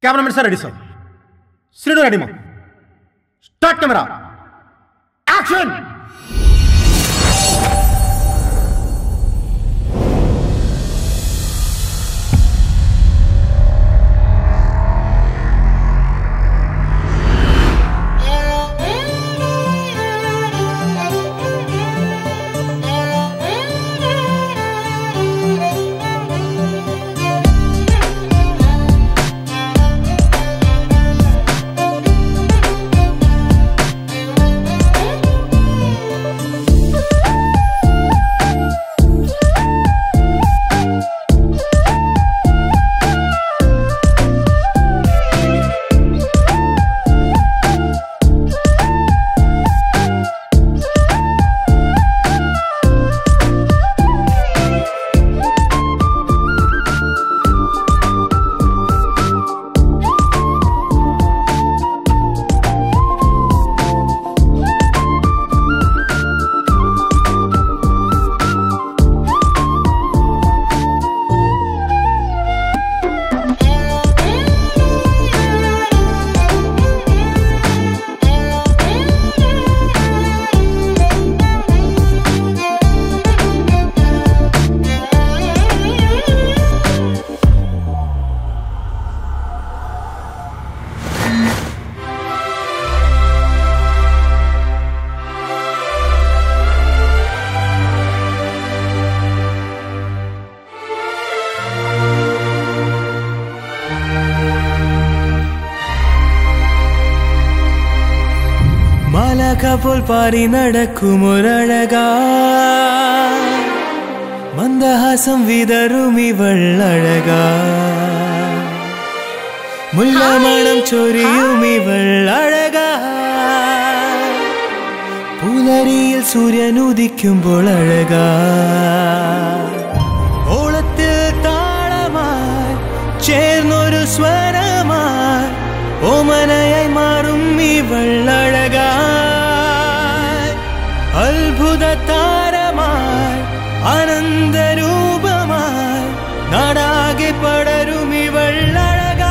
Cameraman sir ready sir Srinu റെഡിമോ start camera action മാലാഖ പോൽ പാറി നടക്കുമൊരഴകാ മന്ദഹാസം വിതറുമിവൾ അഴകാ മുല്ലമണം ചൊരിയുമിവൾ അഴകാ പുലരിയിൽ സൂര്യൻ ഉദിക്കുമ്പോൾ അഴകാ ഓളത്തിൽ താളമായി ചേർന്നൊരു സ്വരമായി ഓമനയായി മാറും ഇവൾ അഴകായി അത്ഭുത താരമായി ആനന്ദരൂപമായി നാടാകെ പടരും ഇവൾ അഴകായി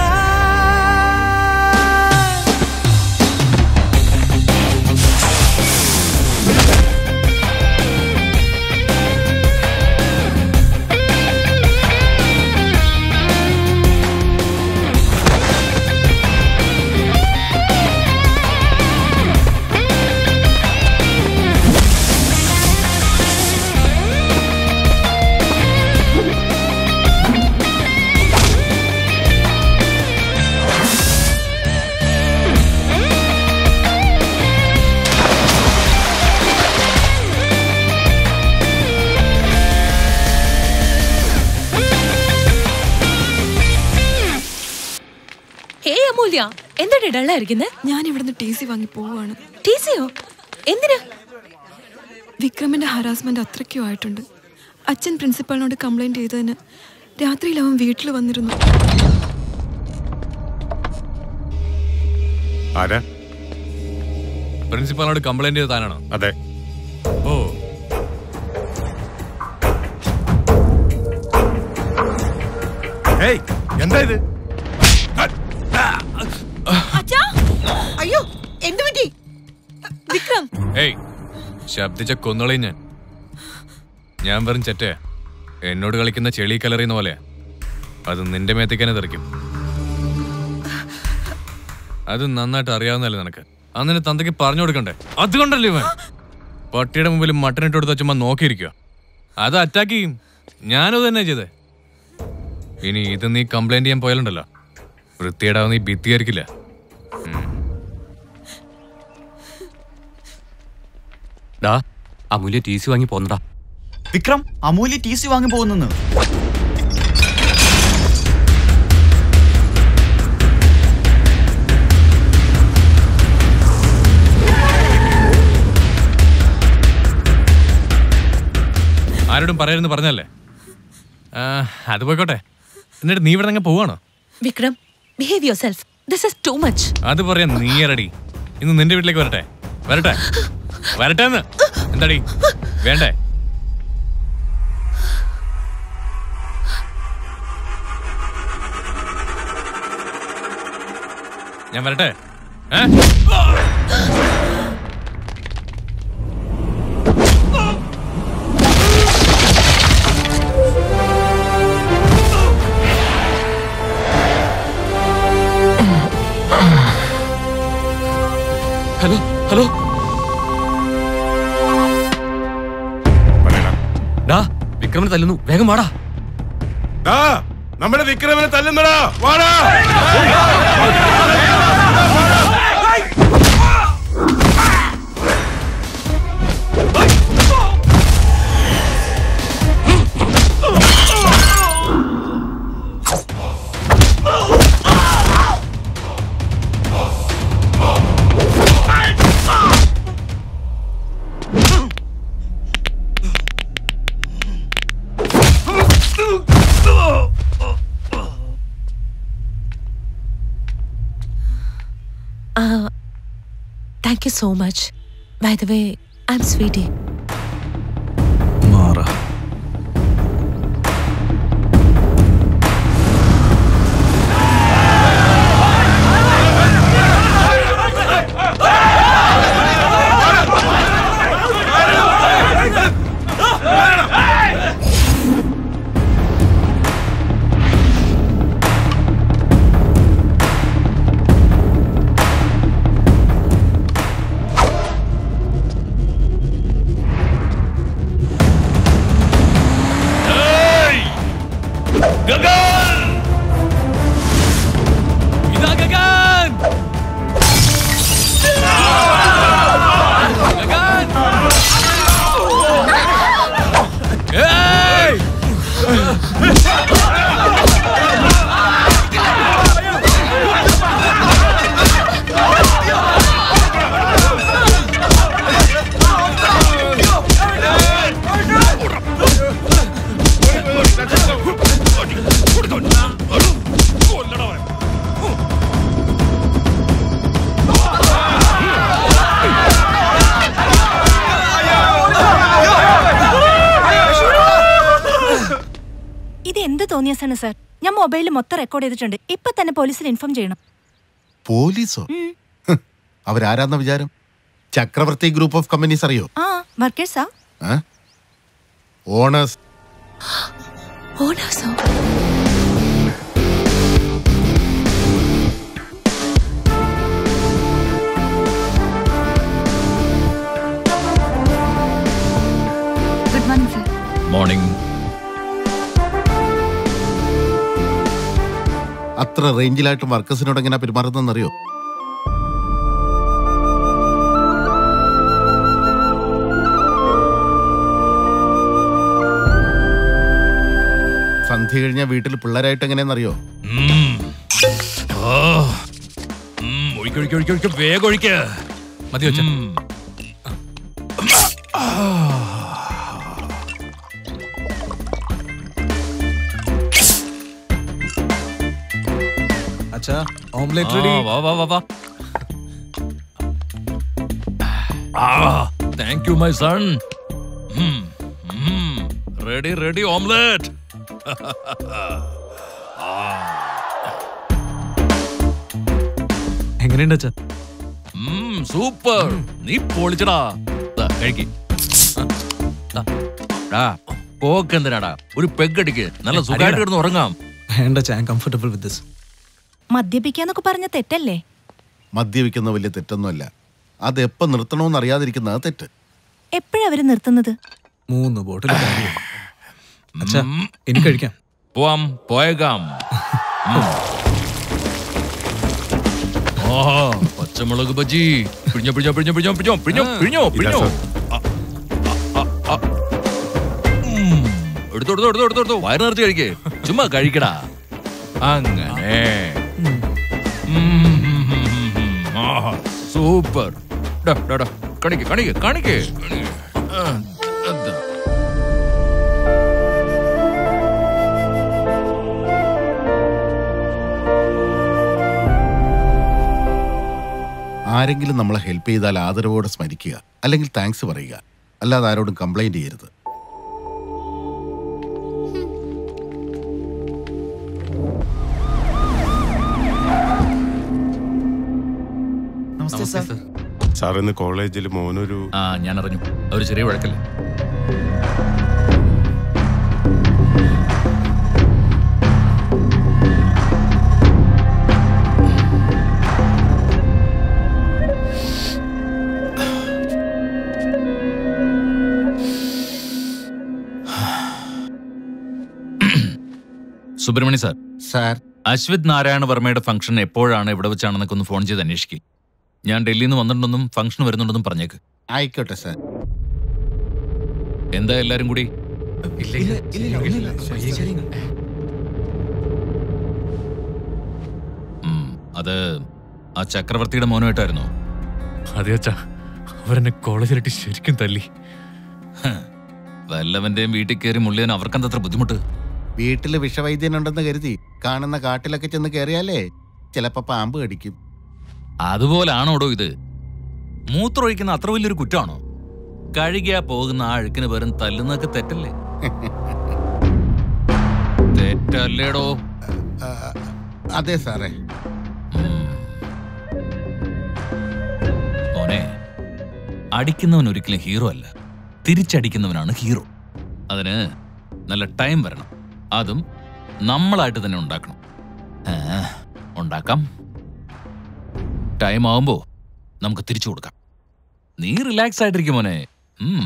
ഹേ അമൂല്യ എന്താണ് ഡള്ളായിരിക്കുന്നത് ഞാൻ ഇവിടുന്ന് ടി സി വാങ്ങി പോവാണ് ടി സിയോ എന്തിനാ വിക്രമിന്റെ ഹറാസ്മെന്റ് അത്രയ്ക്കും ആയിട്ടുണ്ട് അച്ഛൻ പ്രിൻസിപ്പാളിനോട് കംപ്ലൈന്റ് ചെയ്തതിന് രാത്രിയിൽ അവൻ വീട്ടിൽ വന്നിരുന്നു ആരാ പ്രിൻസിപ്പാളിനോട് കംപ്ലൈന്റ് ചെയ്ത് താനാണോ അതെ ഓ ഏയ് എന്താ ഇത് അയ്യോ എന്ത് പറ്റി വിക്രം ഏയ് ശബ്ദിച്ച കൊന്നോളയും ഞാൻ ഞാൻ വെറും ചെറ്റേ എന്നോട് കളിക്കുന്ന ചെളി കലറിയുന്ന പോലെ അത് നിന്റെ മേത്തേക്കന്നെ തെറിക്കും അത് നന്നായിട്ട് അറിയാവുന്നല്ലേ നിനക്ക് അന്നിനെ തന്തയ്ക്ക് പറഞ്ഞു കൊടുക്കണ്ടേ അതുകൊണ്ടല്ലേ ഇവൻ പട്ടിയുടെ മുമ്പിൽ മട്ടനിട്ട് കൊടുത്ത ചുമ്മാ നോക്കിയിരിക്കുക അത് അറ്റാക്ക് ചെയ്യും ഞാനും തന്നെ ചെയ്തേ ഇനി ഇത് നീ കംപ്ലൈന്റ് ചെയ്യാൻ പോയാലുണ്ടല്ലോ വൃത്തിയേടാവുന്ന നീ ഭിത്തിയായിരിക്കില്ല ഡാ അമൂല്യ ടി സി വാങ്ങി പോന്നടാ വിക്രം അമൂല്യ ടി സി വാങ്ങി പോകുന്നു ആരോടും പറയരുന്ന് പറഞ്ഞല്ലേ ആ, അത് പോയിക്കോട്ടെ എന്നിട്ട് നീ ഇവിടെ അങ്ങ് പോവാണോ Vikram behave yourself this is too much അത് പറയാൻ നീ റെഡി ഇന്ന് നിന്റെ വീട്ടിലേക്ക് വരട്ടെ വരട്ടെ വരട്ടെ എന്ന് എന്താടി വേണ്ടേ ഞാൻ വരട്ടെ ഏ? ഹലോ ഹലോ ഡാ വിക്രമനെ തല്ലുന്നു വേഗം വാടാ നമ്മുടെ വിക്രമനെ തല്ലുന്നടാ വാടാ Uh, thank you so much. By the way, I'm Sweetie. മാറ ഇതാ ഗഗൻ ഗഗൻ ഏയ് ഇത് എന്ത് തോന്നിയസാണ് സാർ ഞാൻ മൊബൈലിൽ മൊത്തം റെക്കോർഡ് ചെയ്തിട്ടുണ്ട് ഇപ്പൊ തന്നെ പോലീസിൽ ഇൻഫോം ചെയ്യണം പോലീസോ ഹ്, അവരാരാന്ന വിചാരം ചക്രവർത്തി ഗ്രൂപ്പ് ഓഫ് കമ്പനീസ് അറിയോ ആ വർക്കേഴ്സാ ഏ? ഓണേഴ്സ് ഓണേഴ്സോ ഗുഡ് മോർണിംഗ് സർ മോർണിംഗ് അത്ര റേഞ്ചിലായിട്ടും വർക്കേഴ്സിനോട് എങ്ങനെ പെരുമാറുന്നറിയോ സന്ധ്യ കഴിഞ്ഞ വീട്ടിൽ പിള്ളേരായിട്ട് എങ്ങനെയെന്നറിയോ ഒഴിക്ക് ഒഴിക്ക് ഒഴിക്ക് ഒഴിക്ക് വേഗം ഒഴിക്ക് മതി വെച്ച അച്ഛാ ഓംലെറ്റ് റെഡി വാ വാ വാ വാ thank you my son ready ready omelette എങ്ങനെയുണ്ട് അച്ഛാ സൂപ്പർ നീ പൊളിച്ചടാ ദാ, കഴിക്ക് ദാ, ഡാ, പോക്ക് എന്തിനാടാ ഒരു പെഗടിക്ക് നല്ല സുഖമായിട്ട് കിടന്ന് ഉറങ്ങാം വേണ്ട അച്ഛാ കംഫർട്ടബിൾ വിത്ത് ദിസ് മദ്യപിക്കാന്നൊക്കെ പറഞ്ഞ തെറ്റല്ലേ മദ്യപിക്കുന്ന വലിയ തെറ്റൊന്നുമല്ല അത് എപ്പോൾ നിർത്തണമെന്ന് അറിയാതിരിക്കുന്നത് തെറ്റ് എപ്പോഴാ അവര് നിർത്തുന്നത് മൂന്ന് ബോട്ടിൽ അച്ഛാ ഇനി കഴിക്കാം പോവാം പോയേക്കാം ഉം. ആഹാ, പച്ചമുളക് ബജി പിഴിഞ്ഞോ പിഴിഞ്ഞോ പിഴിഞ്ഞോ പിഴിഞ്ഞോ പിഴിഞ്ഞോ പിഴിഞ്ഞോ പിഴിഞ്ഞോ പിഴിഞ്ഞോ ആ, ആ, ആ, ആ. ഉം. എടുത്തോ എടുത്തോ എടുത്തോ എടുത്തോ എടുത്തോ വയറ് നിറച്ച് കഴിക്കേ ചുമ്മാ കഴിക്കടാ അങ്ങനെ ഉം, ഉം, ഉം, ഉം, ഉം. ആഹാ, സൂപ്പർ ഡാ, ഡാ, ഡാ. കാണിക്ക് കാണിക്ക് കാണിക്ക് കാണിക്ക്. ആ, അതാ. ആരെങ്കിലും നമ്മളെ ഹെൽപ്പ് ചെയ്താൽ ആദരവോടെ സ്മരിക്കുക അല്ലെങ്കിൽ താങ്ക്സ് പറയുക അല്ലാതെ ആരോടും കംപ്ലൈന്റ് ചെയ്യരുത് നമസ്തേ സർ സാർ ഇന്ന് കോളേജിൽ മോനൊരു ആ ഞാൻ അറിഞ്ഞു ഒരു ചെറിയ വഴക്കല്ലേ സുബ്രഹ്മണ്യ സാർ സാർ അശ്വത് നാരായണ വർമ്മയുടെ ഫംഗ്ഷൻ എപ്പോഴാണ് എവിടെ വെച്ചാണെന്നൊക്കെ ഒന്ന് ഫോൺ ചെയ്ത് അന്വേഷിക്കും ഞാൻ ഡൽഹിയിൽ നിന്ന് വന്നിട്ടുണ്ടെന്നും ഫംഗ്ഷൻ വരുന്നുണ്ടെന്നും പറഞ്ഞേക്ക് ആയിക്കോട്ടെ സാർ എന്താ എല്ലാരും കൂടി ഉം, അത് ആ ചക്രവർത്തിയുടെ മോനുമായിട്ടായിരുന്നോ അതെ അച്ഛാ അവരെന്നെ കോളേജിലിട്ട് ശരിക്കും തല്ലി വല്ലവന്റെയും വീട്ടിൽ കയറി മുള്ളിയാൻ അവർക്കെന്തത്ര ബുദ്ധിമുട്ട് വീട്ടില് വിഷവൈദ്യനുണ്ടെന്ന് കരുതി കാണുന്ന കാട്ടിലൊക്കെ ചെന്ന് കയറിയാലേ ചിലപ്പോ പാമ്പ് കടിക്കും അതുപോലാണോടോ ഇത് മൂത്രമൊഴിക്കുന്ന അത്ര വലിയൊരു കുറ്റമാണോ കഴുകിയാ പോകുന്ന ആ അഴുക്കിന് പകരം തല്ലുന്നതൊക്കെ തെറ്റല്ലേ തെറ്റല്ലേടോ ആ, അതെ സാറേ മോനെ അടിക്കുന്നവൻ ഒരിക്കലും ഹീറോ അല്ല തിരിച്ചടിക്കുന്നവനാണ് ഹീറോ അതിന് നല്ല ടൈം വരണം അതും നമ്മളായിട്ട് തന്നെ ഉണ്ടാക്കണം ആ, ഉണ്ടാക്കാം ടൈം ആവുമ്പോ നമുക്ക് തിരിച്ചു കൊടുക്കാം നീ റിലാക്സ് ആയിട്ടിരിക്കും മോനെ ഉം.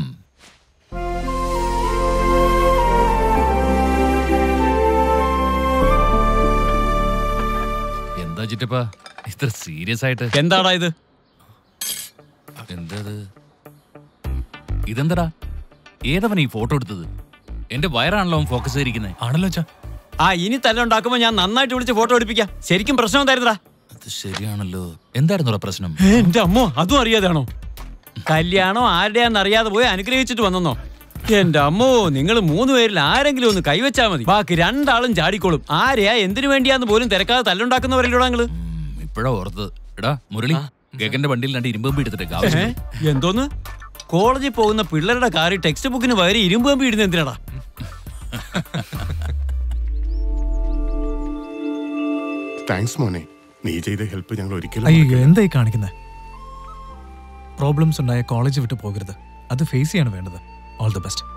എന്താ ചിറ്റപ്പ ഇത്ര സീരിയസ് ആയിട്ട് എന്താടാ ഇത് എന്താ ഇതെന്തടാ ഏതവൻ ഈ ഫോട്ടോ എടുത്തത് എന്റെ വയറാണല്ലോ അവൻ ഫോക്കസ് ചെയ്തിരിക്കുന്നത് ആണല്ലോ അച്ഛാ ആ ഇനി തല്ലുണ്ടാക്കുമ്പോ ഞാൻ നന്നായിട്ട് വിളിച്ച് ഫോട്ടോ എടുപ്പിക്കാം ശരിക്കും പ്രശ്നം എന്തായിരുന്നടാ അത് ശരിയാണല്ലോ എന്തായിരുന്നോടാ പ്രശ്നം എന്റെ അമ്മോ അതും അറിയാതാണോ കല്യാണം ആരുടെയാന്ന് അറിയാതെ പോയി അനുഗ്രഹിച്ചിട്ട് വന്നെന്നോ എന്റെ അമ്മോ നിങ്ങൾ മൂന്ന് പേരിൽ ആരെങ്കിലും ഒന്ന് കൈവച്ചാ മതി ബാക്കി രണ്ടാളും ചാടിക്കോളും ആരെയാ എന്തിനു വേണ്ടിയാന്ന് പോലും തിരക്കാതെ തല്ലുണ്ടാക്കുന്നവരല്ലോടാ നിങ്ങള് ഇപ്പഴാ ഓർത്തത് എടാ മുരളി ഗഗന്റെ വണ്ടിയിൽ രണ്ട് ഇരുമ്പമ്പി എടുത്തിട്ടേക്ക് ഏ? ആവശ്യം എന്തോന്ന് കോളേജിൽ പോകുന്ന പിള്ളേരുടെ കാറി ടെക്സ്റ്റ് ബുക്കിന് പകരം ഇരുമ്പ് കമ്പി ഇടുന്ന എന്തിനാടാ താങ്ക്സ് മോനെ നീ ചെയ്ത ഹെൽപ്പ് ഞങ്ങൾ ഒരിക്കലും അയ്യോ എന്തായി കാണിക്കുന്നത് പ്രോബ്ലംസ് ഉണ്ടായ കോളേജ് വിട്ട് പോകരുത് അത് ഫേസ് ചെയ്യാണ് വേണ്ടത് ഓൾ ദി ബെസ്റ്റ്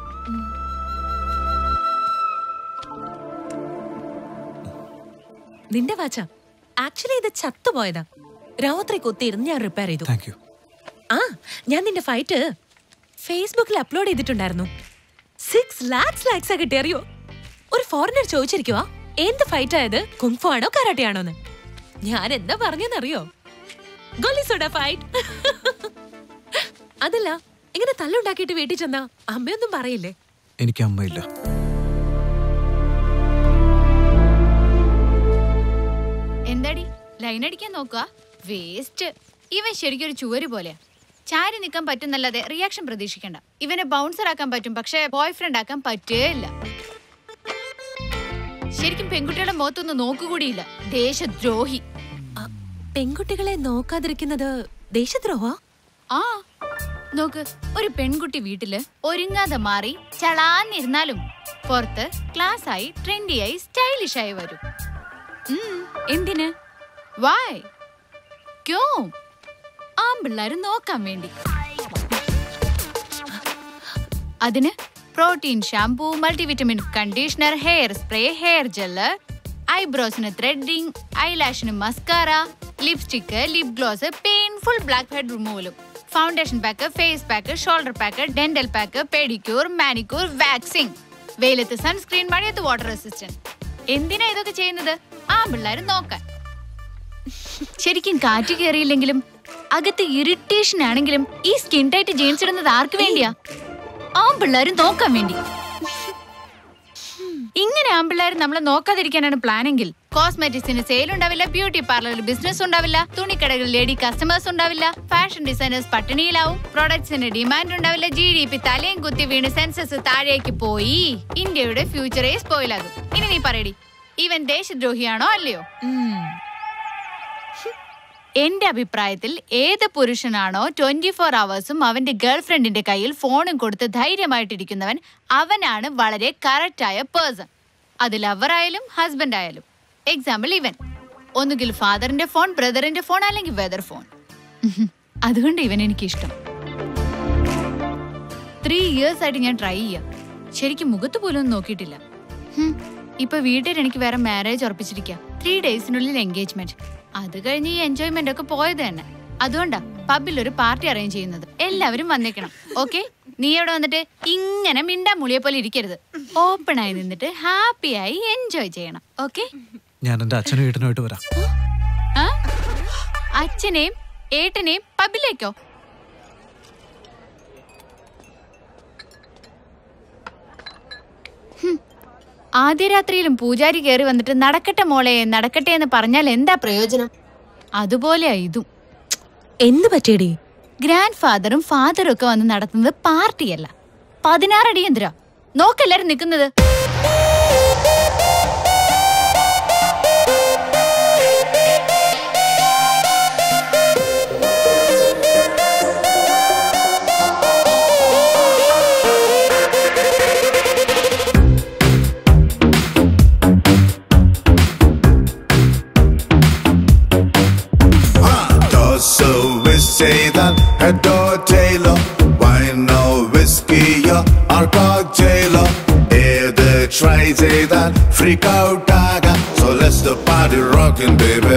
നിന്റെ വാച്ച ആക്ച്വലി ഇത് ചത്തുപോയതാ രാത്രി കുത്തിയിരുന്ന് ഞാൻ റിപ്പയർ ചെയ്തു താങ്ക് യു ആ ഞാൻ നിന്റെ ഫൈറ്റ് ഫേസ്ബുക്കിൽ അപ്ലോഡ് ചെയ്തിട്ടുണ്ടായിരുന്നു സിക്സ് ലാക്സ് ലൈക്സ് കിട്ടി അറിയോ ഒരു ഫോറിനർ ചോദിച്ചിരിക്കുവാ എന്ത് ഫൈറ്റ് ആയത് കുങ്ഫു ആണോ കരാട്ടെ ആണോന്ന് ഞാൻ എന്താ പറഞ്ഞെന്നറിയോ ഗൊല്ലിസുഡ ഫൈറ്റ് അതല്ല ഇങ്ങനെ തല്ലുണ്ടാക്കിയിട്ട് വീട്ടിൽ ചെന്നാ അമ്മയൊന്നും പറയില്ലേ എനിക്ക് അമ്മയില്ല എന്താടി ലൈൻ അടിക്കാൻ നോക്കുക വേസ്റ്റ് ഇവൻ ശരിക്കും ഒരു ചുവര് പോലെയാ ചാരി നിൽക്കാൻ പറ്റുന്നല്ലാതെ റിയാക്ഷൻ പ്രതീക്ഷിക്കണ്ട ഇവനെ ബൗൺസർ ആക്കാൻ പറ്റും പക്ഷെ ബോയ് ഫ്രണ്ട് ആക്കാൻ പറ്റുകയില്ല ശരിക്കും പെൺകുട്ടിയുടെ മുഖത്തൊന്നും നോക്കുകൂടിയില്ല ദേശദ്രോഹി പെൺകുട്ടികളെ നോക്കാതിരിക്കുന്നത് ദേശദ്രോഹ ആ നോക്ക് ഒരു പെൺകുട്ടി വീട്ടില് ഒരുങ്ങാതെ മാറി ചളാന്നിരുന്നാലും പുറത്ത് ക്ലാസ് ആയി ട്രെൻഡിയായി സ്റ്റൈലിഷ് ആയി വരും ഉം, എന്തിന് വായ് ക്യോ ആമ്പിള്ളാര് നോക്കാൻ വേണ്ടി അതിന് protein shampoo multivitamin conditioner hair spray hair gel ഐബ്രോസിന് ത്രെഡിംഗ് ഐലാഷിന് mascara lipstick lip gloss painful blackhead റിമൂവലും foundation pack face pack shoulder pack dental pack pedicure manicure waxing വെയിലത്ത് സൺസ്ക്രീൻ മഴയത്ത് വാട്ടർ റെസിസ്റ്റന്റ് എന്തിനാ ഇതൊക്കെ ചെയ്യുന്നത് ആ പിള്ളേർ നോക്കാൻ ശരിക്കും കാറ്റ് കയറിയില്ലെങ്കിലും അകത്ത് ഇറിറ്റേഷൻ ആണെങ്കിലും ഈ സ്കിൻ ടൈറ്റ് ജീൻസ് ഇടുന്നത് ആർക്ക് വേണ്ടിയാ ആമ്പിള്ളേരും നോക്കാൻ വേണ്ടി ഇങ്ങനെ ആമ്പിള്ളേർ നമ്മളെ നോക്കാതിരിക്കാനാണ് പ്ലാനെങ്കിൽ കോസ്മെറ്റിക്സിന് സെയിൽ ഉണ്ടാവില്ല ബ്യൂട്ടി പാർലറിൽ ബിസിനസ് ഉണ്ടാവില്ല തുണിക്കടകളിൽ ലേഡി കസ്റ്റമേഴ്സ് ഉണ്ടാവില്ല ഫാഷൻ ഡിസൈനേഴ്സ് പട്ടിണിയിലാവും പ്രൊഡക്ട്സിന് ഡിമാൻഡ് ഉണ്ടാവില്ല ജി ഡി പി തലയും കുത്തി വീണ് സെൻസസ് താഴേക്ക് പോയി ഇന്ത്യയുടെ ഫ്യൂച്ചറേ സ്പോയിലാകും ഇനി നീ പറയടി ഇവൻ ദേശദ്രോഹിയാണോ അല്ലയോ എന്റെ അഭിപ്രായത്തിൽ ഏത് പുരുഷനാണോ ട്വന്റി ഫോർ അവേഴ്സും അവന്റെ ഗേൾഫ്രണ്ടിന്റെ കയ്യിൽ ഫോണും കൊടുത്ത് ധൈര്യമായിട്ടിരിക്കുന്നവൻ അവനാണ് വളരെ കറക്റ്റായ പേഴ്സൺ അത് ലവർ ആയാലും ഹസ്ബൻഡ് ആയാലും എക്സാമ്പിൾ ഇവൻ ഒന്നുകിൽ ഫാദറിന്റെ ഫോൺ ബ്രദറിന്റെ ഫോൺ അല്ലെങ്കിൽ വെദർ ഫോൺ അതുകൊണ്ട് ഇവൻ എനിക്ക് ഇഷ്ടം ത്രീ ഇയേഴ്സ് ആയിട്ട് ഞാൻ ട്രൈ ചെയ്യാം ശരിക്കും മുഖത്ത് പോലും ഒന്നും നോക്കിയിട്ടില്ല ഹും, ഇപ്പൊ വീട്ടിൽ എനിക്ക് വേറെ മാരേജ് ഉറപ്പിച്ചിരിക്കാം ത്രീ ഡേയ്സിനുള്ളിൽ എൻഗേജ്മെന്റ് അത് കഴിഞ്ഞ് ഈ എൻജോയ്മെന്റ് ഒക്കെ പോയത് തന്നെ അതുകൊണ്ടാ പബ്ബിൽ ഒരു പാർട്ടി അറേഞ്ച് ചെയ്യുന്നത് എല്ലാവരും വന്നേക്കണം ഓക്കെ നീ അവിടെ വന്നിട്ട് ഇങ്ങനെ മിണ്ടാ മുളിയെ പോലെ ഇരിക്കരുത് ഓപ്പൺ ആയി നിന്നിട്ട് ഹാപ്പിയായി എൻജോയ് ചെയ്യണം ഓക്കെ ഞാൻ എൻ്റെ അച്ഛനും ഏട്ടനുമായിട്ട് വരാം അച്ഛനെയും ഏട്ടനെയും പബ്ബിലേക്കോ ഹും. ആദ്യ രാത്രിയിലും പൂജാരി കയറി വന്നിട്ട് നടക്കട്ടെ മോളെ നടക്കട്ടെ എന്ന് പറഞ്ഞാൽ എന്താ പ്രയോജനം അതുപോലെയാ ഇതും എന്ത് പറ്റിയടി ഗ്രാൻഡ് ഫാദറും ഫാദറും ഒക്കെ വന്ന് നടത്തുന്നത് പാർട്ടിയല്ല പതിനാറടി എന്തിരാ നോക്കെല്ലാരും നിൽക്കുന്നത് Dosso Visaydan Hedor Taylor Wine no whiskey Alcohol Taylor Air the try that Freak out Daga So let's the party rockin' baby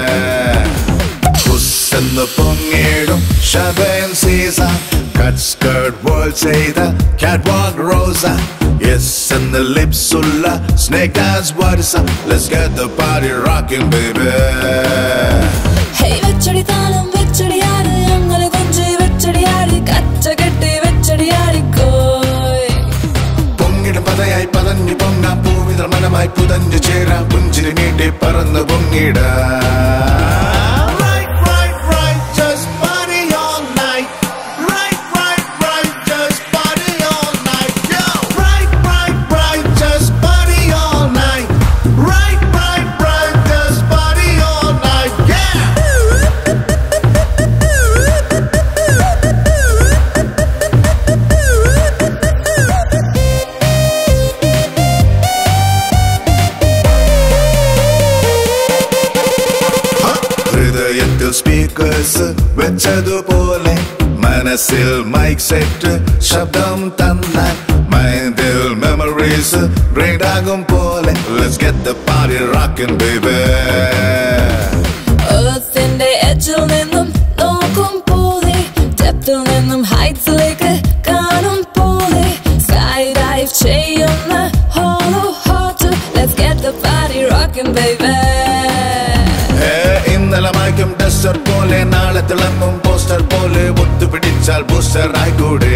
Puss and the Pungedum Champagne Caesar Cut skirt world say the Catwalk Rosa Yes and the lips Sulla Snake dance what is up Let's get the party rockin' baby hey വെച്ചടി താളം വെച്ചടിയാട് ഞങ്ങള് കൊഞ്ചി വെച്ചടിയാടി കച്ച കെട്ടി വെച്ചടിയാടിക്കോയ് പൊങ്ങിടും പതയായി പതഞ്ഞു പൊങ്ങാം പൂവിതർ മനമായി പുതഞ്ഞു ചേരാം പുഞ്ചിരി നീട്ടി പറന്ന് പൊങ്ങിട ഹൃദയത്തിൽ സ്പീക്കേഴ്സ് വെച്ചതുപോലെ മനസ്സിൽ മൈക്ക് സെറ്റ് ശബ്ദം തന്നാൽ മൈൻഡിൽ മെമ്മറീസ് ഗ്രേഡ് ആകും പോലെ let's get the party rockin' baby എർത്തിന്റെ എഡ്ജിൽ നിന്നും നോക്കും പോലെ ഡെപ്തിൽ നിന്നും ഹൈറ്റ്സിലേക്ക് കാണും പോലെ സ്കൈ ഡൈവ് ചെയ്യുന്ന hollow hot let's get the party rocking baby ഇന്നലെ മായ്ക്കും ഡസ്റ്റർ പോലെ നാളെ തിളങ്ങും പോസ്റ്റർ പോലെ ഒത്തുപിടിച്ചാൽ ബൂസ്റ്റർ ആയിക്കൂടെ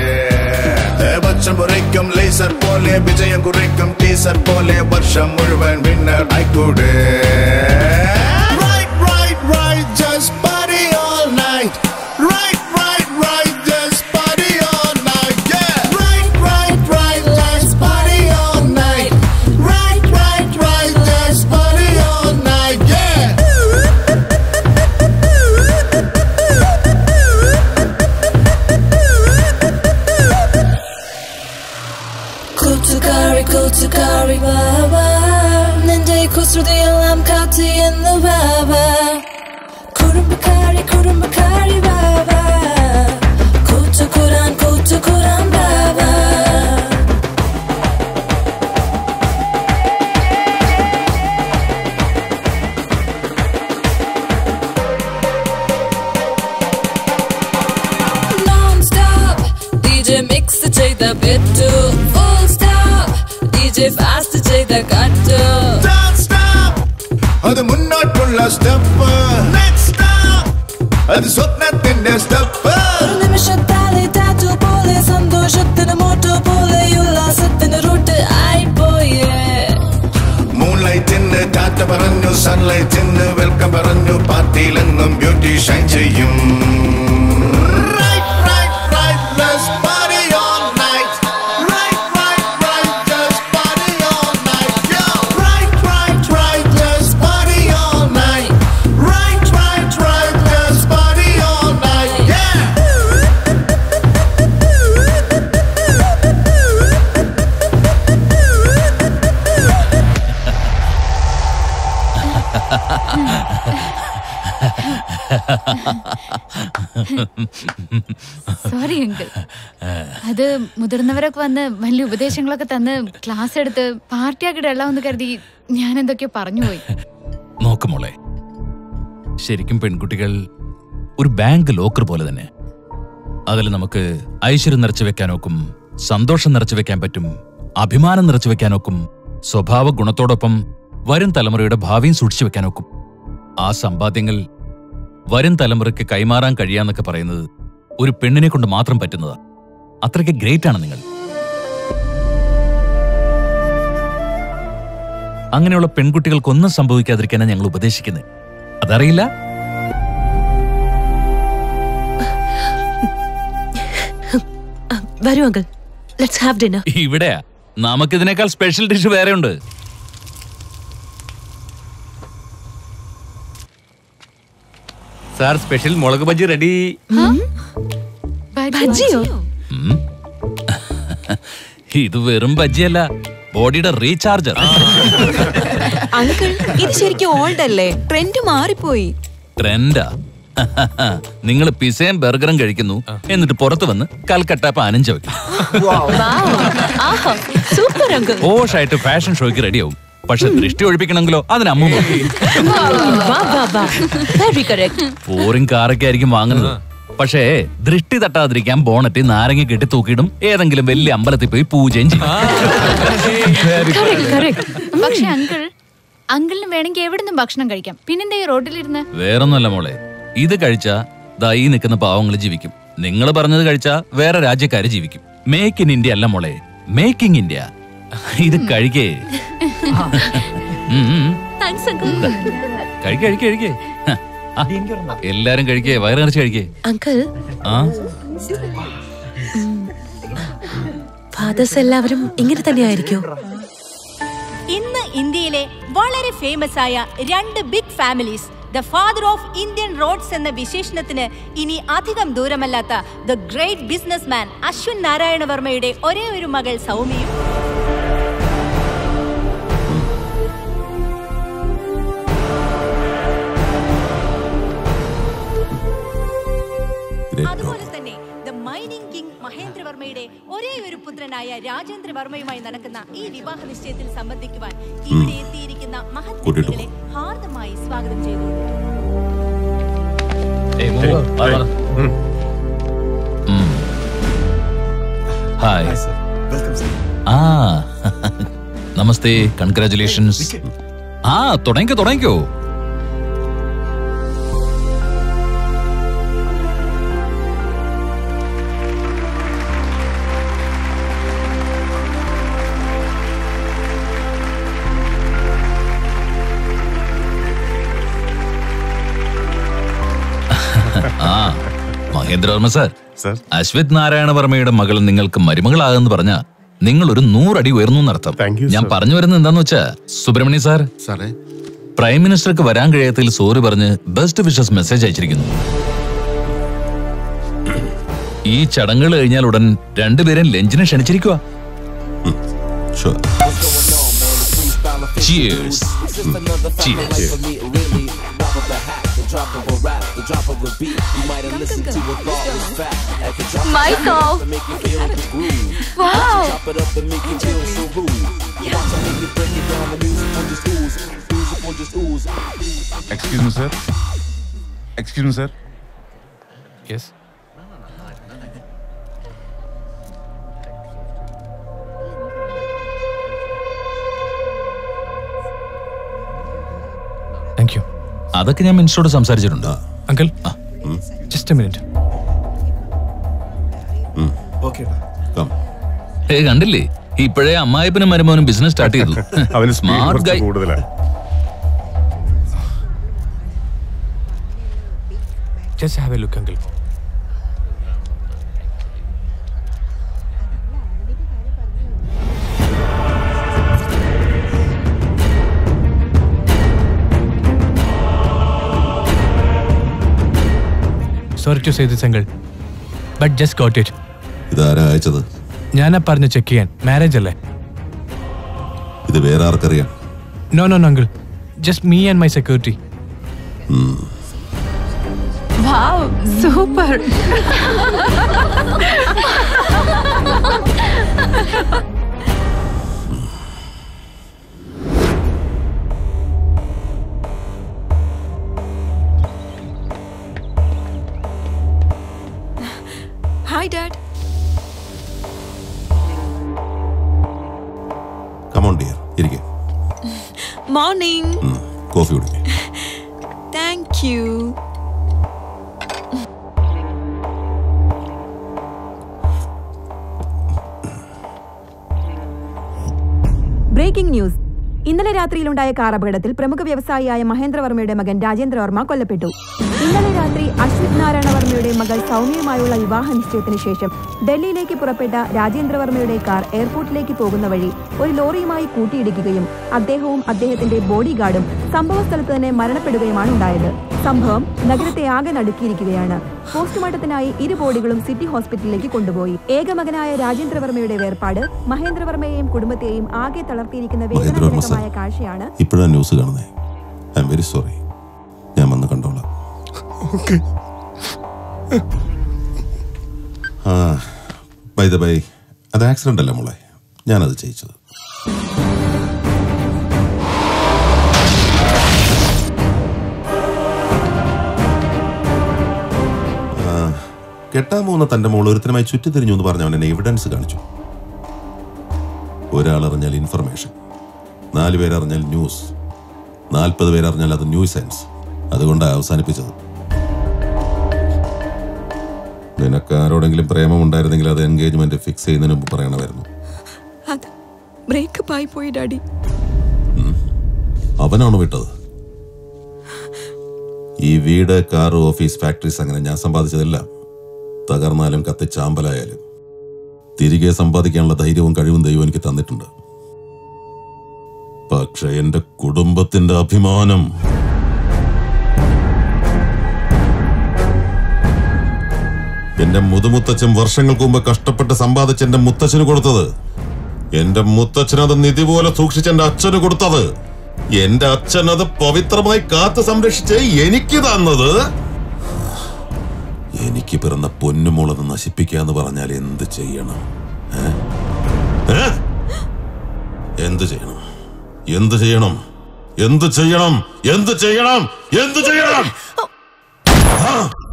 വർഷം കുറിക്കും ലേസർ പോലെ വിജയം കുറിക്കും ടീസർ പോലെ വർഷം മുഴുവൻ വിന്നർ ആയിക്കൂടെ Right, right, right, just party all night. Right, right, right, just party all night. Yeah. Right, right, right, let's party all night. Right, right, right, let's party all night. Yeah. കൂട്ടുകാരി കൂട്ടുകാരി വാവാ നിന്റെ കുസൃതിയെല്ലാം കാത്തിയെന്ന് വാവാ കുറുമ്പക്കാരി കുറുമ്പക്കാരി വാവാ കൂട്ടുകൂടാൻ കൂട്ടുകൂടാൻ വാവാ Non-stop DJ mix ചെയ്ത Bittu Full stop DJ fast ചെയ്ത കട്ടു Don't stop. അത് മുന്നോട്ടുള്ള step അത് സ്വപ്നത്തിന്റെ സ്റ്റെപ്പ് ഒരു നിമിഷത്താലെ ടാറ്റു പോലെ സന്തോഷത്തിന് മോട്ടോ പോലെ ഉല്ലാസത്തിന് റൂട്ട് ആയിപ്പോയേ മൂൺലൈറ്റിന് ടാറ്റ പറഞ്ഞു സൺലൈറ്റിന് വെൽക്കം പറഞ്ഞു പാർട്ടിയിലെന്നും ബ്യൂട്ടി ഷൈൻ ചെയ്യും Right, right, right, let's party all night. Right, right, right, just party all night. Yo. Right, right, right, let's party all night. Right, right, right, let's party all night. Yeah. Sorry uncle അത് മുതിർന്നവരൊക്കെ വന്ന് വലിയ ഉപദേശങ്ങളൊക്കെ തന്ന് class എടുത്ത് പാർട്ടിയാക്കിട്ട് എള്ളാമെന്ന് കരുതി ഞാൻ എന്തൊക്കെയോ പറഞ്ഞു പോയി നോക്ക് മോളെ ശരിക്കും പെൺകുട്ടികൾ ഒരു ബാങ്ക് ലോക്കർ പോലെ തന്നെ അതിൽ നമുക്ക് ഐശ്വര്യം നിറച്ചു വെക്കാനൊക്കും സന്തോഷം നിറച്ചു വെക്കാൻ പറ്റും അഭിമാനം നിറച്ചു വെക്കാനൊക്കും സ്വഭാവ ഗുണത്തോടൊപ്പം വരും തലമുറയുടെ ഭാവിയും സൂക്ഷിച്ചു വെക്കാനൊക്കും ആ സമ്പാദ്യങ്ങൾ വരും തലമുറയ്ക്ക് കൈമാറാൻ കഴിയാന്നൊക്കെ പറയുന്നത് ഒരു പെണ്ണിനെ കൊണ്ട് മാത്രം പറ്റുന്നതാ അത്രയ്ക്ക് ഗ്രേറ്റ് ആണ് നിങ്ങൾ അങ്ങനെയുള്ള പെൺകുട്ടികൾക്കൊന്നും സംഭവിക്കാതിരിക്കാനാണ് ഞങ്ങൾ ഉപദേശിക്കുന്നത് അതറിയില്ല വരൂ അങ്കിൾ ലെറ്റ്സ് ഹാവ് ഡിന്നർ ഇവിടെയാ നമുക്കിതിനേക്കാൾ സ്പെഷ്യൽ ഡിഷ് വേറെ ഉണ്ട് സാർ സ്പെഷ്യൽ മുളക് ബജി റെഡി ബജ്ജിയോ ഇത് വെറും ബജ്ജിയല്ല ബോഡിയുടെ റീചാർജർ അങ്കിൾ ഇത് ശരിക്കും ഓൾഡ് അല്ലേ ട്രെൻഡ് മാറിപ്പോയി ട്രെൻഡാ നിങ്ങൾ പിസയും ബർഗറും കഴിക്കുന്നു എന്നിട്ട് പുറത്ത് വന്ന് കൽക്കട്ട പാനഞ്ച വെക്കും സൂപ്പർ അങ്കിൾ ഓഷായിട്ട് ഫാഷൻ ഷോയ്ക്ക് റെഡിയാവും പക്ഷെ ദൃഷ്ടി ഒഴിപ്പിക്കണമെങ്കിലോ അതിന് അമ്മ വെരി കറക്റ്റ് ഫോറിൻ കാറൊക്കെ ആയിരിക്കും വാങ്ങുന്നത് പക്ഷേ ദൃഷ്ടി തട്ടാതിരിക്കാൻ ബോണറ്റ് നാരങ്ങ കെട്ടി തൂക്കിയിടും ഏതെങ്കിലും വലിയ അമ്പലത്തിൽ പോയി പൂജയും ചെയ്യും പക്ഷെ അങ്കിൾ അങ്കിളിന് വേണമെങ്കിൽ എവിടെ നിന്നും ഭക്ഷണം കഴിക്കാം പിന്നെന്താ ഈ റോഡിലിരുന്ന് വേറൊന്നുമല്ല മോളെ ഇത് കഴിച്ചാ ദാ ഈ നിൽക്കുന്ന പാവങ്ങൾ ജീവിക്കും നിങ്ങൾ പറഞ്ഞത് കഴിച്ചാ വേറെ രാജ്യക്കാര് ജീവിക്കും മേക്ക് ഇൻ ഇന്ത്യ അല്ല മോളെ മേക്കിംഗ് ഇന്ത്യ ഇത് കഴിക്കേ ഉം, ഉം. താങ്ക്സ് അങ്കിൾ കഴിക്ക് കഴിക്ക് കഴിക്കേ എല്ലാരും കഴിക്കേ വയറ് നിറച്ച് കഴിക്കേ അങ്കിൾ ആ ഫാദേഴ്സ് എല്ലാവരും ഇങ്ങനെ തന്നെയായിരിക്കോ ഇന്ന് ഇന്ത്യയിലെ വളരെ ഫേമസ് ആയ രണ്ട് big families the father of Indian roads എന്ന വിശേഷണത്തിന് ഇനി അധികം ദൂരമല്ലാത്ത the great business man Ashwin Narayana വർമ്മയുടെ ഒരേ ഒരു മകൾ സൗമ്യയും അതുപോലെ തന്നെ ദ മൈനിങ് കിങ് മഹേന്ദ്രവർമ്മയുടെ ഒരേ ഒരു പുത്രനായ രാജേന്ദ്ര വർമ്മയുമായി നടക്കുന്ന ഈ വിവാഹ നിശ്ചയത്തിൽ സംബന്ധിക്കുവാൻ ഇവിടെ എത്തിയിരിക്കുന്ന മഹത് വ്യക്തികളെ ഹാർദമായി സ്വാഗതം ചെയ്തു ഹായ് ആ നമസ്തേ കൺഗ്രാചുലേഷൻസ് ആ തുടങ്ങിക്കോ തുടങ്ങിക്കോ ആ മഹേന്ദ്രവർമ്മ സാർ അശ്വത് നാരായണ വർമ്മയുടെ മകൾ നിങ്ങൾക്ക് മരുമകളാകുന്നു പറഞ്ഞ നിങ്ങൾ ഒരു നൂറടി ഉയർന്നു എന്നർത്ഥം ഞാൻ പറഞ്ഞു വരുന്നത് എന്താന്ന് വെച്ചാ സുബ്രഹ്മണ്യ സാർ സാറേ പ്രൈം മിനിസ്റ്റർക്ക് വരാൻ കഴിയാത്തതിൽ സോറി പറഞ്ഞ് ബെസ്റ്റ് വിഷസ് മെസ്സേജ് അയച്ചിരിക്കുന്നു ഈ ചടങ്ങുകൾ കഴിഞ്ഞാൽ ഉടൻ രണ്ടുപേരും ലഞ്ചിന് ക്ഷണിച്ചിരിക്കുക Cheers. Cheers. Michael! Wow! Excuse me, sir. Excuse me, sir. Yes. Thank you അതൊക്കെ ഞാൻ മിനിസ്റ്ററോട് സംസാരിച്ചിട്ടുണ്ട് അങ്കിൾ ജസ്റ്റ് എ മിനിറ്റ് ഏ കണ്ടില്ലേ ഇപ്പോഴേ അമ്മായിപ്പനും മരുമോനും ബിസിനസ് സ്റ്റാർട്ട് ചെയ്തു അവന് speed സ്മാർട്ട് കുറച്ച് ഗൈ കൂടുതലാണ് just have a look uncle sorry to say this uncle but just got it ഇതാരാ അയച്ചത് ഞാനാ പറഞ്ഞു ചെക്ക് ചെയ്യാൻ മാരേജ് അല്ലേ ഇത് വേറെ ആർക്കറിയാം no no no uncle just me and my security ഉം. Wow super hi dad come on dear ഇരിക്കെ മോർണിംഗ് കോഫി കുടിക്കേ താങ്ക് യു ബ്രേക്കിംഗ് ന്യൂസ് ഇന്നലെ രാത്രിയിലുണ്ടായ കാർ അപകടത്തിൽ പ്രമുഖ വ്യവസായിയായ മഹേന്ദ്രവർമ്മയുടെ മകൻ രാജേന്ദ്ര വർമ്മ കൊല്ലപ്പെട്ടു ഇന്നലെ രാത്രി അശ്വിത് നാരായണ വർമ്മയുടെ മകൾ സൗമ്യയുമായുള്ള വിവാഹ നിശ്ചയത്തിന് ശേഷം ഡൽഹിയിലേക്ക് പുറപ്പെട്ട രാജേന്ദ്രവർമ്മയുടെ കാർ എയർപോർട്ടിലേക്ക് പോകുന്ന വഴി ഒരു ലോറിയുമായി കൂട്ടിയിടിക്കുകയും അദ്ദേഹവും അദ്ദേഹത്തിന്റെ ബോഡി ഗാർഡും സംഭവ സ്ഥലത്ത് തന്നെ മരണപ്പെടുകയുമാണ് ഉണ്ടായത് സംഭവം നഗരത്തെ ആകെ നടുക്കിയിരിക്കുകയാണ് പോസ്റ്റ്മോർട്ടത്തിനായി ഇരു ബോഡികളും സിറ്റി ഹോസ്പിറ്റലിലേക്ക് കൊണ്ടുപോയി ഏകമകനായ രാജേന്ദ്രവർമ്മയുടെ വേർപാട് മഹേന്ദ്രവർമ്മയെയും കുടുംബത്തെയും ആകെ തളർത്തിയിരിക്കുന്ന വേദനാജനകമായ കാഴ്ചയാണ് ഇപ്പോഴാണ് ന്യൂസ് കാണുന്നേ ഐ എം വെരി സോറി ഞാൻ വന്ന് കണ്ടോളാം ആ ബൈ ദ ബൈ അത് ആക്സിഡന്റ് അല്ല മോളെ ഞാനത് ചെയ്യിച്ചത് ആ, കെട്ടാൻ പോകുന്ന തന്റെ മോൾ ഒരുത്തനുമായി ചുറ്റിത്തിരിഞ്ഞു എന്ന് പറഞ്ഞ് അവൻ എന്നെ എവിഡൻസ് കാണിച്ചു ഒരാൾ അറിഞ്ഞാൽ ഇൻഫർമേഷൻ നാല് പേരറിഞ്ഞാൽ ന്യൂസ് നാൽപ്പത് പേരറിഞ്ഞാൽ അത് ന്യൂസ് സെൻസ് അതുകൊണ്ടാണ് അവസാനിപ്പിച്ചത് നിനക്ക് ആരോടെങ്കിലും പ്രേമം ഉണ്ടായിരുന്നെങ്കിൽ അത് എൻഗേജ്മെന്റ് ഫിക്സ് ചെയ്യുന്നതിന് മുമ്പ് പറയണമായിരുന്നു അത് ബ്രേക്കപ്പ് ആയി പോയി ഡാഡി അവനാണ് വിട്ടത് ഈ വീട് കാർ ഓഫീസ് ഫാക്ടറീസ് അങ്ങനെ ഞാൻ സമ്പാദിച്ചതെല്ലാം തകർന്നാലും കത്തിച്ചാമ്പലായാലും തിരികെ സമ്പാദിക്കാനുള്ള ധൈര്യവും കഴിവും ദൈവം എനിക്ക് തന്നിട്ടുണ്ട് പക്ഷെ എന്റെ കുടുംബത്തിന്റെ അഭിമാനം എന്റെ മുതുമുത്തച്ഛൻ വർഷങ്ങൾക്ക് മുമ്പ് കഷ്ടപ്പെട്ട് സമ്പാദിച്ച് എന്റെ മുത്തച്ഛന് കൊടുത്തത് എന്റെ മുത്തച്ഛൻ അത് നിധി പോലെ സൂക്ഷിച്ച് എന്റെ അച്ഛന് കൊടുത്തത് എന്റെ അച്ഛൻ അത് പവിത്രമായി കാത്തു സംരക്ഷിച്ച് എനിക്ക് തന്നത് എനിക്ക് പിറന്ന പൊന്നുമോളത് നശിപ്പിക്കാന്ന് പറഞ്ഞാൽ എന്ത് ചെയ്യണം ഏ? ഏ? എന്ത് ചെയ്യണം എന്ത് ചെയ്യണം എന്ത് ചെയ്യണം എന്ത് ചെയ്യണം എന്ത് ചെയ്യണം ആ!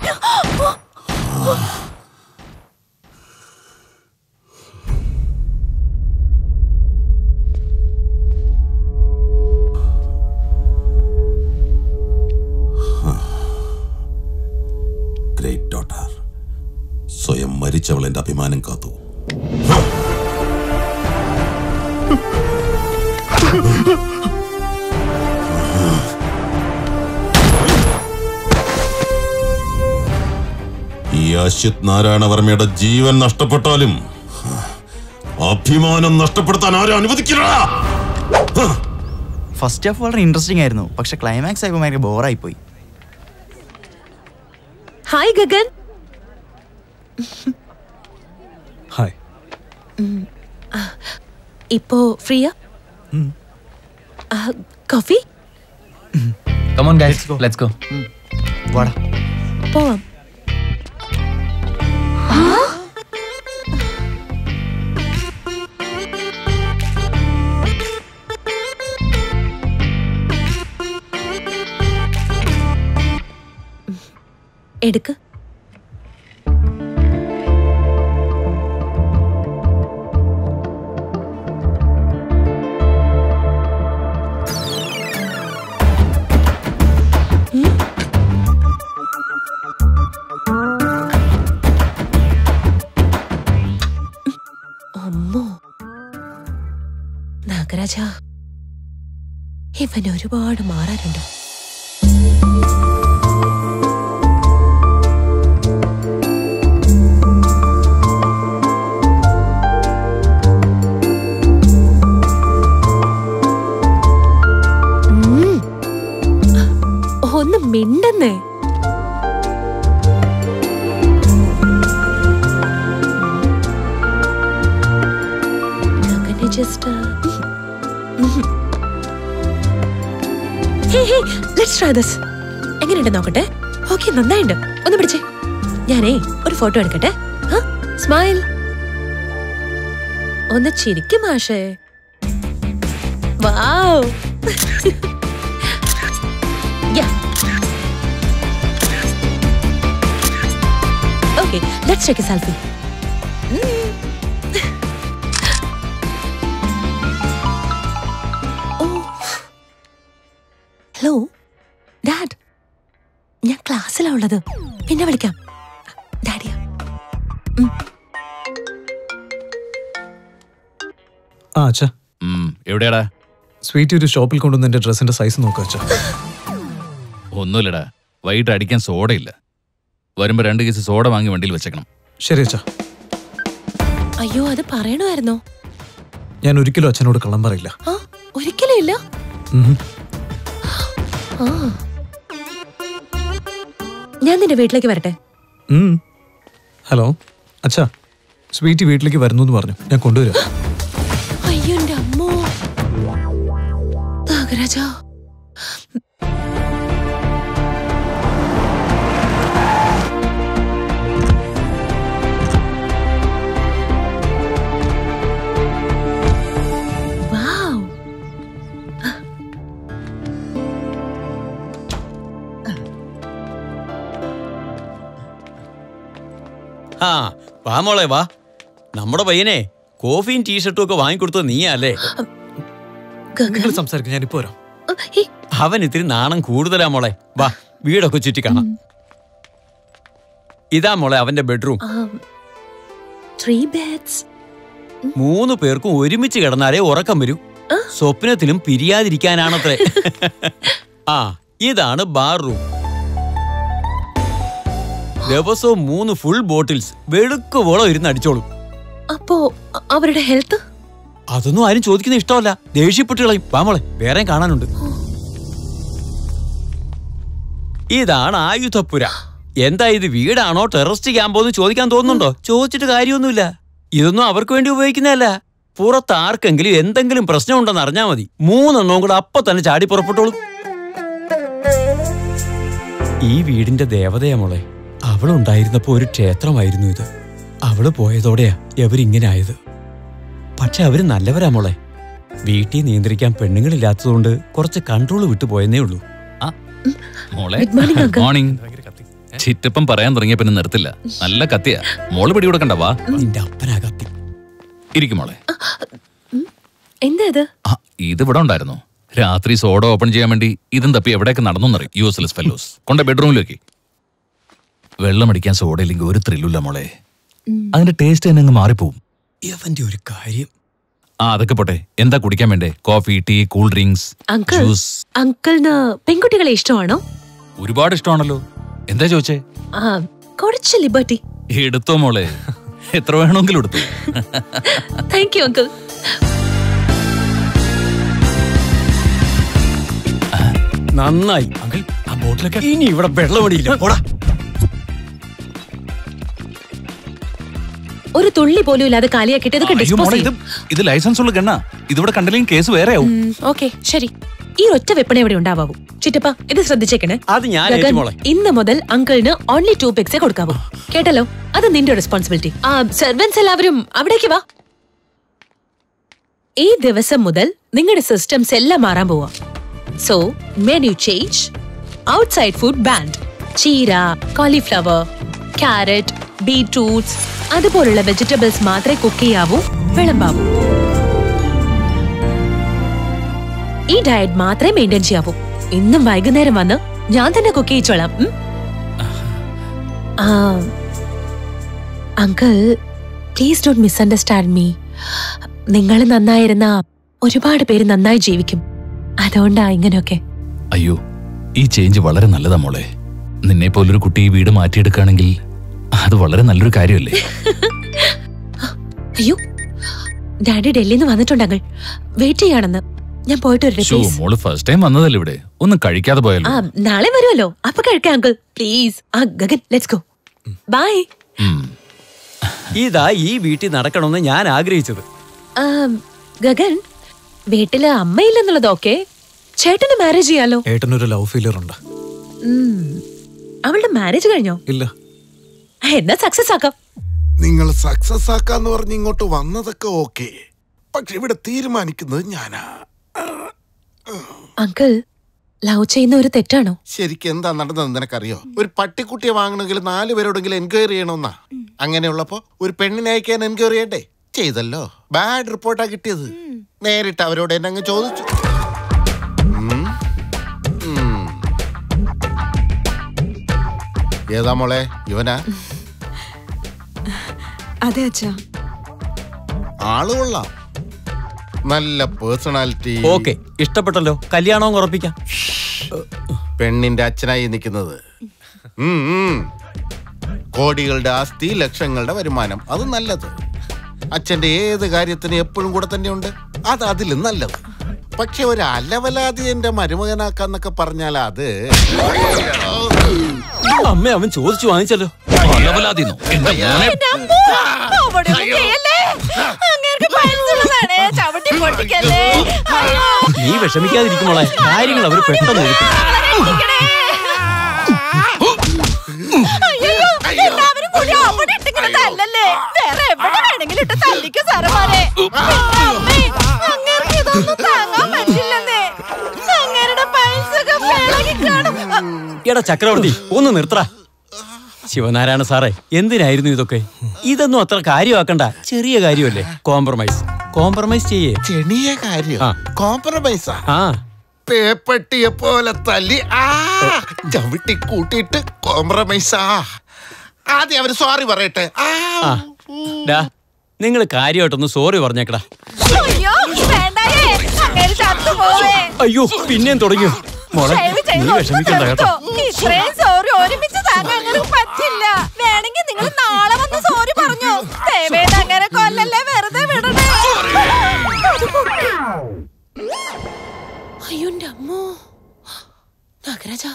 ഗ്രേറ്റ് ഡോട്ടർ സ്വയം മരിച്ചവൾ എന്റെ അഭിമാനം കാത്തു ഈ അശ്വത് നാരായണവർമ്മയുടെ ജീവൻ നഷ്ടപ്പെട്ടാലും അഭിമാനം നഷ്ടപ്പെടുത്താൻ ആരും അനുവദിക്കില്ല ഫസ്റ്റ് ഹാഫ് വളരെ ഇൻട്രസ്റ്റിംഗ് ആയിരുന്നു പക്ഷെ ക്ലൈമാക്സ് ആയപ്പോൾ ഭയങ്കര ബോറായി പോയി ഹായ് ഗഗൻ ഹായ് ഉം. ആ, ഇപ്പോ ഫ്രീയാ coffee Come on, guys. Let's go. വാടാ പോവാം എടുക്ക് അമ്മോ നാഗരാജ ഇവൻ ഒരുപാട് മാറാനുണ്ട് ഉം. ഒന്ന് മിണ്ടെന്നേ അങ്ങനെ ജസ്റ്റ് ലെറ്റ്സ് ട്രൈ ദിസ് എങ്ങനെയുണ്ട് നോക്കട്ടെ ഓക്കെ നന്നായിണ്ട് ഒന്ന് പിടിച്ചേ ഞാനേ ഒരു ഫോട്ടോ എടുക്കട്ടെ സ്മൈൽ ഒന്ന് ചിരിക്കും മാഷേ wow Yeah. Okay, let's take a selfie. Hello dad ഞാൻ ക്ലാസ്സിലാ ഉള്ളത് പിന്നെ വിളിക്കാം ഡാഡിയാ ആ അച്ഛാ എവിടെയാടാ സ്വീറ്റ് ഒരു ഷോപ്പിൽ കൊണ്ടുവന്ന് എന്റെ ഡ്രസ്സിന്റെ സൈസ് നോക്കുക അച്ഛാ ഒന്നുമില്ലടാ വൈകിട്ട് അടിക്കാൻ സോഡയില്ല വരുമ്പോ രണ്ട് കേസ് സോഡ വാങ്ങി വണ്ടിയിൽ വെച്ചേക്കണം ശരി അച്ഛാ അയ്യോ അത് പറയണമായിരുന്നോ ഞാൻ ഒരിക്കലും അച്ഛനോട് കള്ളം പറയില്ല ആ ഒരിക്കലും ഇല്ല ഉം. ആ ഞാൻ നിന്റെ വീട്ടിലേക്ക് വരട്ടെ ഉം. ഹലോ അച്ഛാ സ്വീറ്റ് വീട്ടിലേക്ക് വരുന്നു എന്ന് പറഞ്ഞു ഞാൻ കൊണ്ടുവരാം അയ്യോ എന്റെ അമ്മോ നാഗരാജ Wow. ആ വാ മോളെ വാ നമ്മുടെ പയ്യനെ കോഫിയും ടീഷർട്ടും ഒക്കെ വാങ്ങിക്കൊടുത്തത് നീയാ അല്ലേ നിങ്ങൾ സംസാരിക്കും ഞാൻ ഇപ്പോ വരാം അവൻ ഇത്തിരി നാണം കൂടുതലാ മോളെ വാ വീടൊക്കെ ചുറ്റി കാണാം ഇതാ മോളെ അവന്റെ ബെഡ്റൂം ത്രീ ബെഡ്സ് മൂന്ന് പേർക്കും ഒരുമിച്ച് കിടന്നാലേ ഉറക്കം വരൂ സ്വപ്നത്തിലും പിരിയാതിരിക്കാനാണത്രേ ആ ഇതാണ് ബാർ റൂം ദിവസവും മൂന്ന് ഫുൾ ബോട്ടിൽസ് വെളുക്കുവോളം ഇരുന്ന് അടിച്ചോളും അപ്പോ അ- അവരുടെ ഹെൽത്ത് അതൊന്നും ആരും ചോദിക്കുന്ന ഇഷ്ടമല്ല ദേഷ്യപ്പെട്ട് കളയും വാമോളെ വേറെ കാണാനുണ്ട് ഇതാണ് ആയുധപ്പുര എന്താ ഇത് വീടാണോ ടെററിസ്റ്റ് ക്യാമ്പോ എന്ന് ചോദിക്കാൻ തോന്നുന്നുണ്ടോ ചോദിച്ചിട്ട് കാര്യമൊന്നുമില്ല ഇതൊന്നും അവർക്ക് വേണ്ടി ഉപയോഗിക്കുന്നതല്ല പുറത്ത് ആർക്കെങ്കിലും എന്തെങ്കിലും പ്രശ്നമുണ്ടെന്ന് അറിഞ്ഞാൽ മതി മൂന്നെണ്ണവും കൂടെ അപ്പൊ തന്നെ ചാടി പുറപ്പെട്ടോളും ഈ വീടിന്റെ ദേവതയാ മോളെ അവളുണ്ടായിരുന്നപ്പോ ഒരു ക്ഷേത്രമായിരുന്നു ഇത് അവള് പോയതോടെയാ എവരിങ്ങനെ ആയത് പക്ഷെ അവര് നല്ലവരാ മോളെ വീട്ടിൽ നിയന്ത്രിക്കാൻ പെണ്ണുങ്ങളില്ലാത്തതുകൊണ്ട് കുറച്ച് കൺട്രോൾ വിട്ടുപോയെന്നേ ഉള്ളൂ മോളെ Good morning, uncle. മോർണിംഗ് ചിറ്റപ്പം പറയാൻ തുടങ്ങിയ പിന്നെ നിർത്തില്ല നല്ല കത്തിയാ മോള് പിടി കൊടുക്കണ്ട വാ നിന്റെ അപ്പനാ കത്തി ഇരിക്കും മോളെ എന്താ ഇത് ഇത് ഇവിടെ ഉണ്ടായിരുന്നു രാത്രി സോഡ ഓപ്പൺ ചെയ്യാൻ വേണ്ടി ഇതും തപ്പി എവിടെയൊക്കെ നടന്നറിയും യൂസ്ലെസ് ഫെല്ലോസ് കൊണ്ട് ബെഡ്റൂമിലേക്ക് വെള്ളം അടിക്കാൻ സോഡ ഇല്ലെങ്കിൽ ഒരു ത്രില്ലില്ല മോളെ അതിന്റെ ടേസ്റ്റ് തന്നെ അങ്ങ് മാറിപ്പോവും ഇവന്റെ ഒരു കാര്യം ആ അതൊക്കെ പോട്ടെ എന്താ കുടിക്കാൻ വേണ്ടേ coffee tea cool drinks uncle juice അങ്കിളിന് പെൺകുട്ടികളെ ഇഷ്ടമാണോ ഒരുപാട് ഇഷ്ടമാണല്ലോ എന്താ ചോദിച്ചേ ആ കുറച്ച് ലിബർട്ടി എടുത്തോ മോളെ എത്ര വേണമെങ്കിലും എടുത്തു താങ്ക് യു അങ്കിൾ നന്നായി ആ ബോട്ടിലൊക്കെ ഇനി ഇവിടെ വെള്ളമടിയില്ല പോടാ ഒരു തുള്ളി പോലും ഇല്ലാതെ കാലിയാക്കിയിട്ട് ഇതൊക്കെ അയ്യോ ഡിസ്പോസ് മോളെ ഇത് ഇത് ലൈസൻസ് ഉള്ള ഗണ്ണ ഇതിവിടെ കണ്ടില്ലെങ്കിൽ കേസ് വേറെ ആവും ഓക്കെ ശരി ഈ ഒറ്റ വെപ്പണ ഇവിടെ ഉണ്ടാവാവൂ ചിറ്റപ്പ ഇത് ശ്രദ്ധിച്ചേക്കണേ അത് ഞാൻ ഗഗൻ, ഏറ്റു മോളെ. ഇന്ന് മുതൽ അങ്കിളിന് ഓൺലി ടു പെക്സേ കൊടുക്കാവൂ കേട്ടല്ലോ അത് നിന്റെ റെസ്പോൺസിബിലിറ്റി ആ സെർവൻസ് എല്ലാവരും അവിടേക്ക് വാ ഈ ദിവസം മുതൽ നിങ്ങളുടെ സിസ്റ്റംസ് എല്ലാം മാറാൻ പോവാ so menu change outside food banned ചീര കോളിഫ്ലവർ ക്യാരറ്റ് ബീട്രൂട്ട്സ് അതുപോലുള്ള വെജിറ്റബിൾസ് മാത്രമേ കുക്ക് ചെയ്യാവൂ വിളമ്പാവൂ ഈ ഡയറ്റ് മാത്രമേ മെയിൻറ്റെയിൻ ചെയ്യാവൂ ഇന്നും വൈകുന്നേരം വന്ന് ഞാൻ തന്നെ കുക്ക് ചെയ്യിച്ചോളാം ഉം? ആ uncle please don't misunderstand me നിങ്ങൾ നന്നായിരുന്ന ഒരുപാട് പേര് നന്നായി ജീവിക്കും അതുകൊണ്ടാ ഇങ്ങനെയൊക്കെ അയ്യോ ഈ ചേഞ്ച് വളരെ നല്ലതാ മോളെ നിന്നെ പോലൊരു കുട്ടി ഈ വീട് മാറ്റിയെടുക്കുകയാണെങ്കിൽ അത് വളരെ നല്ലൊരു കാര്യമല്ലേ അയ്യോ ഡാഡി ഡൽഹിയിൽ നിന്ന് വന്നിട്ടുണ്ട് അങ്കിൾ വെയിറ്റ് ചെയ്യാണെന്ന് ഞാൻ പോയിട്ട് വരട്ടെ ഷോ പ്ലീസ് മോള് ഫസ്റ്റ് ടൈം വന്നതല്ലേ ഇവിടെ ഒന്നും കഴിക്കാതെ പോയല്ലോ ആ നാളെ വരുമല്ലോ അപ്പൊ കഴിക്കാം അങ്കിൾ പ്ലീസ് ആ ഗഗൻ ലെറ്റ്സ് ഗോ ബൈ ഇതാ ഈ വീട്ടിൽ നടക്കണമെന്ന് ഞാൻ ആഗ്രഹിച്ചത് ഗഗൻ വീട്ടില് അമ്മയില്ലെന്നുള്ളത് ഓക്കെ ചേട്ടന് മാരേജ് ചെയ്യാലോ ഏട്ടനൊരു ലവ് ഫെയിലിയർ ഉണ്ട് ഉം. അവളുടെ മാരേജ് കഴിഞ്ഞോ ഇല്ല എന്നാ സക്സസ് ആക്കാം നിങ്ങൾ സക്സസ് ആക്കാന്ന് പറഞ്ഞ് ഇങ്ങോട്ട് വന്നതൊക്കെ ഓക്കെ പക്ഷെ ഇവിടെ തീരുമാനിക്കുന്നത് ഞാനാ അങ്കിൾ ലവ് ചെയ്യുന്ന ഒരു തെറ്റാണോ ശരിക്കും എന്താ നടന്നത് നിനക്കറിയോ ഒരു പട്ടിക്കുട്ടിയെ വാങ്ങണമെങ്കിൽ നാല് പേരോടെങ്കിലും എൻക്വയറി ചെയ്യണമെന്നാ അങ്ങനെയുള്ളപ്പോ ഒരു പെണ്ണിനെ അയക്കാൻ എൻക്വയറി ചെയ്യണ്ടേ ചെയ്തല്ലോ ബാഡ് റിപ്പോർട്ടാ കിട്ടിയത് നേരിട്ട് അവരോട് എന്നെ അങ്ങ് ചോദിച്ചു ഉം. ഉം. ഏതാ മോളെ ഇവനാ അതെ അച്ഛാ ആള് കൊള്ളാം നല്ല പേഴ്സണാലിറ്റി ഓക്കെ ഇഷ്ടപ്പെട്ടല്ലോ കല്യാണവും ഉറപ്പിക്കാം പെണ്ണിന്റെ അച്ഛനായി നിൽക്കുന്നത് ഉം, ഉം. കോടികളുടെ ആസ്തി ലക്ഷങ്ങളുടെ വരുമാനം അത് നല്ലത് അച്ഛന്റെ ഏത് കാര്യത്തിന് എപ്പോഴും കൂടെ തന്നെയുണ്ട് അത് അതിലും നല്ലത് പക്ഷെ ഒരു അലവലാതി എന്റെ മരുമകനാക്കാന്നൊക്കെ പറഞ്ഞാൽ അത് അമ്മ അവൻ ചോദിച്ചു വാങ്ങിച്ചല്ലോ അലവലാതിന്നോ? എന്റെ മോനെ നീ വിഷമിക്കാതിരിക്കുമോളെ കാര്യങ്ങൾ അവർ പെട്ടെന്ന് ഒതുക്കും അയ്യോ എല്ലാവരും കൂടി അവിടെ ഇട്ടിങ്ങനെ തല്ലല്ലേ വേറെ എവിടെ വേണമെങ്കിലും ഇട്ട് തല്ലിക്കോ സാറന്മാരെ അമ്മേ, അങ്ങേർക്ക് ഇതൊന്നും താങ്ങാൻ പറ്റില്ലെന്നേ അങ്ങേരുടെ പൈസൊക്കെ പിളകി കാണും എടാ ചക്രവർത്തി ഒന്ന് നിർത്തറ ശിവനാരായണ സാറേ എന്തിനായിരുന്നു ഇതൊക്കെ ഇതൊന്നും അത്ര കാര്യമാക്കണ്ട ചെറിയ കാര്യമല്ലേ കോംപ്രമൈസ് കോംപ്രമൈസ് ചെയ്യേ ചെറിയ കാര്യം കോംപ്രമൈസാ ആ പേപ്പട്ടിയെ പോലെ തല്ലി ആ ചവിട്ടി കൂട്ടിയിട്ട് കോംപ്രമൈസാ ആദ്യം അവര് സോറി പറയട്ടെ ആ ആ ഡാ നിങ്ങൾ കാര്യമായിട്ടൊന്ന് സോറി പറഞ്ഞേക്കടാ അയ്യോ വേണ്ടായേ അങ്ങേര് ചത്തുപോവേ അയ്യോ പിന്നെയും തുടങ്ങിയോ മോളെ ദയവ് ചെയ്ത് നീ ഒന്ന് വിഷമിക്കണ്ട കേട്ടോ നിർത്തോ. ഇത്രയും സോറി ഒരുമിച്ച് താങ്ങാൻ ഞങ്ങൾക്ക് പറ്റില്ല വേണമെങ്കിൽ നിങ്ങൾ നാളെ വന്ന് സോറി പറഞ്ഞു ദയവേത് അങ്ങനെ കൊല്ലല്ലേ വെറുതെ വിടണേ അത് പൊട്ടി. അയ്യോ എന്റെ അമ്മോ നാഗരാജ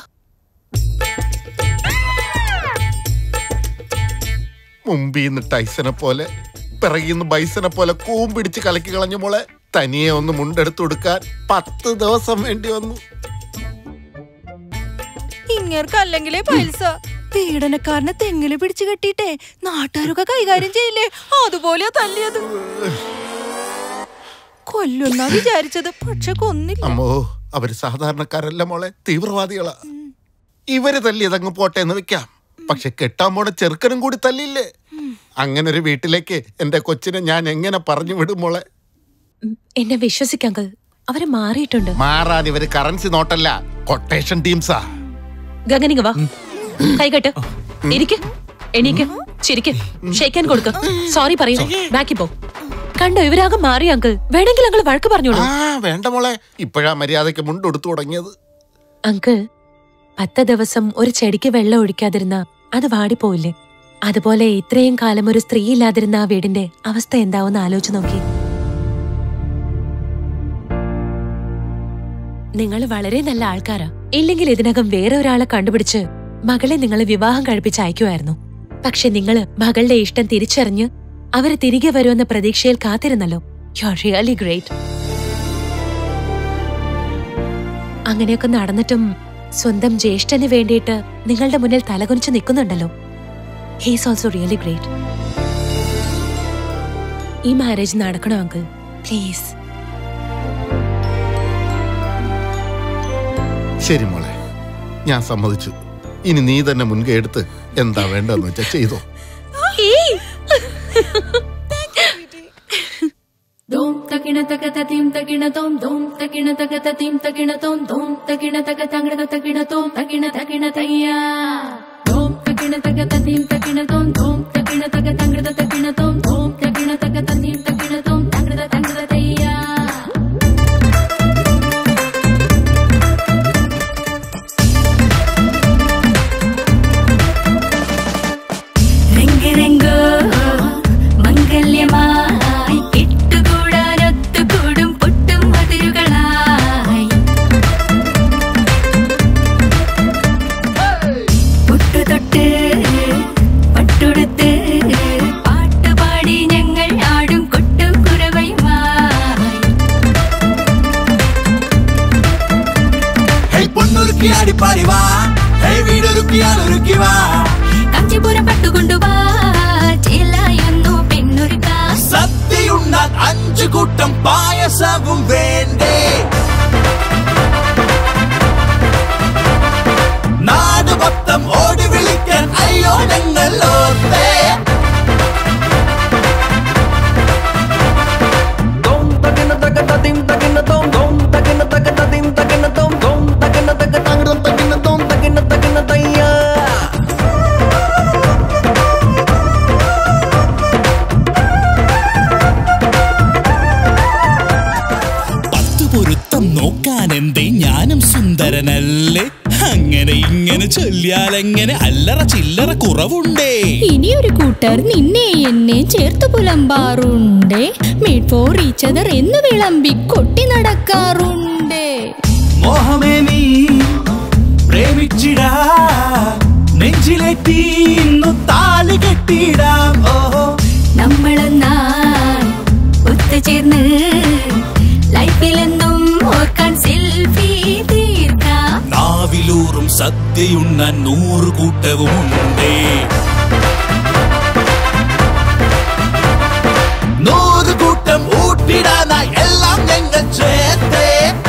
മുമ്പിന്ന് ടൈസനെ പോലെ പിറകിന്ന് ബൈസനെ പോലെ കൂമ്പിടിച്ച് കലക്കി കളഞ്ഞു മോളെ തനിയെ ഒന്ന് മുണ്ടെടുത്ത് കൊടുക്കാൻ പത്ത് ദിവസം വേണ്ടി വന്നു ഇങ്ങേർക്ക് അല്ലെങ്കിലേ പൈസ പീഡനക്കാരനെ തെങ്ങില് പിടിച്ചു കെട്ടിയിട്ടേ നാട്ടുകാരൊക്കെ കൈകാര്യം ചെയ്യില്ലേ അതുപോലെയാ തല്ലിയത് കൊല്ലുന്നാ വിചാരിച്ചത് പക്ഷെ കൊന്നില്ല അമ്മോ അവര് സാധാരണക്കാരല്ല മോളെ തീവ്രവാദികളാ ഇവര് തല്ലിയതങ്ങ് പോട്ടെ എന്ന് വെക്കാം പക്ഷെ കെട്ടാൻ പോണ ചെറുക്കനും കൂടി തല്ലിയില്ലേ അങ്ങനെ ഒരു വീട്ടിലേക്ക് എന്റെ കൊച്ചിനെ ഞാൻ എങ്ങനെ പറഞ്ഞു വിടും മോളെ എന്നെ വിശ്വസിക്കാം അങ്കിൾ അവര് മാറിയിട്ടുണ്ട് മാറാൻ ഇവര് കറൻസി നോട്ടല്ല കൊട്ടേഷൻ ടീംസാ ഗഗനിങ് വാ കൈകെട്ട് ഇരിക്ക് എണീക്ക് ചിരിക്ക് ഷെയ്ക്കാൻ കൊടുക്ക സോറി പറയൂ ബാക്കി പോ കണ്ടോ ഇവരാകെ മാറി അങ്കിൾ വേണമെങ്കിൽ അങ്കിൾ വഴക്ക് പറഞ്ഞോളൂ ആ വേണ്ട മോളെ ഇപ്പോഴാ മര്യാദയ്ക്ക് മുണ്ടെടുത്തു തുടങ്ങിയത് അങ്കിൾ പത്ത് ദിവസം ഒരു ചെടിക്ക് വെള്ളം ഒഴിക്കാതിരുന്ന അത് വാടിപ്പോയില്ലേ അതുപോലെ ഇത്രയും കാലം ഒരു സ്ത്രീ ഇല്ലാതിരുന്ന ആ വീടിന്റെ അവസ്ഥ എന്താവെന്ന് ആലോചിച്ച് നോക്കി നിങ്ങൾ വളരെ നല്ല ആൾക്കാരാ ഇല്ലെങ്കിൽ ഇതിനകം വേറെ ഒരാളെ കണ്ടുപിടിച്ച് മകളെ നിങ്ങൾ വിവാഹം കഴിപ്പിച്ച് അയക്കുമായിരുന്നു പക്ഷെ നിങ്ങൾ മകളുടെ ഇഷ്ടം തിരിച്ചറിഞ്ഞ് അവര് തിരികെ വരുമെന്ന പ്രതീക്ഷയിൽ കാത്തിരുന്നല്ലോ യു ആർ റിയലി ഗ്രേറ്റ് അങ്ങനെയൊക്കെ നടന്നിട്ടും സ്വന്തം ജ്യേഷ്ഠന് വേണ്ടിയിട്ട് നിങ്ങളുടെ മുന്നിൽ തലകുനിച്ച് നിൽക്കുന്നുണ്ടല്ലോ ഹീസ് ഓൾസോ റിയലി ഗ്രേറ്റ് ഈ മാരേജ് നടക്കണോ അങ്കിൾ പ്ലീസ് ശരി മോളെ ഞാൻ സമ്മതിച്ചു ഇനി നീ തന്നെ മുൻകൈ എടുത്ത് എന്താ വേണ്ടെന്ന് വെച്ചാ ചെയ്തോ Dum takina taka tatim takina tom dum takina taka tatim takina tom dum takina taka tangra takina tom takina takina tayya dum takina taka tatim takina tom dum takina taka tangra takina tom dum takina taka tatim takina tom tangra tangra tayya രംഗരംഗോ മംഗല്യമായി ഇട്ടുകൂടാനൊത്തുകൂടും പൊട്ടും മതിരുകളായി പൊട്ടുതൊട്ട് പട്ടുടുത്ത് പാട്ടുപാടി ഞങ്ങൾ ആടും കൊട്ടും കുരവയുമായി hey പൊന്നൊരുക്കി ആടിപ്പാടി വാ hey വീടൊരു കുട്ടിയാളൊരുക്കി വാ കാഞ്ചീപുരം പട്ടുകൊണ്ടുവാ ചിലയൊന്നു പെണ്ണൊരുക്കാ സദ്യയുണ്ണാൻ അഞ്ചു കൂട്ടം പായസവും വേണ്ടേ നാട് മൊത്തം ഓടി വിളിക്കാൻ അയ്യോ ഞങ്ങൾ ഓർത്തേ പത്ത് പൊരുത്തം നോക്കാൻ എന്തേ ഞാനും സുന്ദരനല്ലേ അങ്ങനെ ഇങ്ങനെ ചൊല്ലിയാൽ എങ്ങനെ അല്ലറ ചില്ലറ കുറവുണ്ടേ ഇനിയൊരു കൂട്ടർ നിന്നെ എന്നെ ചേർത്ത് പുലമ്പാറുണ്ടേ മേഡ് ഫോർ ഈച്ച് അതർ എന്ന് വിളമ്പി കൊട്ടി നടക്കാറുണ്ടേ മോഹമേ നീ പ്രേമിച്ചിടാ നെഞ്ചിലെത്തി ഇന്നു താലി കെട്ടിടാം ഓഹോ നമ്മളൊന്നായി ഒത്തുചേർന്ന് ലൈഫിലെന്നും ഓർക്കാൻ സെൽഫി തീർക്കാം നാവിലൂറും സദ്യയുണ്ണാൻ നൂറ് കൂട്ടവുമുണ്ടേ നൂറ് കൂട്ടം ഊട്ടിടാനായി എല്ലാം ഞങ്ങൾ ചേർത്തേ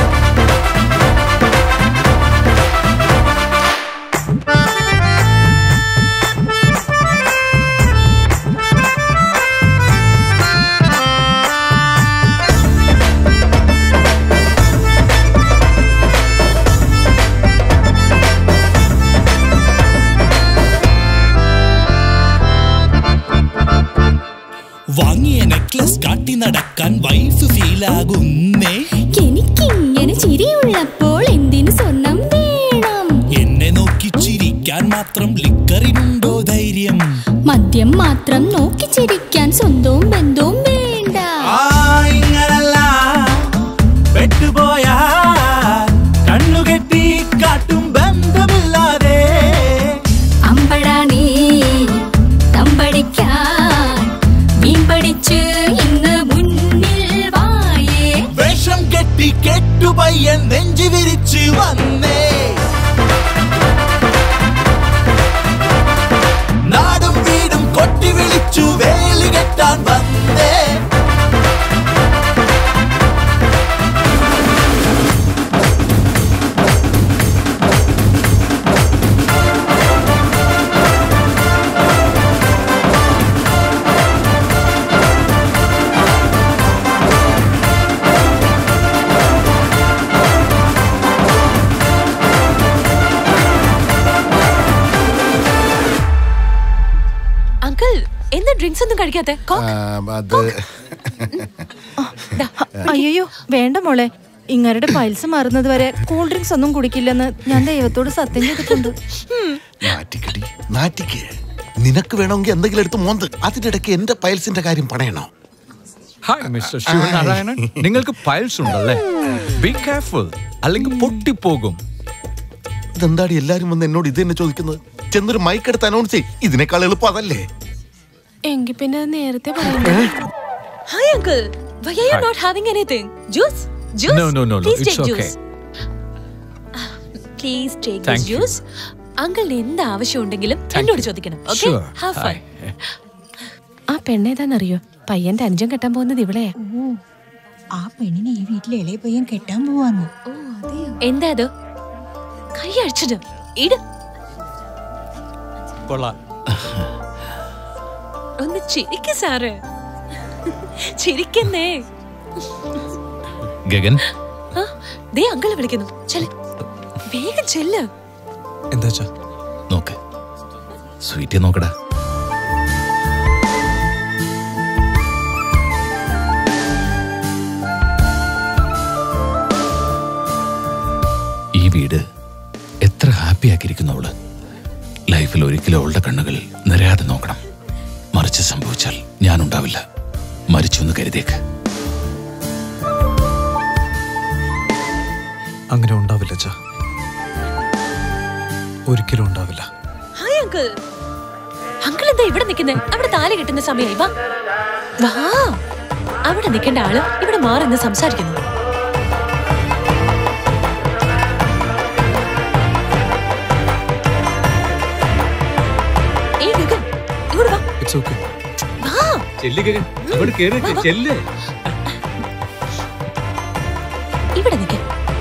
വാങ്ങിയ നെക്ലസ് കാട്ടി നടക്കാൻ വൈഫ് ഫീലാകുന്നേ എനിക്കിങ്ങനെ ചിരിയുള്ളപ്പോൾ എന്തിനു സ്വർണം വേണം എന്നെ നോക്കി ചിരിക്കാൻ മാത്രം ലിക്കറിനുണ്ടോ ധൈര്യം മദ്യം മാത്രം നോക്കി ചിരിക്കാൻ സ്വന്തവും ബന്ധവും വേണ്ട ആ ഇങ്ങനല്ല പെട്ടുപോയാ കണ്ണുകെട്ടി കാട്ടും ബന്ധമില്ലാതെ അമ്പടാ നീ തമ്പടിക്കാൻ മീൻ പഠിച്ച് ഇന്ന് മുന്നിൽ വായേ വേഷം കെട്ടി കെട്ടുപയ്യൻ നെഞ്ചു വിരിച്ച് വന്നേ നാടും വീടും കൊട്ടി വിളിച്ചു വേലി കെട്ടാൻ വന്നേ അങ്കിൾ എന്താ ഡ്രിങ്ക്സ് ഒന്നും കഴിക്കാത്തെ കോക്ക് അത് അയ്യോ വേണ്ട മോളെ ഇങ്ങരുടെ പൈൽസ് മാറുന്നത് വരെ കൂൾ ഡ്രിങ്ക്സ് ഒന്നും കുടിക്കില്ലെന്ന് ഞാൻ ദൈവത്തോട് സത്യം ചെയ്തിട്ടുണ്ട് നാറ്റിക്കടി നാറ്റിക്ക് നിനക്ക് വേണമെങ്കിൽ എന്തെങ്കിലും എടുത്ത് മോന്ത് അതിനിടയ്ക്ക് എന്റെ പൈൽസിന്റെ കാര്യം പണയണോ ഹായ് മിസ്റ്റർ ശിവനാരായണൻ നിങ്ങൾക്ക് പൈൽസ് ഉണ്ടല്ലേ ബി കെയർഫുൾ അല്ലെങ്കിൽ പൊട്ടിപ്പോകും ഇതെന്താടി എല്ലാരും വന്ന് എന്നോട് ഇത് തന്നെ ചോദിക്കുന്നത് ചെന്നൊരു മൈക്ക് എടുത്ത് അനൗൺസ് ചെയ് ഇതിനേക്കാൾ എളുപ്പം അതല്ലേ എങ്കിൽ പിന്നെ അത് നേരത്തെ പറയണ്ടേ hi uncle why are you not having anything juice juice No, no, no, no. Please It's take okay. Juice please take Thank this you. Juice അങ്കിളിന് എന്ത് ആവശ്യം ഉണ്ടെങ്കിലും Thank എന്നോട് you. ചോദിക്കണം okay Sure. Have fun Hi. ആ പെണ്ണേതാന്നറിയോ പയ്യന്റെ അനുജം കെട്ടാൻ പോകുന്നത് ഇവിടെയാ ആ പെണ്ണിനെ ഈ വീട്ടിലെ ഇളയ പയ്യൻ കെട്ടാൻ പോവാന്ന് എന്താ അത് കൈ അടിച്ചത് ഇട് കൊള്ളാം ഒന്ന് ചിരിക്ക സാറ് ചിരിക്കുന്നേ ഗഗൻ ആ, ദേ അങ്കിള് വിളിക്കുന്നു ചെല് വേഗം ചെല്ല് എന്താ നോക്ക് സ്വീറ്റ് നോക്കടാ ഈ വീട് എത്ര ഹാപ്പി ആക്കിയിരിക്കുന്നു അവള് ലൈഫിൽ ഒരിക്കലും അവളുടെ കണ്ണുകൾ നിറയാതെ നോക്കണം മറിച്ച് സംഭവിച്ചാൽ ഞാനുണ്ടാവില്ല മരിച്ചു എന്ന് കരുതിയേക്ക് അങ്ങനെ ഉണ്ടാവില്ല അച്ഛാ ഒരിക്കലും ഉണ്ടാവില്ല ഹായ് അങ്കിൾ അങ്കിൾ എന്താ ഇവിടെ നിൽക്കുന്നേ അവിടെ താലി കെട്ടുന്ന സമയമായി വാ വാ അവിടെ നിൽക്കേണ്ട ആള് ഇവിടെ മാറി നിന്ന് സംസാരിക്കുന്നു ഇറ്റ്സ് ഓക്കെ വാ ചെല്ല് ഗഗൻ അവിടെ കേറി ചെല്ല് ഇവിടെ നിൽക്ക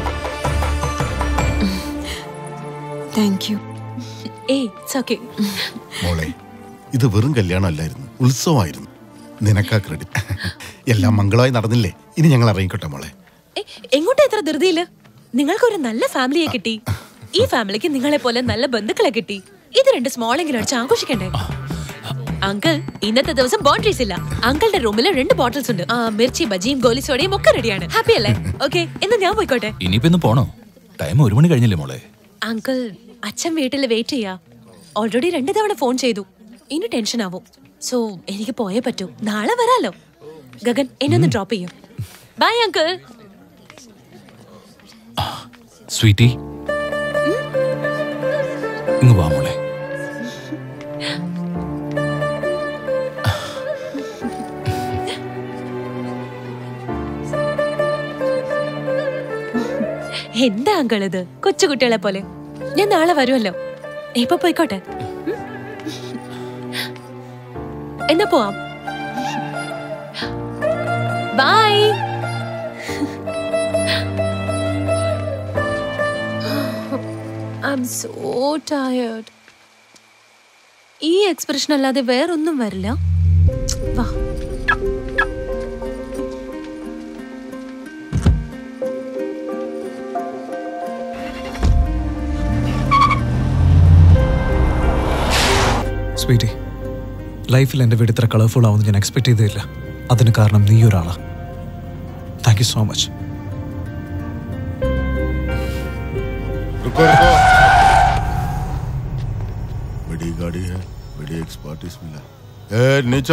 താങ്ക് യു ഏയ് ഇറ്റ്സ് ഓക്കെ മോളെ ഇത് വെറും കല്യാണം അല്ലായിരുന്നു ഉത്സവമായിരുന്നു നിനക്കാ ക്രെഡിറ്റ് എല്ലാം മംഗളമായി നടന്നില്ലേ ഇനി ഞങ്ങൾ ഇറങ്ങിക്കോട്ടെ മോളെ എങ്ങോട്ടാ ഇത്ര ധൃതിയില് നിങ്ങൾക്കൊരു നല്ല ഫാമിലിയെ കിട്ടി ഈ ഫാമിലിക്ക് നിങ്ങളെ പോലെ നല്ല ബന്ധുക്കളെ കിട്ടി ഇത് രണ്ട് സ്മോളെങ്കിലും അടിച്ച് ആഘോഷിക്കണ്ടേ അങ്കിൾ ഇന്നത്തെ ദിവസം ബോണ്ടറീസ് ഇല്ല അങ്കിളുടെ റൂമിൽ രണ്ട് ബോട്ടിൽസ് ഉണ്ട് ആ മിർച്ചി ബജിയും ഗോലി സോഡയും ഒക്കെ റെഡിയാണ് ഹാപ്പി അല്ലേ ഓക്കെ എന്നാ ഞാൻ പോയിക്കോട്ടെ ഇനിയിപ്പോ ഇന്ന് പോണോ ടൈം ഒരു മണി കഴിഞ്ഞില്ലേ മോളെ അങ്കിൾ അച്ഛൻ വീട്ടിൽ വെയിറ്റ് ചെയ്യാ ഓൾറെഡി രണ്ട് തവണ ഫോൺ ചെയ്തു ഇനി ടെൻഷൻ ആവും സോ എനിക്ക് പോയേ പറ്റൂ നാളെ വരാലോ ഗഗൻ എന്നെ ഒന്ന് ഡ്രോപ്പ് ചെയ്യും ബൈ അങ്കിൾ സ്വീറ്റി ഇങ്ങ് വാ മോളെ എന്താ അങ്കിൾ ഇത് കൊച്ചുകുട്ടികളെ പോലെ ഞാൻ നാളെ വരുമല്ലോ ഇപ്പൊ പോയിക്കോട്ടെ ഉം? എന്നാ പോവാം bye I am so tired ഈ എക്സ്പ്രഷൻ അല്ലാതെ വേറൊന്നും വരില്ല വാ സ്വീറ്റി ലൈഫിൽ എൻ്റെ വീട് ഇത്ര കളർഫുൾ ആവുമെന്ന് ഞാൻ എക്സ്പെക്ട് ചെയ്തില്ല അതിന് കാരണം നീ ഒരാളാ താങ്ക് യു സോ മച്ച് रुको रुको बड़ी गाड़ी है बड़ी एक्सपर्टीज मिला ए नीचो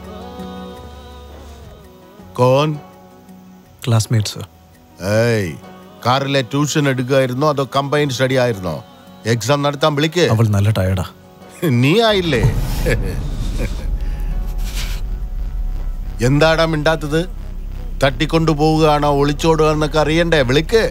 कौन ക്ലാസ്മേറ്റ്സ് ഏയ് കാറിലെ ട്യൂഷൻ എടുക്കുമായിരുന്നോ അതോ കമ്പൈൻഡ് സ്റ്റഡി ആയിരുന്നോ എക്സാം നടത്താൻ വിളിക്ക് അവൾ നല്ല ടയർഡാ നീ ആയില്ലേ എന്താടാ മിണ്ടാത്തത് തട്ടിക്കൊണ്ടു പോവുകയാണോ ഒളിച്ചോടുക എന്നൊക്കെ അറിയണ്ടേ വിളിക്ക്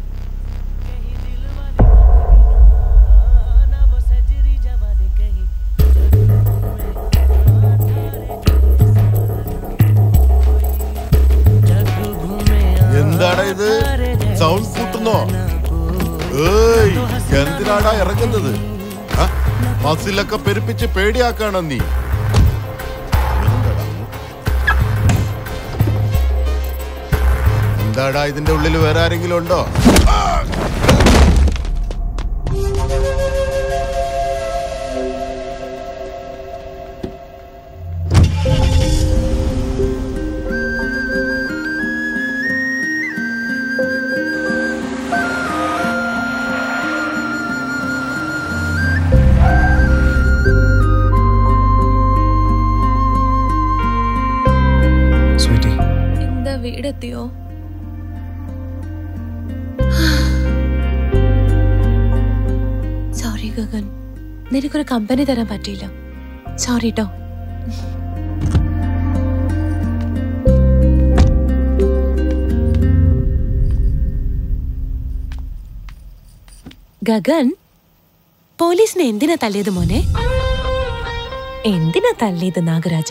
എന്താടാ ഇത് സൗണ്ട് കൂട്ടുന്നോ ഏയ് എന്തിനാടാ ഇറങ്ങുന്നത് ആ, ബസ്സിലൊക്കെ പെരുപ്പിച്ച് പേടിയാക്കാണോ നീ എന്താടാ? എന്താടാ ഇതിന്റെ ഉള്ളിൽ വേറെ ആരെങ്കിലും ഉണ്ടോ ആ! സ്വീറ്റി എന്താ വീടെത്തിയോ സോറി ഗഗൻ നിനക്കൊരു കമ്പനി തരാൻ പറ്റിയില്ല സോറി ട്ടോ ഗഗൻ പോലീസിനെ എന്തിനാ തല്ലിയത് മോനെ എന്തിനാ തല്ലിയത് നാഗരാജ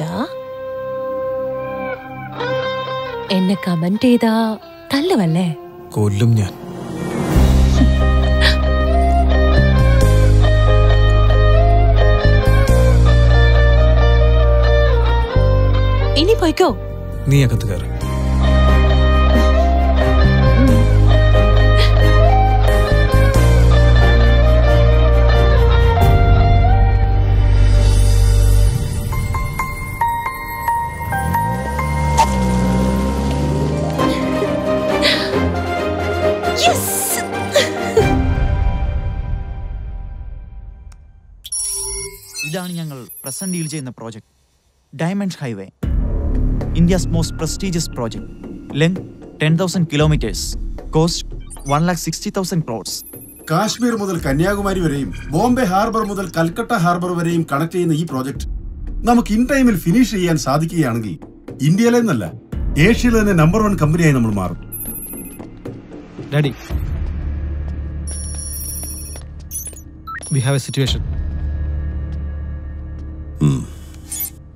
എന്നെ കമന്റ് ചെയ്താ തല്ലുവല്ലേ കൊല്ലും ഞാൻ ഇനി പോയിക്കോ നീ അകത്ത് കയറി ഇതാണ് ഞങ്ങൾ പ്രസന്റ് ഡീൽ ചെയ്യുന്ന project diamonds highway India's most prestigious project length ten thousand kilometres cost one lakh sixty thousand crores Kashmir മുതൽ കന്യാകുമാരി വരെയും ബോംബെ ഹാർബർ മുതൽ കൽക്കട്ട ഹാർബർ വരെയും കണക്ട് ചെയ്യുന്ന ഈ പ്രോജക്റ്റ് നമുക്ക് ഇൻ ടൈമിൽ ഫിനിഷ് ചെയ്യാൻ സാധിക്കുകയാണെങ്കിൽ ഇന്ത്യയിലെ നിന്നല്ല ഏഷ്യയിലെ തന്നെ നമ്പർ വൺ കമ്പനിയായി നമ്മൾ മാറും daddy we have a situation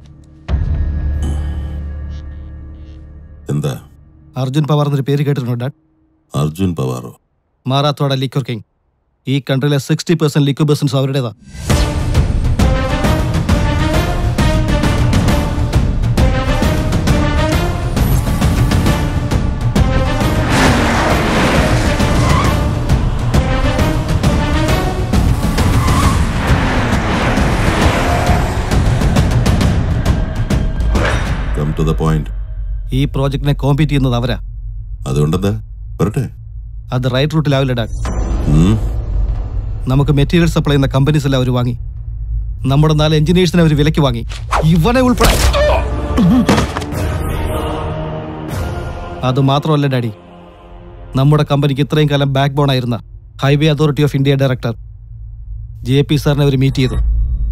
Arjun Pawar എന്നൊരു പേര് കേട്ടിട്ടുണ്ടോ ഡാഡ് അർജുൻ പവാറോ മാറാത്തോട ലിക്വർ കിങ് ഈ കൺട്രിയിലെ സിക്സ്റ്റി പെർസെന്റ് ലിക്വർ ബിസിനസ് അവരുടേതാ കം ടു ദ പോയിന്റ് ഈ പ്രോജക്റ്റിനെ കോമ്പീറ്റ് ചെയ്യുന്നത് അവരാ അതുകൊണ്ടെന്താ വരട്ടെ അത് റൈറ്റ് റൂട്ടിലാവില്ല ഡാഡ് ഉം. നമുക്ക് മെറ്റീരിയൽ സപ്ലൈ ചെയ്യുന്ന കമ്പനീസ് എല്ലാം അവർ വാങ്ങി നമ്മുടെ നാല് എഞ്ചിനീയേഴ്സിനെ അവർ വിലയ്ക്ക് വാങ്ങി ഇവനെ ഉൾപ്പെടെ അത് മാത്രമല്ല ഡാഡി നമ്മുടെ കമ്പനിക്ക് ഇത്രയും കാലം ബാക്ക് ബോൺ ആയിരുന്ന highway authority of India director J P സാറിനെ അവർ മീറ്റ് ചെയ്തു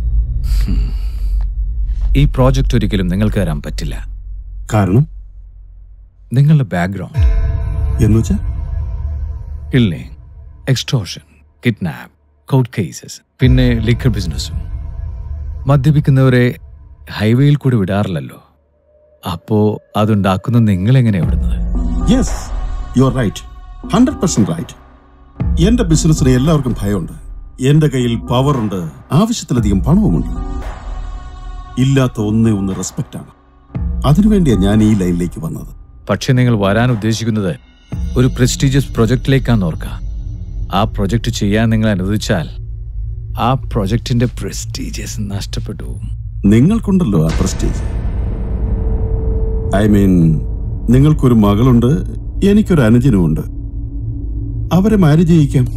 ഈ പ്രോജക്റ്റ് ഒരിക്കലും നിങ്ങൾക്ക് തരാൻ പറ്റില്ല കാരണം നിങ്ങളുടെ ബാക്ക്ഗ്രൗണ്ട് എന്നുവെച്ചാ ഇല്ലേ എക്സ്ട്രോഷൻ കിഡ്നാപ്പ് കോർട്ട് കേസസ് പിന്നെ ലിക്കർ ബിസിനസ്സും മദ്യപിക്കുന്നവരെ ഹൈവേയിൽ കൂടി വിടാറില്ലല്ലോ അപ്പോ അതുണ്ടാക്കുന്ന നിങ്ങൾ എങ്ങനെയാ വിടുന്നത് yes you are right hundred percent right എന്റെ ബിസിനസ്സിന് എല്ലാവർക്കും ഭയമുണ്ട് എന്റെ കയ്യിൽ പവറുണ്ട് ആവശ്യത്തിലധികം പണവുമുണ്ട് ഇല്ലാത്ത ഒന്നേ ഒന്ന് റെസ്പെക്റ്റ് ആണ് അതിനുവേണ്ടിയാണ് ഞാൻ ഈ ലൈനിലേക്ക് വന്നത് പക്ഷെ നിങ്ങൾ വരാൻ ഉദ്ദേശിക്കുന്നത് ഒരു പ്രസ്റ്റീജിയസ് പ്രൊജക്റ്റിലേക്കാന്ന് ഓർക്കുക ആ പ്രൊജക്റ്റ് ചെയ്യാൻ നിങ്ങൾ അനുവദിച്ചാൽ ആ പ്രൊജക്റ്റിന്റെ പ്രസ്റ്റീജിയസ് നഷ്ടപ്പെട്ടു പോകും. നിങ്ങൾക്കുണ്ടല്ലോ ആ പ്രസ്റ്റേജ് ഐ മീൻ നിങ്ങൾക്കൊരു മകളുണ്ട് എനിക്കൊരു അനുജനുമുണ്ട് അവരെ മാരേജ് ചെയ്യിക്കാം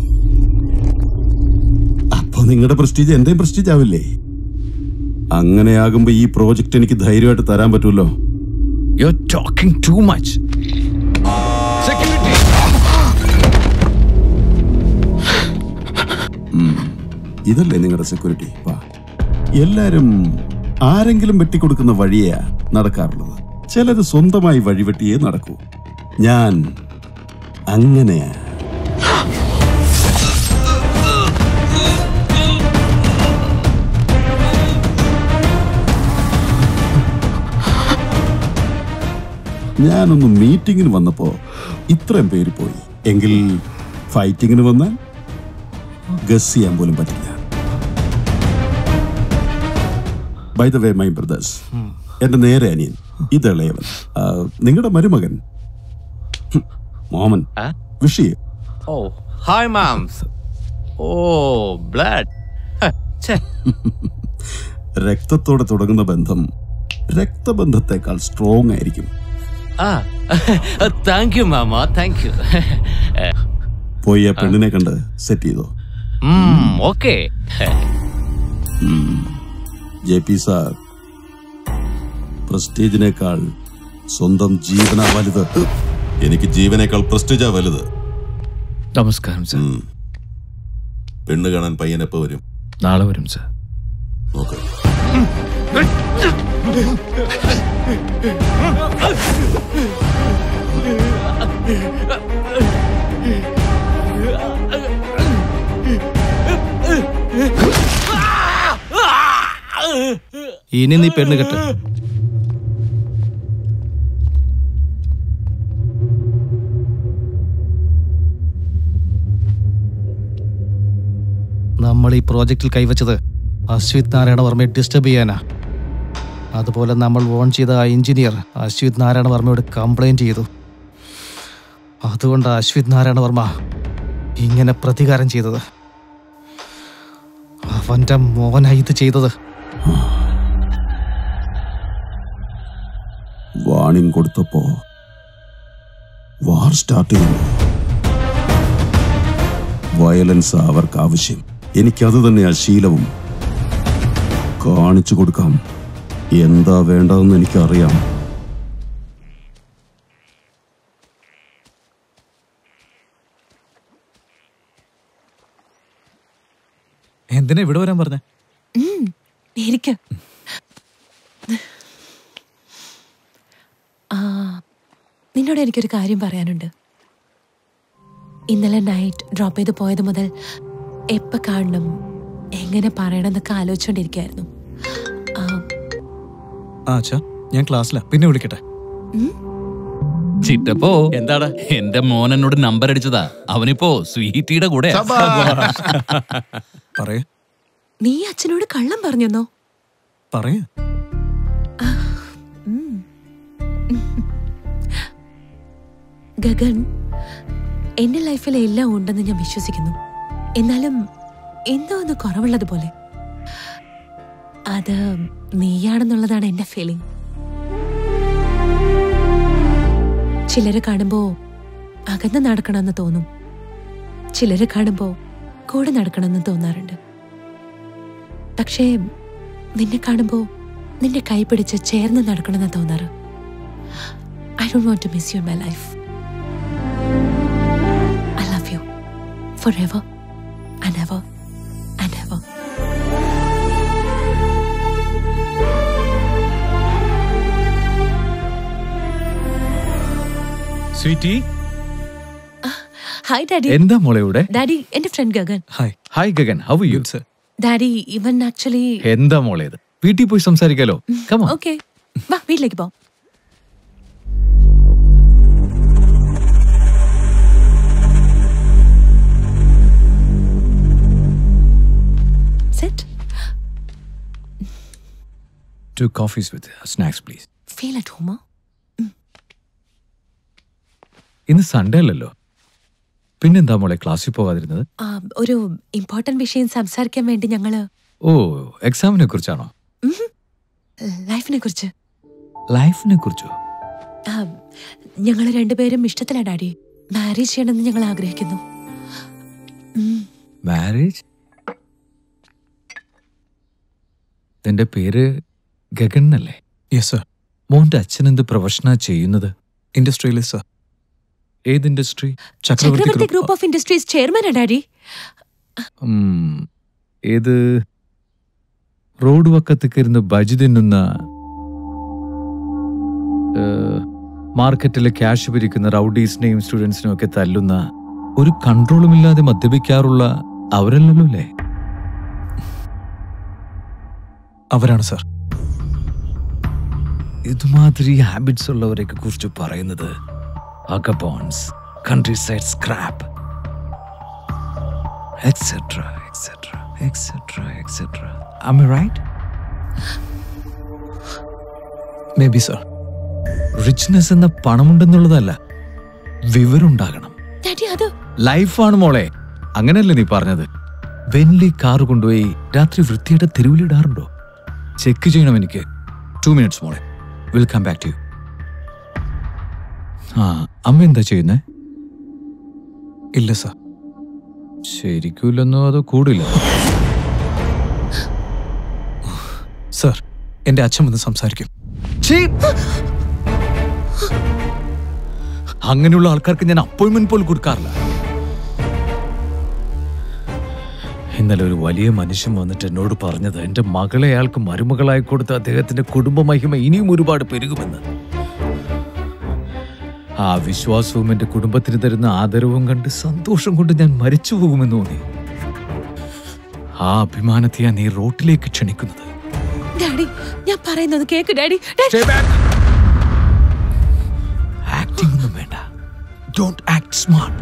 അപ്പൊ നിങ്ങളുടെ പ്രസ്റ്റീജ് എന്റെയും പ്രസ്റ്റീജ് ആവില്ലേ അങ്ങനെയാകുമ്പോ ഈ പ്രോജക്റ്റ് എനിക്ക് ധൈര്യമായിട്ട് തരാൻ പറ്റുമല്ലോ You're talking too much. ഉം. ഇതല്ലേ നിങ്ങളുടെ സെക്യൂരിറ്റി വാ എല്ലാരും ആരെങ്കിലും വെട്ടിക്കൊടുക്കുന്ന വഴിയാ നടക്കാറുള്ളത് ചിലര് സ്വന്തമായി വഴിവെട്ടിയേ നടക്കൂ ഞാൻ അങ്ങനെയാ ഞാനൊന്ന് മീറ്റിങ്ങിന് വന്നപ്പോ ഇത്രയും പേര് പോയി എങ്കിൽ ഫൈറ്റിങ്ങിന് വന്നാൽ ഗസ് ചെയ്യാൻ പോലും പറ്റില്ല by the way my brothers എന്റെ നേരെ അനിയൻ ഇതളയവൻ നിങ്ങളുടെ മരുമകൻ ഹും, മോമൻ വിഷ് ചെയ്യ്. Oh, hi, moms. Oh, blood. ഛെ, രക്തത്തോടെ തുടങ്ങുന്ന ബന്ധം രക്തബന്ധത്തെക്കാൾ സ്ട്രോങ് ആയിരിക്കും ആ താങ്ക് യു മാമ താങ്ക് യു പോയി ആ പെണ്ണിനെ കണ്ട് സെറ്റ് ചെയ്തോ ഓക്കെ ജെ പി സാർ പ്രസ്റ്റീജിനേക്കാൾ സ്വന്തം ജീവനാ വലുത് എനിക്ക് ജീവനേക്കാൾ പ്രസ്റ്റീജാ വലുത് നമസ്കാരം സർ പെണ്ണ് കാണാൻ പയ്യൻ എപ്പോ വരും നാളെ വരും സർ നോക്ക് ഇനി നീ പെണ്ണ് കെട്ട് നമ്മൾ ഈ പ്രോജക്റ്റിൽ കൈവച്ചത് അശ്വിത് നാരായണ വർമ്മയെ ഡിസ്റ്റർബ് ചെയ്യാനാ അതുപോലെ നമ്മൾ ഓൺ ചെയ്ത ആ എഞ്ചിനീയർ അശ്വിത് നാരായണ വർമ്മയോട് കംപ്ലൈന്റ് ചെയ്തു അതുകൊണ്ട് അശ്വിത് നാരായണ വർമ്മ ഇങ്ങനെ പ്രതികാരം ചെയ്തത് അവന്റെ മോനാ ഇത് ചെയ്തത് വാണിംഗ് കൊടുത്തപ്പോ വാർ സ്റ്റാർട്ട് ചെയ്യുന്നു വയലൻസ് അവർക്ക് ആവശ്യം എനിക്കത് തന്നെയാ ശീലവും കാണിച്ചു കൊടുക്കാം എന്താ വേണ്ടതെന്ന് എനിക്കറിയാം എന്തിനാ ഇവിടെ വരാൻ പറഞ്ഞേ ഉം, ഇരിക്ക്. ആ നിന്നോട് എനിക്കൊരു കാര്യം പറയാനുണ്ട് ഇന്നലെ നൈറ്റ് ഡ്രോപ്പ് ചെയ്ത് പോയത് മുതൽ എപ്പോ കാണണം എങ്ങനെ പറയണം എന്നൊക്കെ ആലോചിച്ചുകൊണ്ടിരിക്കുകയായിരുന്നു ആ, ആ അച്ഛാ ഞാൻ ക്ലാസ്സിലാ പിന്നെ വിളിക്കട്ടെ ഉം? ചിറ്റപ്പോ എന്താടാ എന്റെ മോൻ എന്നോട് നമ്പർ അടിച്ചതാ അവനിപ്പോ സ്വീറ്റിയുടെ കൂടെ പറയേ നീ അച്ഛനോട് കള്ളം പറഞ്ഞെന്നോ പറയേ ഗഗൻ എന്റെ ലൈഫിൽ എല്ലാം ഉണ്ടെന്ന് ഞാൻ വിശ്വസിക്കുന്നു എന്നാലും എന്തോ ഒന്ന് കുറവുള്ളതുപോലെ അത് നീയാണെന്നുള്ളതാണ് എന്റെ ഫീലിംഗ് ചിലരെ കാണുമ്പോ അകന്ന് നടക്കണമെന്ന് തോന്നും ചിലരെ കാണുമ്പോ കൂടെ നടക്കണമെന്ന് തോന്നാറുണ്ട് പക്ഷേ നിന്നെ കാണുമ്പോ നിന്റെ കൈ പിടിച്ച് ചേർന്ന് നടക്കണമെന്ന് തോന്നാറ് I don't want to miss you my life I love you forever and ever and ever sweetie hi daddy എന്താ മോളെ ഇവിടെ ഡാഡി എന്റെ friend Gagan hi hi Gagan how you daddy ഇവൻ ആക്ച്വലി എന്താ മോളെ ഇത് വീട്ടിൽ പോയി സംസാരിക്കാലോ കമോ ഓക്കെ വാ വീട്ടിലേക്ക് പോ Sit. Two coffees with snacks please Feel at home. huh? ഇന്ന് സൺഡേ അല്ലല്ലോ പിന്നെന്താ മോളെ ക്ലാസ്സിൽ പോകാതിരുന്നത് ആ, ഒരു ഇമ്പോർട്ടന്റ് വിഷയം സംസാരിക്കാൻ വേണ്ടി ഞങ്ങള് ഓ എക്സാമിനെ കുറിച്ചാണോ ലൈഫിനെ കുറിച്ച് ലൈഫിനെ കുറിച്ചോ ആ, ഞങ്ങള് രണ്ടുപേരും ഇഷ്ടത്തിലാ ഡാഡി മാരേജ് ചെയ്യണമെന്ന് ഞങ്ങൾ ആഗ്രഹിക്കുന്നു മാരേജ് നിന്റെ പേര് ഗഗൻ എന്നല്ലേ യെസ് സർ മോന്റെ അച്ഛൻ എന്ത് പ്രൊഫഷനാ ചെയ്യുന്നത് ഇൻഡസ്ട്രിയിൽ സർ ഏത് industry Chakravarthy group of industries ചെയർമാനാ ഡാഡി ഉം, ഏത് റോഡ് വക്കത്തൊക്കെ ഇരുന്ന് ബജി തിന്നുന്ന ഏ, മാർക്കറ്റിലെ ക്യാഷ് പിരിക്കുന്ന റൗഡീസിനെയും സ്റ്റുഡൻസിനെയും ഒക്കെ തല്ലുന്ന ഒരു കൺട്രോളുമില്ലാതെ മദ്യപിക്കാറുള്ള അവരല്ലല്ലോ അല്ലേ അവരാണ് സർ ഇതുമാതിരി ഹാബിറ്റ്സ് ഉള്ളവരെയൊക്കെ കുറിച്ച് പറയുന്നത് vagabonds countryside scrap etcetera etcetera etcetera etcetera am I right maybe sir richness എന്ന പണമുണ്ടെന്നുള്ളതല്ല വിവരമുണ്ടാകണം ഡാഡി അത് ലൈഫാണ് മോളെ അങ്ങനെയല്ലേ നീ പറഞ്ഞത് വെൻലി കാർ കൊണ്ടുപോയി രാത്രി വൃത്തിയുടെ തെരുവിലിടാറുണ്ടോ ചെക്ക് ചെയ്യണം എനിക്ക് ടു മിനിറ്റ്സ് മോളെ will come back to you ആ അമ്മ എന്താ ചെയ്യുന്നേ ഇല്ല സർ ശരിക്കും ഇല്ലെന്നോ അതോ കൂടില്ല സർ എന്റെ അച്ഛൻ വന്ന് സംസാരിക്കും അങ്ങനെയുള്ള ആൾക്കാർക്ക് ഞാൻ അപ്പോയിന്റ്മെന്റ് പോലും കൊടുക്കാറില്ല ഇന്നലെ ഒരു വലിയ മനുഷ്യൻ വന്നിട്ട് എന്നോട് പറഞ്ഞത് എന്റെ മകളെ അയാൾക്ക് മരുമകളായി കൊടുത്ത അദ്ദേഹത്തിന്റെ കുടുംബ മഹിമ ഇനിയും ഒരുപാട് പെരുകുമെന്ന് ആ വിശ്വാസവും എന്റെ കുടുംബത്തിന് തരുന്ന ആദരവും കണ്ട് സന്തോഷം കൊണ്ട് ഞാൻ മരിച്ചു പോകുമെന്ന് തോന്നി ആ അഭിമാനത്തെയാ നീ റോട്ടിലേക്ക് ക്ഷണിക്കുന്നത് ഡാഡി ഞാൻ പറയുന്നത് കേക്ക് ഡാഡി ആക്ടിംഗ് ഒന്നും വേണ്ട ഡോണ്ട് ആക്ട് സ്മാർട്ട്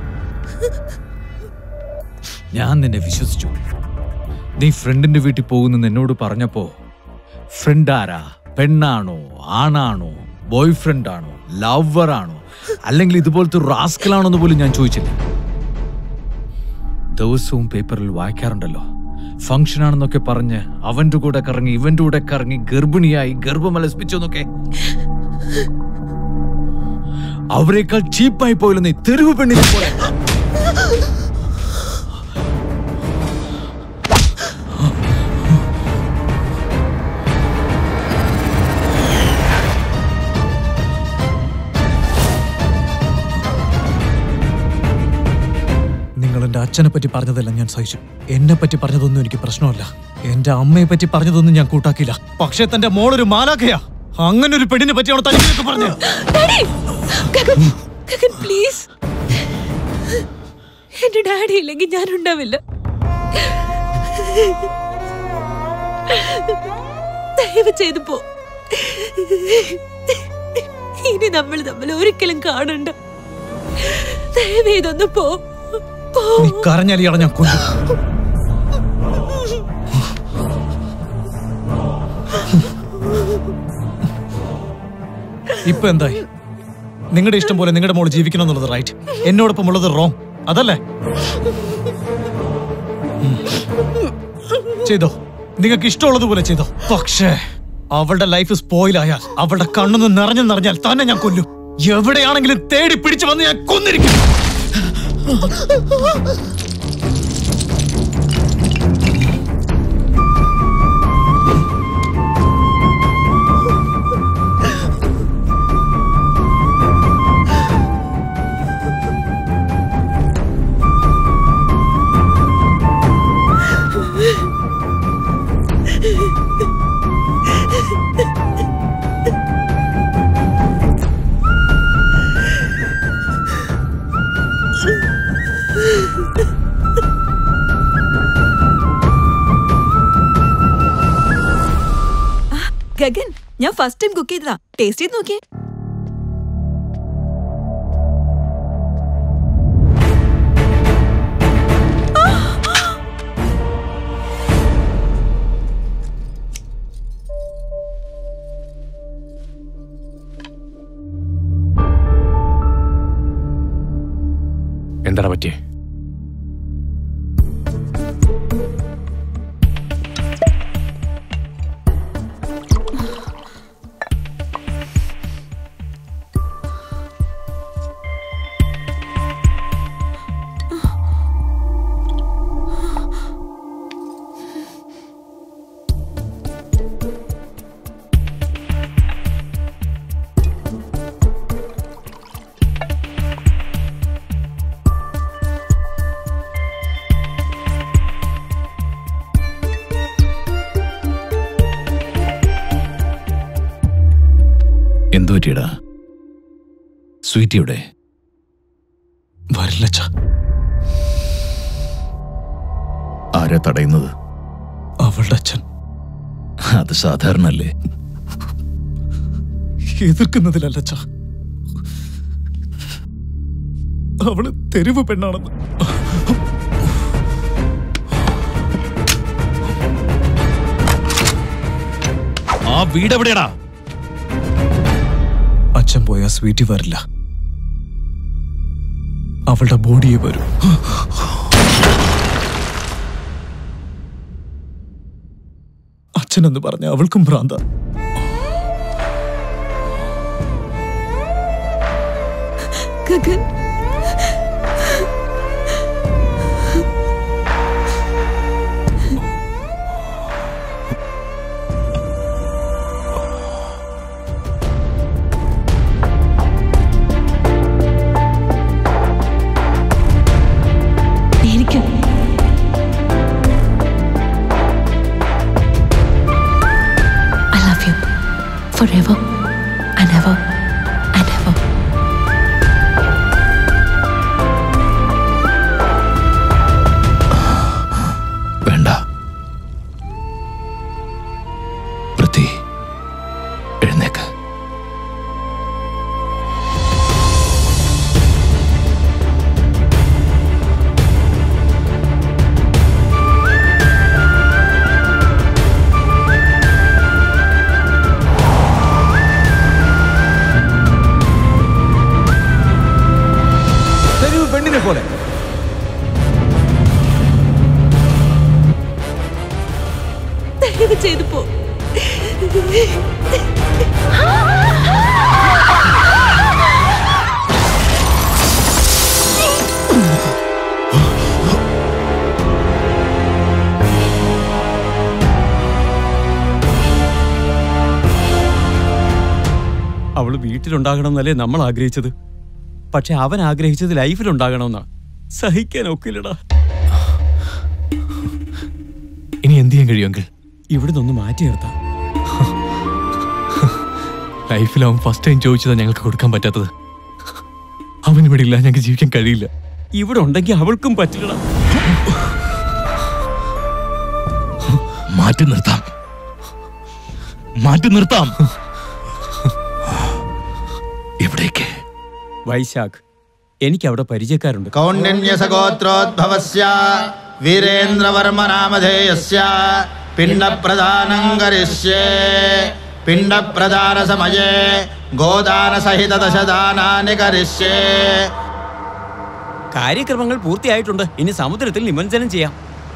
ഞാൻ നിന്നെ വിശ്വസിച്ചു നീ ഫ്രണ്ടിന്റെ വീട്ടിൽ പോകുന്നെന്ന് എന്നോട് പറഞ്ഞപ്പോ ഫ്രണ്ട് ആരാ പെണ്ണാണോ ആണാണോ ബോയ് ഫ്രണ്ട് ആണോ ലവർ ആണോ അല്ലെങ്കിൽ ഇതുപോലത്തെ റാസ്കലാണോ എന്ന് പോലും ഞാൻ ചോദിച്ചില്ല ദിവസവും പേപ്പറിൽ വായിക്കാറുണ്ടല്ലോ ഫംഗ്ഷൻ ആണെന്നൊക്കെ പറഞ്ഞ് അവന്റെ കൂടെ കറങ്ങി ഇവന്റെ കൂടെ കറങ്ങി ഗർഭിണിയായി ഗർഭമലസ്പിച്ചെന്നൊക്കെ അവരെക്കാൾ ചീപ്പായി പോയില്ലെന്ന് തെരുവ് പെണ്ണിനെ പോലെ നിങ്ങൾ എന്റെ അച്ഛനെ പറ്റി പറഞ്ഞതെല്ലാം ഞാൻ സഹിച്ചു എന്നെ പറ്റി പറഞ്ഞതൊന്നും എനിക്ക് പ്രശ്നമല്ല എന്റെ അമ്മയെ പറ്റി പറഞ്ഞതൊന്നും ഞാൻ കൂട്ടാക്കിയില്ല പക്ഷേ തന്റെ മോളൊരു മാലാഖയാ അങ്ങനെ ഒരു പെണ്ണിനെ പറ്റിയാണോ തനിക്ക് പറഞ്ഞു ഡാഡി ഗഗൻ ഗഗൻ പ്ലീസ് എന്റെ ഡാഡി ഇല്ലെങ്കിൽ ഞാൻ ഉണ്ടാവില്ല ദയവ് ചെയ്തു പോ ഇനി നമ്മൾ തമ്മിൽ ഒരിക്കലും കാണണ്ട ദയവേതൊന്ന് പോ പോ നീ കരഞ്ഞാൽ ഇയാളെ ഞാൻ കൊല്ലും ഇപ്പൊ എന്തായി നിങ്ങളുടെ ഇഷ്ടം പോലെ നിങ്ങളുടെ മോള് ജീവിക്കണം എന്നുള്ളത് റൈറ്റ് എന്നോടൊപ്പം ഉള്ളത് റോങ് അതല്ലേ ഉം. ചെയ്തോ നിങ്ങൾക്ക് ഇഷ്ടമുള്ളതുപോലെ ചെയ്തോ പക്ഷേ അവളുടെ ലൈഫ് സ്പോയിൽ ആയാൽ അവളുടെ കണ്ണൊന്ന് നിറഞ്ഞു നിറഞ്ഞാൽ തന്നെ ഞാൻ കൊല്ലും എവിടെയാണെങ്കിലും തേടി പിടിച്ചു വന്ന് ഞാൻ കൊന്നിരിക്കും ഗഗൻ ഞാൻ ഫസ്റ്റ് ടൈം കുക്ക് ചെയ്തതാ ടേസ്റ്റ് ചെയ്ത് നോക്കിയേ എന്താടാ പറ്റിയേ എന്തു പറ്റിയടാ സ്വീറ്റിയുടെ വരില്ല ആരാ തടയുന്നത് അവളുടെ അച്ഛൻ അത് സാധാരണല്ലേ എതിർക്കുന്നതിലല്ല അച്ഛാ അവള് തെരുവ് പെണ്ണാണെന്ന് ആ വീട് എവിടെയാടാ അച്ഛൻ പോയാ സ്വീറ്റി വരില്ല അവളുടെ ബോഡിയെ വരൂ അച്ഛനെന്ന് പറഞ്ഞ അവൾക്കും ഭ്രാന്ത ഗഗൻ എനിക്ക് I love you forever and ever and ever. വേണ്ട പൃഥ്വി എഴുന്നേക്ക് തെരുവ് പെണ്ണിനെ പോലെ ദയവ് ചെയ്തു പോ അവള് വീട്ടിലുണ്ടാകണം എന്നല്ലേ നമ്മൾ ആഗ്രഹിച്ചത് പക്ഷെ അവൻ ആഗ്രഹിച്ചത് ലൈഫിലുണ്ടാകണമെന്നാ സഹിക്കാൻ ഒക്കില്ലടാ ഇനി എന്ത് ചെയ്യാൻ കഴിയുമെങ്കിൽ ഇവിടുന്ന് ഒന്ന് മാറ്റി നിർത്താം ലൈഫിൽ അവൻ ഫസ്റ്റ് ടൈം ചോദിച്ചതാ ഞങ്ങൾക്ക് കൊടുക്കാൻ പറ്റാത്തത് അവൻ ഇവിടെ ഇല്ല ഞങ്ങൾക്ക് ജീവിക്കാൻ കഴിയില്ല ഇവിടെ ഉണ്ടെങ്കിൽ അവൾക്കും പറ്റില്ലടാ മാറ്റി നിർത്താം മാറ്റി നിർത്താം വൈശാഖ് എനിക്ക് അവിടെ പരിചയക്കാരുണ്ട് കൗണ്ഡന്യസഗോത്രോദ്ഭവസ്യ വീരേന്ദ്രവർമ്മ നാമധേയസ്യ പിണ്ടപ്രദാനം കരിഷ്യേ പിണ്ടപ്രദാന സമയേ ഗോദാന സഹിത ദശദാനാനി കരിഷ്യേ കാര്യക്രമങ്ങൾ പൂർത്തിയായിട്ടുണ്ട് ഇനി സമുദ്രത്തിൽ നിമഞ്ജനം ചെയ്യാം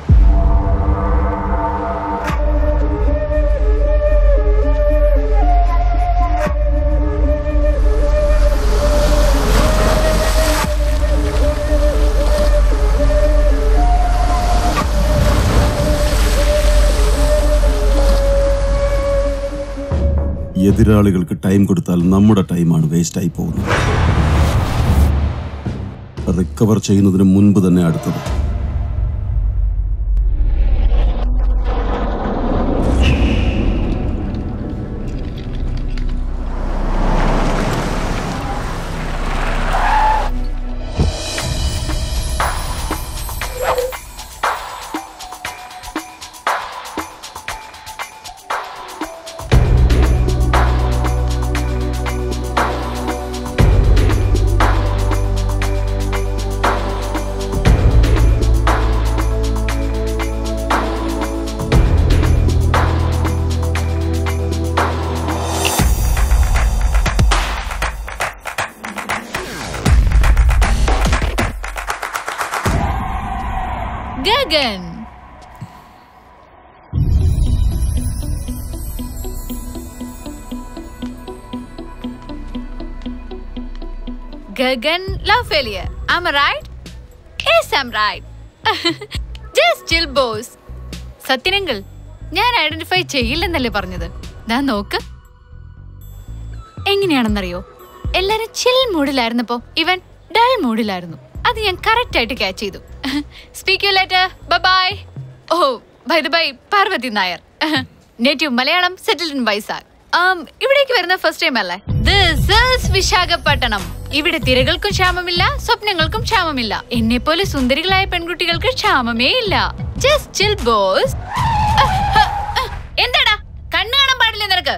എതിരാളികൾക്ക് ടൈം കൊടുത്താൽ നമ്മുടെ ടൈമാണ് വേസ്റ്റ് ആയി പോകുന്നത് റിക്കവർ ചെയ്യുന്നതിന് മുൻപ് തന്നെ അടുത്തത് Gagan Gagan love failure am I right yes i'm right just chill boss സത്യനങ്കിൾ ഞാൻ ഐഡന്റിഫൈ ചെയ്യില്ലെന്നല്ലേ പറഞ്ഞത് ഞാൻ നോക്ക് എങ്ങനെയാണെന്നറിയോ എല്ലാരും ചിൽ മൂഡിലായിരുന്നപ്പോ ഇവൻ ഡൾ മൂഡിലായിരുന്നു അത് ഞാൻ കറക്റ്റ് ആയിട്ട് ക്യാച്ച് ചെയ്തു speak you later bye oh by the by Parvathi Nair native Malayalam settle in Vizag ആം, ഇവിടേക്ക് വരുന്ന ഫസ്റ്റ് ടൈം അല്ലേ ദിസ് ഈസ് വിശാഖപട്ടണം ഇവിടെ തിരകൾക്കും ക്ഷാമമില്ല സ്വപ്നങ്ങൾക്കും ക്ഷാമമില്ല എന്നെ പോലെ സുന്ദരികളായ പെൺകുട്ടികൾക്ക് ക്ഷാമമേ ഇല്ല ജസ്റ്റ് ചിൽ ബോസ് എന്താടാ കണ്ണു കാണാൻ പാടില്ല നിനക്ക്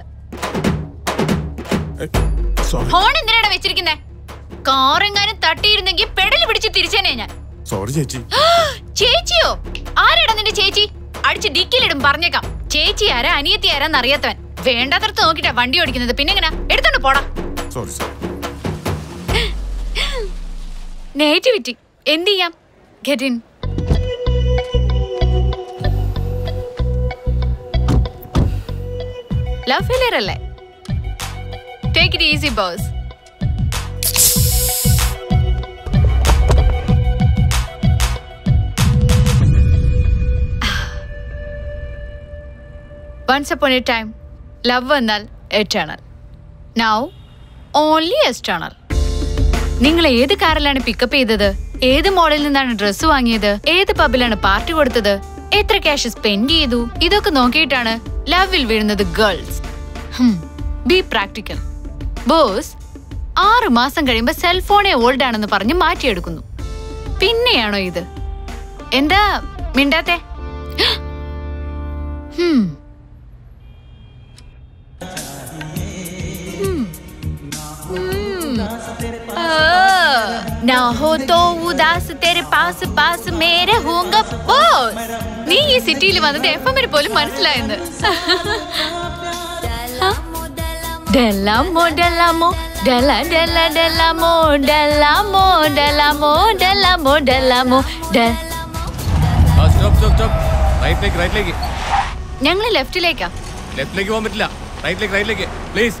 ഫോൺ എന്തിനാടാ വെച്ചിരിക്കുന്നേ കാറെങ്ങാനും തട്ടിയിരുന്നെങ്കിൽ പെടല് പിടിച്ച് തിരിച്ചേനെ ഞാൻ സോറി ചേച്ചി ചേച്ചിയോ ആരാടാ നിന്റെ ചേച്ചി അടിച്ച് ഡിക്കിലിടും പറഞ്ഞേക്കാം ചേച്ചി ആരാ അനിയത്തി ആരാന്ന് അറിയാത്തവൻ വേണ്ടാത്തടത്ത് നോക്കിട്ടാ വണ്ടി ഓടിക്കുന്നത് പിന്നെ എങ്ങനാ എടുത്തോണ്ട് പോടാ സോറി സോറി നേറ്റിവിറ്റി എന്ത് ചെയ്യാം ഗെറ്റ് ഇൻ ലവ് ഫെയിലിയർ അല്ലേ take it easy boss once upon a time love എന്നാൽ എറ്റേണൽ നൗ ഓൺലി എക്സ്റ്റേണൽ നിങ്ങൾ ഏത് കാറിലാണ് പിക്കപ്പ് ചെയ്തത് ഏത് മോഡലിൽ നിന്നാണ് ഡ്രസ്സ് വാങ്ങിയത് ഏത് പബ്ബിലാണ് പാർട്ടി കൊടുത്തത് എത്ര ക്യാഷ് സ്പെൻഡ് ചെയ്തു ഇതൊക്കെ നോക്കിയിട്ടാണ് ലവിൽ വീഴുന്നത് ഗേൾസ് ബി പ്രാക്ടിക്കൽ ബോസ് ആറു മാസം കഴിയുമ്പോ സെൽഫോണെ ഓൾഡ് ആണെന്ന് പറഞ്ഞ് മാറ്റിയെടുക്കുന്നു പിന്നെയാണോ ഇത് എന്താ മിണ്ടാത്തെ ഹും ना हो तो उदास तेरे पास पास में रहूंगा boss. നീ ഈ സിറ്റിയിൽ വന്നത് എഫ് എമ്മിന് പോലും മനസ്സിലായെന്ന് ഡെല്ലാമോ ഡെല്ലാമോ ഡെല ഡെല ഡെല്ലാമോ ഡെല്ലാമോ ഡെല്ലാമോ ഡെല്ലാമോ ഡെല്ലാമോ ഡെ സ്റ്റോപ്പ് സ്റ്റോപ്പ് സ്റ്റോപ്പ് റൈറ്റിലേക്ക് റൈറ്റിലേക്ക് ഞങ്ങൾ ലെഫ്റ്റിലേക്കാ ലെഫ്റ്റിലേക്ക് പോകാൻ പറ്റില്ല റൈറ്റിലേക്ക് റൈറ്റിലേക്ക് പ്ലീസ്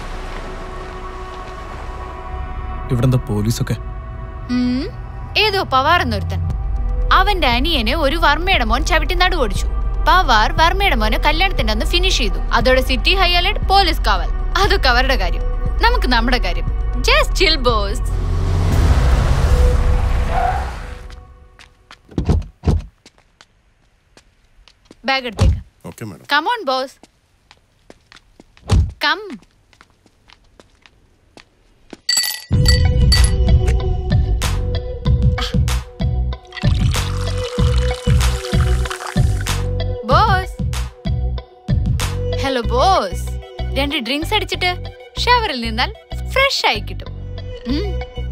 ഇവിടെന്താ പോലീസൊക്കെ ഉം, ഏതോ പവാർ എന്നൊരുത്തൻ അവന്റെ അനിയനെ ഒരു വർമ്മയുടെ മോൻ ചവിട്ടി നടുവൊടിച്ചു പവാർ വർമ്മയുടെ മോനെ കല്യാണത്തിന്റെ അന്ന് ഫിനിഷ് ചെയ്തു അതോടെ സിറ്റി ഹൈ അലർട്ട് പോലീസ് കാവൽ അതൊക്കെ അവരുടെ കാര്യം നമുക്ക് നമ്മുടെ കാര്യം ജസ്റ്റ് ചിൽ ബോസ് ബാഗ് എടുത്തേക്ക് okay madam come on boss come boss hello boss രണ്ട് ഡ്രിങ്ക്സ് അടിച്ചിട്ട് ഷവറിൽ നിന്നാൽ ഫ്രഷ് ആയി കിട്ടും ഉം.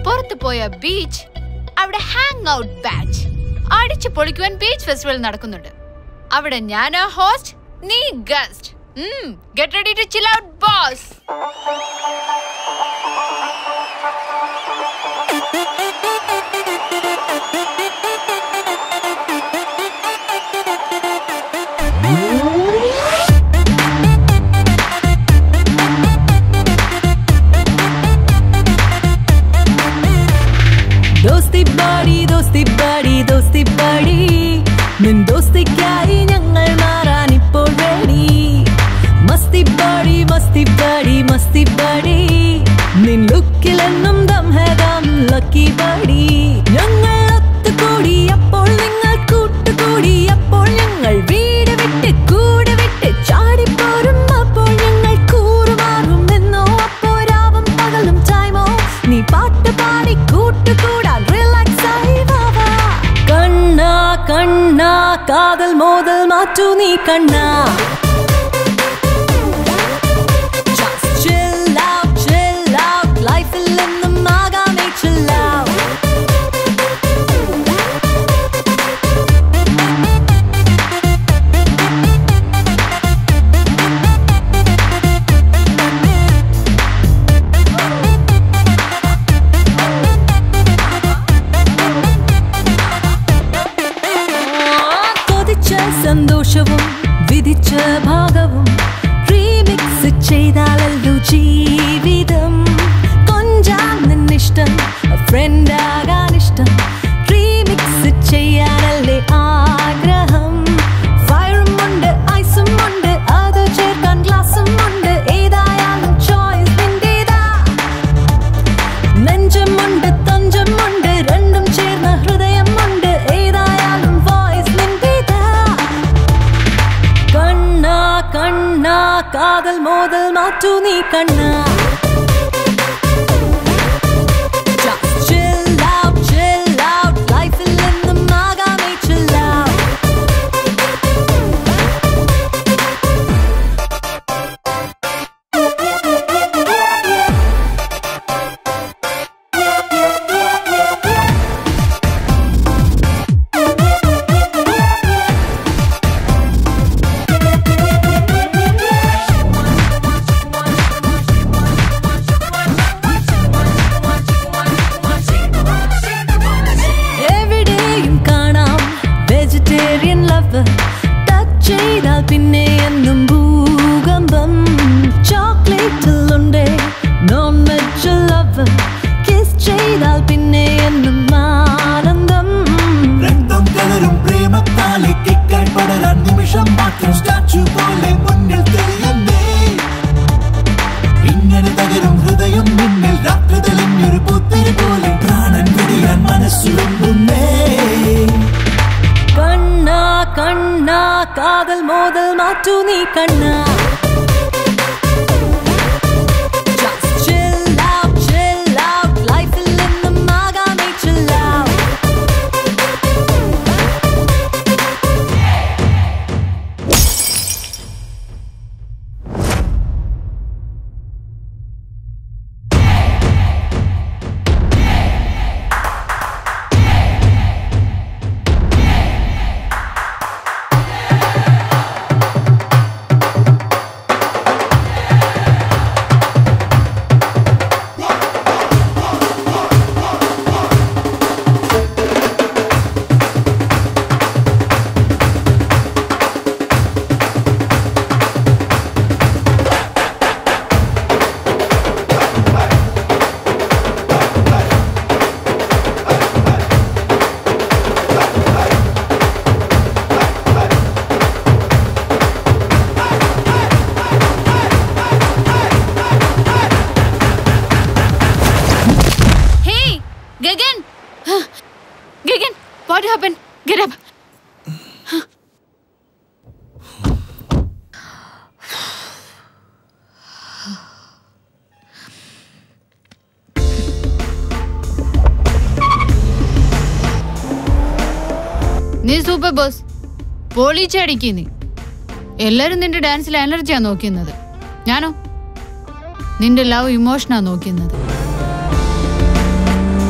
പുറത്തു പോയ ബീച്ച് അവിടെ ഹാങ് ഔട്ട് ബാച്ച് അടിച്ചു പൊളിക്കുവാൻ ബീച്ച് ഫെസ്റ്റിവൽ നടക്കുന്നുണ്ട് അവിടെ ഞാനാ ഹോസ്റ്റ് നീ guest get ready to chill out boss ദോസ്തി പാടി ദോസ്തി പാടി ദോസ്തി പാടി നിൻ ദോസ്തിക്കായി ഞങ്ങൾ മാറാൻ ഇപ്പോൾ ready. മസ്തി പാടി മസ്തി പാടി മസ്തി പാടി നിൻ ലുക്കിലെന്നും ദംഹകം ലക്കി പാടി ഞങ്ങൾ ഒത്തുകൂടി അപ്പോൾ നിങ്ങൾ കൂട്ടുകൂടി അപ്പോൾ ഞങ്ങൾ വീട് വിട്ട് കൂടെ വിട്ട് ചാടിപ്പോരും അപ്പോൾ ഞങ്ങൾ കൂറുമാറും എന്നോ അപ്പോ രാവും പകലും ടൈമോ നീ പാട്ട് പാടി കൂട്ടുകൂടാൻ റിലാക്സ് ആയി വാവാ കണ്ണാ കണ്ണാ കാതൽ മോതൽ മാറ്റൂ നീ കണ്ണാ Just chill out, chill out. ലൈഫിൽ നിന്നും ആകാമേ chill out. കൊതിച്ച സന്തോഷവും വിധിച്ച ഭാഗവും റീമിക്സ് ചെയ്താലല്ലോ ജീവിതം കൊഞ്ചാൻ നിന്നിഷ്ടം ഫ്രണ്ട് ആകാൻ ഇഷ്ടം റീമിക്സ് ചെയ്യാനല്ലേ ആഗ്രഹം ഫയറും ഉണ്ട് ഐസും ഉണ്ട് അത് ചേർക്കാൻ ഗ്ലാസും ഉണ്ട് ഏതായാലും ചോയ്സ് നിന്റേതാ നെഞ്ചമുണ്ട് തഞ്ചമുണ്ട് രണ്ടും ചേർന്ന ഹൃദയമുണ്ട് ഏതായാലും വോയിസ് നിന്റേതാ കണ്ണാ കണ്ണാ കാതൽ മോതൽ മാറ്റൂ നീ കണ്ണാ Just chill out, chill out. ലൈഫിൽ നിന്നും ആകാമേ chill out. എവിടെയും കാണാം വെജിറ്റേറിയൻ ലവ് ടച്ച് ചെയ്താൽ പിന്നെ എന്നും ഭൂകമ്പം ചോക്ലേറ്റിലുണ്ട് നോൺ വെജ് ലവ് കിസ് ചെയ്താൽ പിന്നെ എന്നും ആനന്ദം രക്തം കലരും പ്രേമത്താലെ കിക്കായി പടരാൻ നിമിഷം മാത്രം സ്റ്റാച്ചു പോലെ മുന്നിൽ തെളിയുന്നേ ഇങ്ങനെ തകരും ഹൃദയം മുന്നിൽ രാത്രി തെളിഞ്ഞൊരു പുത്തിരി പോലെ പ്രാണൻ വെടിയാൻ മനസ്സുലമ്പുന്നേ കണ്ണാ കണ്ണാ കാതൽ മോതൽ മാറ്റൂ നീ കണ്ണാ Just chill out, chill out. ലൈഫിൽ നിന്നും ആകാമേ chill out. Hey, Gagan! Gagan, what happened? Get up. നീ സൂപ്പർ ബോസ് പൊളിച്ചടിക്ക് നീ എല്ലാരും നിന്റെ ഡാൻസിൽ എനർജിയാ നോക്കുന്നത് ഞാനോ നിന്റെ ലവ് ഇമോഷനാ നോക്കുന്നത്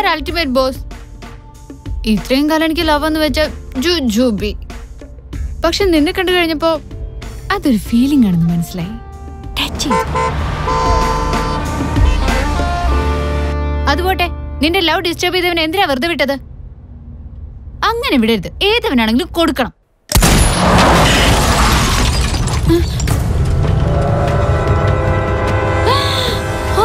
ആർ അൾട്ടിമേറ്റ് ബോസ് ഇത്രയും കാലം എനിക്ക് ലവ് എന്ന് വെച്ച ജു ജൂബി പക്ഷെ നിന്നെ കണ്ടു കഴിഞ്ഞപ്പോ അതൊരു ഫീലിംഗ് ആണെന്ന് മനസ്സിലായി ടച്ച് അതുപോട്ടെ നിന്റെ ലവ് ഡിസ്റ്റർബ് ചെയ്തവൻ എന്തിനാ വെറുതെ വിട്ടത് അങ്ങനെ വിടരുത് ഏതവനാണെങ്കിലും കൊടുക്കണം ആ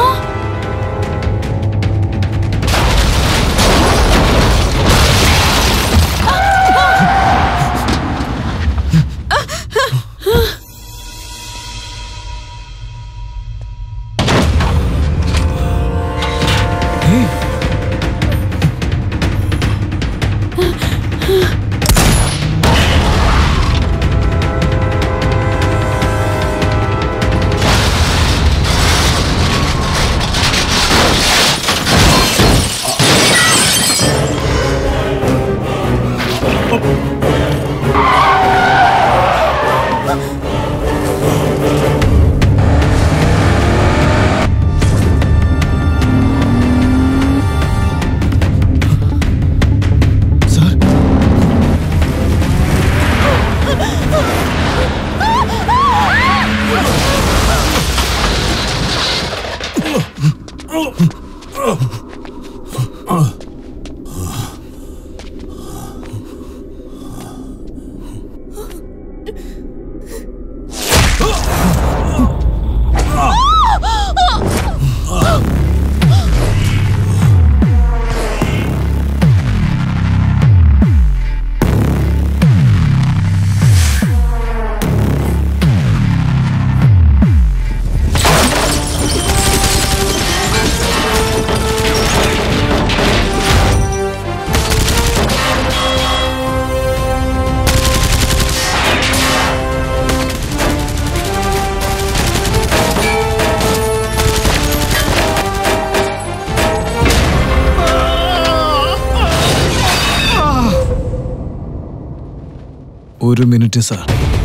ഒരു മിനിറ്റ് സാർ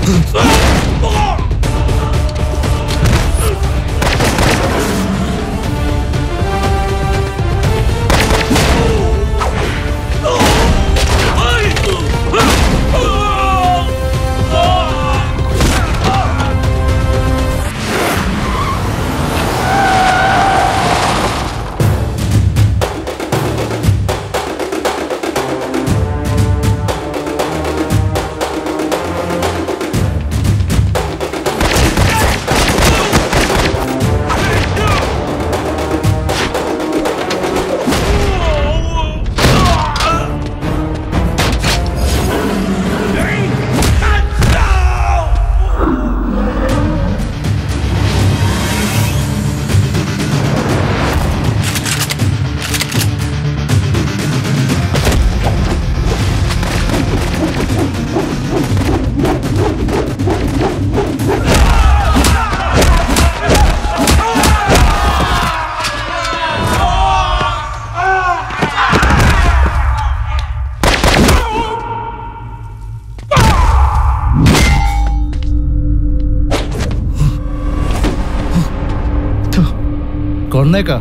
കൊന്നേക്കാ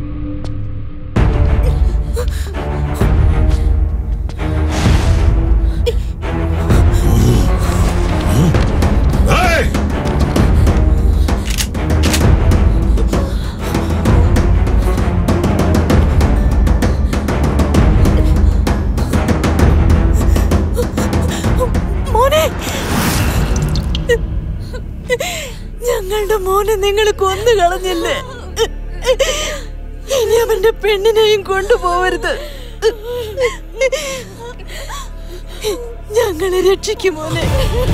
മോനെ ഞങ്ങളുടെ മോനെ നിങ്ങൾ കൊന്നു കളഞ്ഞല്ലേ ഇനി അവന്റെ പെണ്ണിനെയും കൊണ്ടുപോവരുത് ഞങ്ങളെ രക്ഷിക്കും മോനെ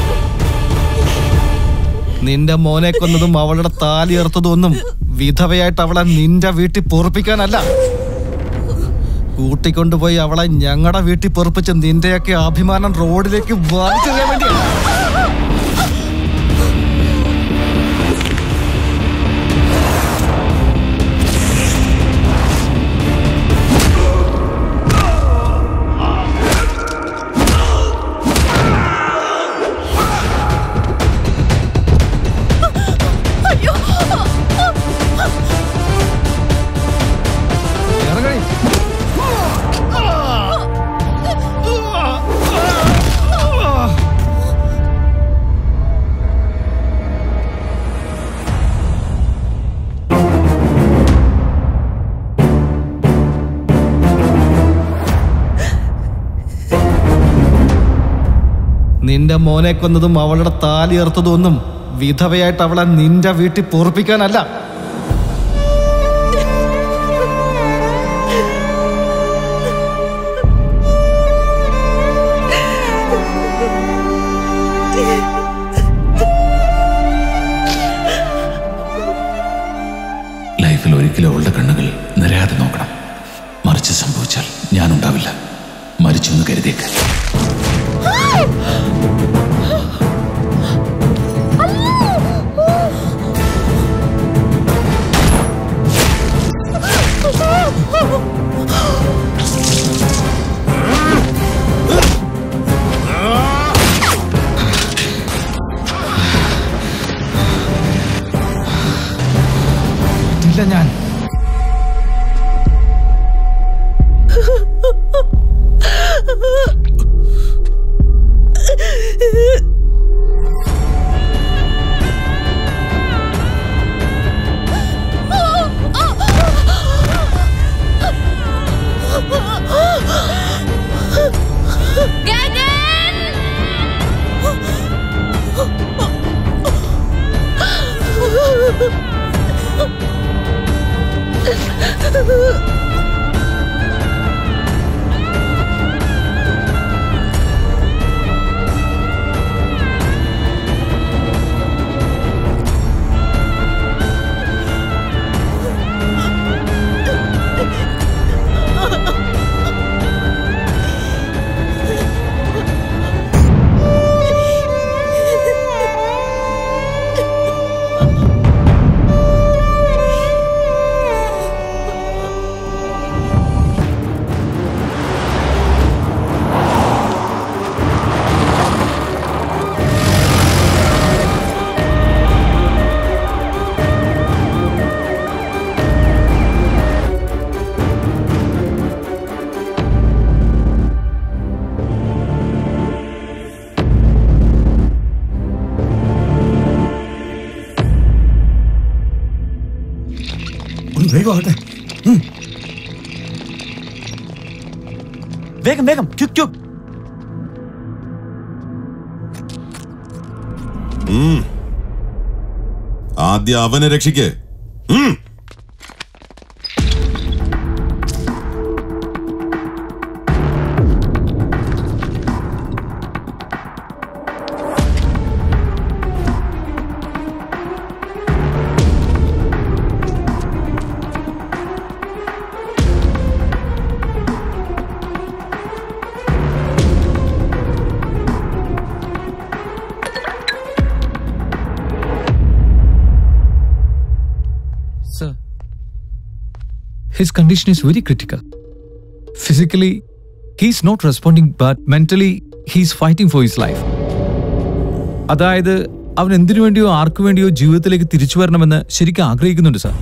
നിന്റെ മോനെ കൊന്നതും അവളുടെ താലി ഏർത്തതും ഒന്നും വിധവയായിട്ട് അവളെ നിന്റെ വീട്ടിൽ പൊറപ്പിക്കാനല്ല കൂട്ടിക്കൊണ്ടുപോയി അവളെ ഞങ്ങളുടെ വീട്ടിൽ പൊറപ്പിച്ച് നിന്റെയൊക്കെ അഭിമാനം റോഡിലേക്ക് വലിച്ചെറിയാൻ വേണ്ടിയാണ് അയ്യോ ഇറങ്ങടി നിന്റെ മോനെ കൊന്നതും അവളുടെ താലി ഏർത്തതും ഒന്നും വിധവയായിട്ട് അവളെ നിന്റെ വീട്ടിൽ പൊറപ്പിക്കാനല്ല ലൈഫിൽ ഒരിക്കലും അവളുടെ കണ്ണുകൾ നിറയാതെ നോക്കണം മറിച്ച് സംഭവിച്ചാൽ ഞാനുണ്ടാവില്ല മരിച്ചു എന്ന് കരുതിയേക്ക് ഇല്ല ഞാൻ ഒന്ന് വേഗമാകട്ടെ വേഗം വേഗം ക്യുക് ക്യുക് ഉം. ആദ്യം അവനെ രക്ഷിക്ക് ഉം. Sir, his condition is very critical. Physically, he's not responding, but mentally, he's fighting for his life. അതായത് അവൻ എന്തിനു വേണ്ടിയോ ആർക്കു വേണ്ടിയോ ജീവിതത്തിലേക്ക് തിരിച്ചു വരണമെന്ന് ശരിക്കും ആഗ്രഹിക്കുന്നുണ്ട് സാർ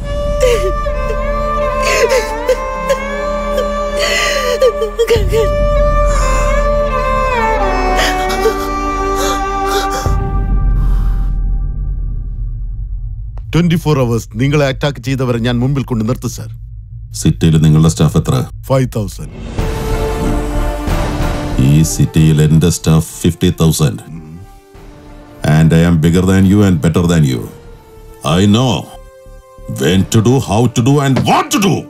ട്വന്റി ഫോർ അവേഴ്സ് നിങ്ങളെ അറ്റാക്ക് ചെയ്തവരെ ഞാൻ മുമ്പിൽ കൊണ്ട് നിർത്തും സാർ സിറ്റിയിൽ നിങ്ങളുടെ സ്റ്റാഫ് എത്ര ഫൈവ് തൗസൻഡ് ഈ സിറ്റിയിൽ എന്റെ staff fifty thousand and I am bigger than you and better than you I know when to do how to do and what to do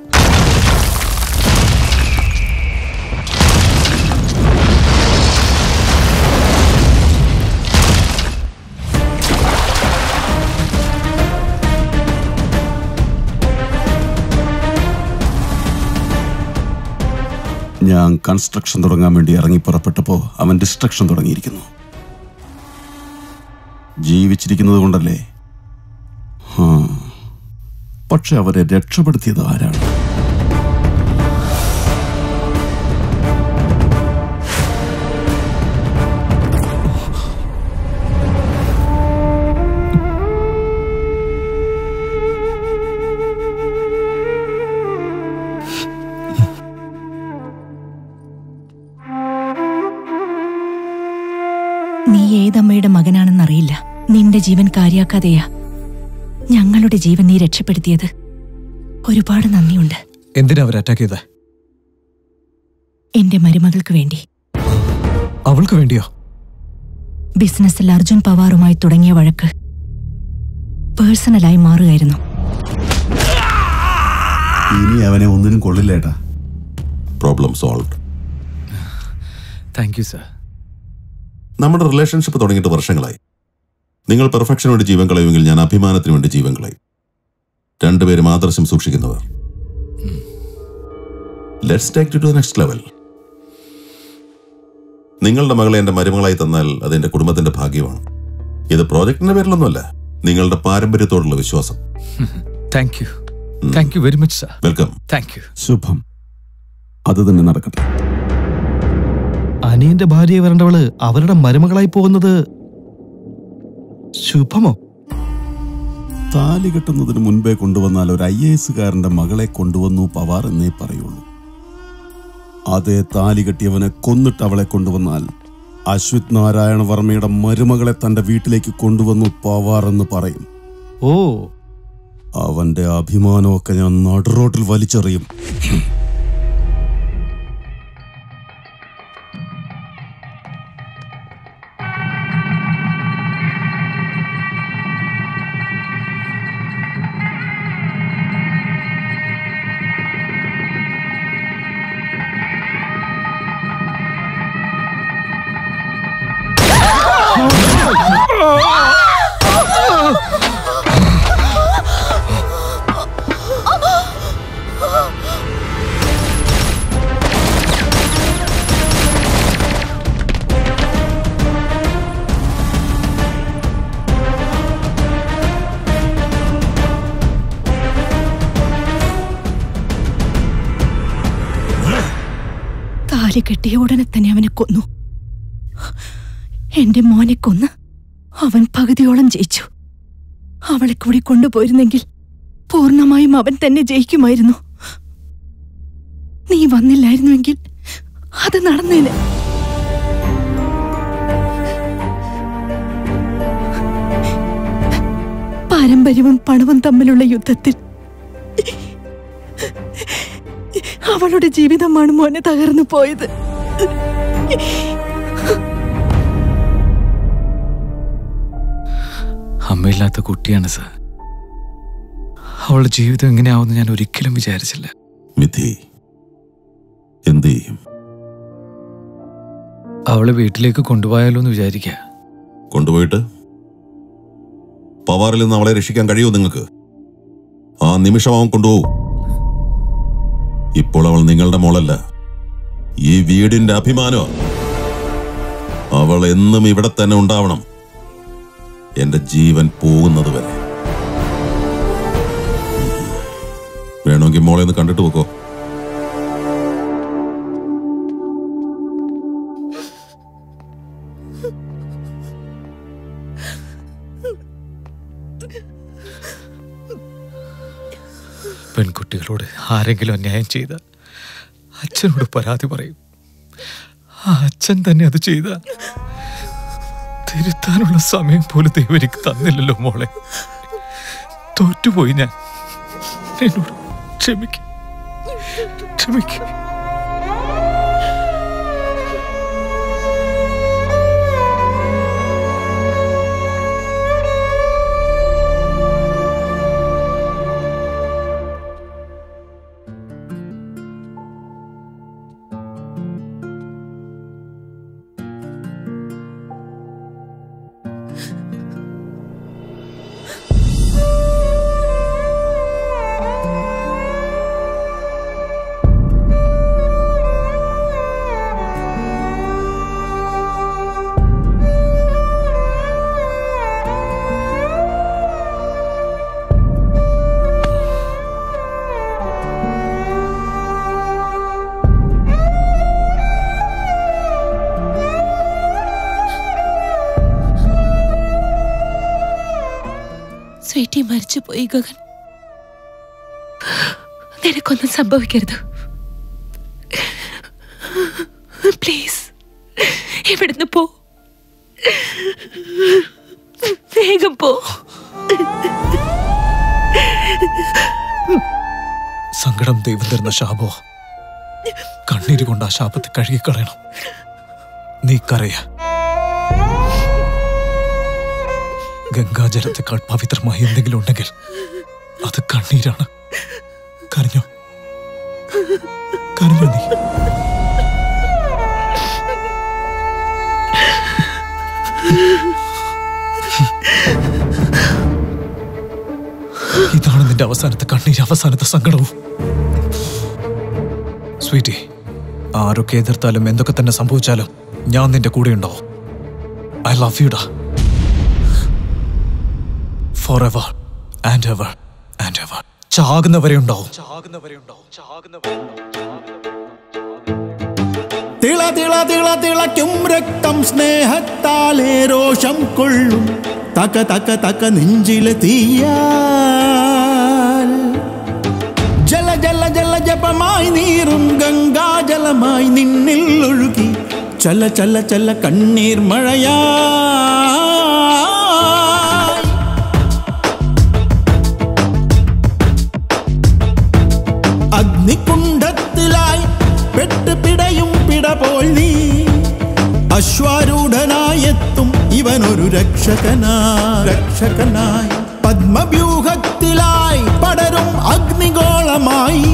ഞാൻ കൺസ്ട്രക്ഷൻ തുടങ്ങാൻ വേണ്ടി ഇറങ്ങി പുറപ്പെട്ടപ്പോ അവൻ ഡിസ്ട്രക്ഷൻ തുടങ്ങിയിരിക്കുന്നു ജീവിച്ചിരിക്കുന്നത് കൊണ്ടല്ലേ ഹാ. പക്ഷെ അവരെ രക്ഷപ്പെടുത്തിയത് ആരാണ് നീ ഏതമ്മയുടെ മകനാണെന്നറിയില്ല നിന്റെ ജീവൻ കാര്യാക്കാതെയാ ഞങ്ങളുടെ ജീവൻ നീ രക്ഷപ്പെടുത്തിയത് ഒരുപാട് നന്ദിയുണ്ട് എന്തിനാ അവർ അറ്റാക്ക് ചെയ്തത് എന്റെ മരുമകൾക്ക് വേണ്ടി അവൾക്ക് വേണ്ടിയോ ബിസിനസ്സിൽ അർജുൻ പവാറുമായി തുടങ്ങിയ വഴക്ക് പേഴ്സണലായി മാറുകയായിരുന്നു ഇനി അവനെ ഒന്നിനും കൊള്ളില്ലേട്ടാ problem solve thank you sir നമ്മുടെ റിലേഷൻഷിപ്പ് തുടങ്ങിയിട്ട് വർഷങ്ങളായി നിങ്ങൾ പെർഫെക്ഷന് വേണ്ടി ജീവൻ കളയുമെങ്കിൽ ഞാൻ അഭിമാനത്തിന് വേണ്ടി ജീവൻ കളയും രണ്ടുപേരും ആദർശം സൂക്ഷിക്കുന്നവർ let's take to next level നിങ്ങളുടെ മകളെ എന്റെ മരുമകളായി തന്നാൽ അത് എന്റെ കുടുംബത്തിന്റെ ഭാഗ്യമാണ് ഇത് പ്രോജക്ടിന്റെ പേരിലൊന്നുമല്ല നിങ്ങളുടെ പാരമ്പര്യത്തോടുള്ള വിശ്വാസം thank you thank you very much sir welcome thank you ശുഭം അത് തന്നെ നടക്കട്ടെ അനിയന്റെ ഭാര്യയെ വരേണ്ടവള് അവരുടെ മരുമകളായി പോകുന്നത് ശുഭമോ താലി കെട്ടുന്നതിന് മുൻപേ കൊണ്ടുവന്നാൽ ഒരു ഐ എ എസുകാരന്റെ മകളെ കൊണ്ടുവന്നു പവാർ എന്നേ പറയുള്ളൂ അതേ താലി കെട്ടിയവനെ കൊന്നിട്ട് അവളെ കൊണ്ടുവന്നാൽ അശ്വിത് നാരായണ വർമ്മയുടെ മരുമകളെ തന്റെ വീട്ടിലേക്ക് കൊണ്ടുവന്നു പവാർ എന്ന് പറയും ഓ അവന്റെ അഭിമാനമൊക്കെ ഞാൻ നടുറോട്ടിൽ വലിച്ചെറിയും താലി കെട്ടിയ ഉടനെ തന്നെ അവനെ കൊന്നു എന്റെ മോനെ കൊന്ന് അവൻ പകുതിയോളം ജയിച്ചു അവളെ കൂടി കൊണ്ടുപോയിരുന്നെങ്കിൽ പൂർണ്ണമായും അവൻ തന്നെ ജയിക്കുമായിരുന്നു നീ വന്നില്ലായിരുന്നുവെങ്കിൽ അത് നടന്നേനെ പാരമ്പര്യവും പണവും തമ്മിലുള്ള യുദ്ധത്തിൽ അവളുടെ ജീവിതമാണ് മോനെ തകർന്നു പോയത് അമ്മയില്ലാത്ത കുട്ടിയാണ് സർ അവളുടെ ജീവിതം എങ്ങനെയാവുമെന്ന് ഞാൻ ഒരിക്കലും വിചാരിച്ചില്ല വിധി എന്ത് ചെയ്യും അവളെ വീട്ടിലേക്ക് കൊണ്ടുപോയാലോ എന്ന് വിചാരിക്കുക കൊണ്ടുപോയിട്ട് പവാറിൽ നിന്ന് അവളെ രക്ഷിക്കാൻ കഴിയുമോ നിങ്ങൾക്ക് ആ നിമിഷം അവൻ കൊണ്ടുപോകും ഇപ്പോൾ അവൾ നിങ്ങളുടെ മോളല്ല ഈ വീടിന്റെ അഭിമാനമാണ് അവൾ എന്നും ഇവിടെ തന്നെ ഉണ്ടാവണം എന്റെ ജീവൻ പോകുന്നത് വരെ വേണമെങ്കിൽ മോളെ ഒന്ന് കണ്ടിട്ട് പോക്കോ പെൺകുട്ടികളോട് ആരെങ്കിലും അന്യായം ചെയ്ത അച്ഛനോട് പരാതി പറയും ആ അച്ഛൻ തന്നെ അത് ചെയ്ത തിരുത്താനുള്ള സമയം പോലും ദൈവം എനിക്ക് തന്നില്ലല്ലോ മോളെ തോറ്റുപോയി ഞാൻ എന്നോട് ക്ഷമിക്കും ക്ഷമിക്കും സ്വീറ്റി മരിച്ചുപോയി ഗഗൻ നിനക്കൊന്നും സംഭവിക്കരുത് പ്ലീസ് ഇവിടുന്ന് പോ വേഗം പോ സങ്കടം ദൈവം തരുന്ന ശാപോ കണ്ണീര് കൊണ്ട് ആ ശാപത്തെ കഴുകിക്കളയണം നീ കരയ ഗംഗാജലത്തെക്കാൾ പവിത്രമായ എന്തെങ്കിലും ഉണ്ടെങ്കിൽ അത് കണ്ണീരാണ് കരഞ്ഞോ കരഞ്ഞോ നീ ഇതാണ് നിന്റെ അവസാനത്തെ കണ്ണീര് അവസാനത്തെ സങ്കടവും സ്വീറ്റി ആരൊക്കെ എതിർത്താലും എന്തൊക്കെ തന്നെ സംഭവിച്ചാലും ഞാൻ നിന്റെ കൂടെ ഉണ്ടാവും ഐ ലവ് യുടാ forever and ever and ever ചാകുന്നവരെ ഉണ്ടാവും തിള തിള തിള തിളയ്ക്കും രക്തം സ്നേഹത്താലേ രോഷം കൊള്ളും തക തക തക നെഞ്ചിലെ തീയാൽ ജല ജല ജല ജപമായി നീറും ഗംഗാജലമായി നിന്നിൽ ഒഴുകി ചല ചല ചല കണ്ണീർ മഴയാ അഗ്നികുണ്ഡത്തിലായി പെട്ട് പിടയും പിട പോൽ നീ അശ്വാരൂഢനായെത്തും ഇവനൊരു രക്ഷകനായി രക്ഷകനായി പത്മവ്യൂഹത്തിലായി പടരും അഗ്നിഗോളമായി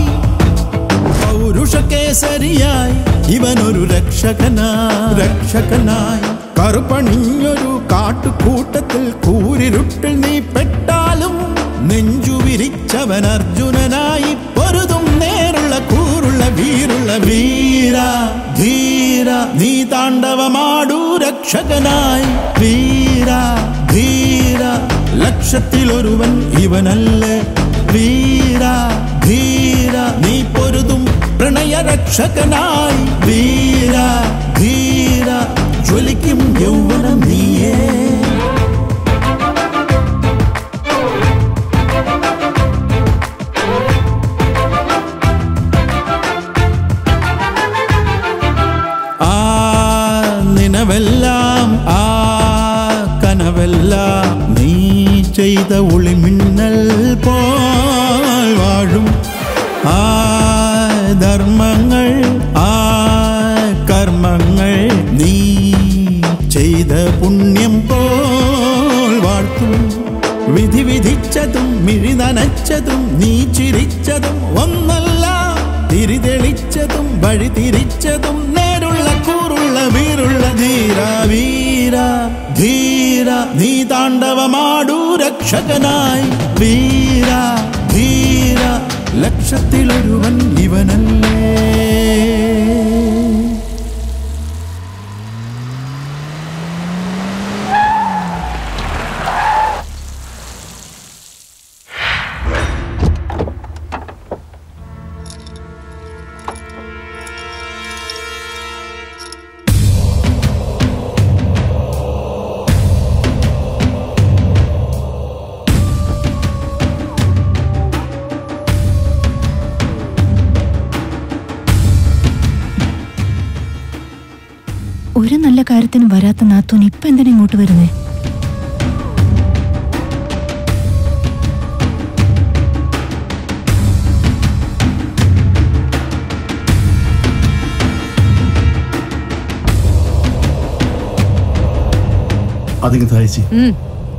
പൗരുഷകേസരിയായി ഇവനൊരു രക്ഷകനായി രക്ഷകനായി കറുപ്പണിഞ്ഞൊരു കാട്ടുകൂട്ടത്തിൽ കൂരിരുട്ടിൽ നീ പെട്ടാലും നെഞ്ചു വിരിച്ചവൻ അർജുനനായി പൊരുതും നേരുള്ള കൂറുള്ള വീരുള്ള വീര ധീര നീ താണ്ഡവമാടൂ രക്ഷകനായി വീര ധീര ലക്ഷത്തിലൊരുവൻ ഇവനല്ലേ വീര ധീര നീ പൊരുതും പ്രണയ രക്ഷകനായി വീര ധീര ജ്വലിക്കും യൗവനം നീയേ ആ നിനവെല്ലാം ആ കനവെല്ലാം നീ ചെയ്ത ഒളിമിന്നൽ പോൽ വാഴും ആ ധർമ്മങ്ങൾ ആ കർമ്മങ്ങൾ നീ ചെയ്ത പുണ്യം പോൽ വാഴ്ത്തും വിധി വിധിച്ചതും മിഴി നനച്ചതും നീ ചിരിച്ചതും ഒന്നല്ല തിരിതെളിച്ചതും വഴി തിരിച്ചതും നേരുള്ള കൂറുള്ള വീറുള്ള ധീര വീര ധീര നീ താണ്ഡവമാടൂ രക്ഷകനായി വീര ധീര ലക്ഷത്തിലൊരുവൻ ഇവനല്ലേ ഒരു നല്ല കാര്യത്തിന് വരാത്ത നാത്തൂൻ ഇപ്പൊ എന്തിനാ ഇങ്ങോട്ട് വരുന്നേ അതിങ്ങ് തയ്ച്ചി ഉം.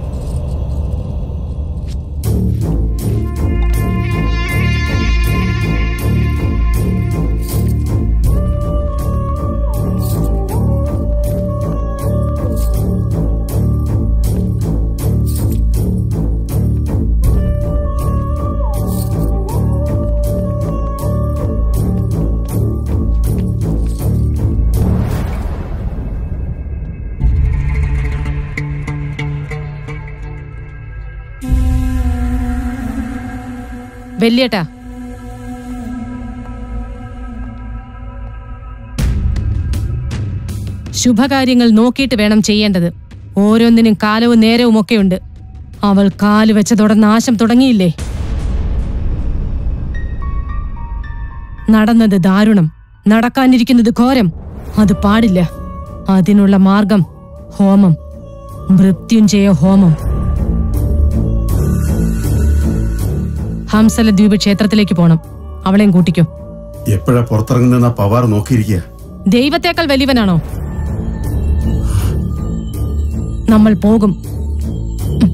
വല്യേട്ടാ ശുഭകാര്യങ്ങൾ നോക്കിയിട്ട് വേണം ചെയ്യേണ്ടത് ഓരോന്നിനും കാലവും നേരവും ഒക്കെയുണ്ട് അവൾ കാല് വെച്ചതോടെ നാശം തുടങ്ങിയില്ലേ നടന്നത് ദാരുണം നടക്കാനിരിക്കുന്നത് ഘോരം അത് പാടില്ല അതിനുള്ള മാർഗം ഹോമം മൃത്യുഞ്ജയ ഹോമം ഹംസല ദ്വീപ് ക്ഷേത്രത്തിലേക്ക് പോണം അവളെയും കൂട്ടിക്കോ എപ്പോഴാ പുറത്തിറങ്ങുന്ന പവാർ നോക്കിയിരിക്കുക ദൈവത്തേക്കാൾ വലിയവനാണോ നമ്മൾ പോകും ഉം.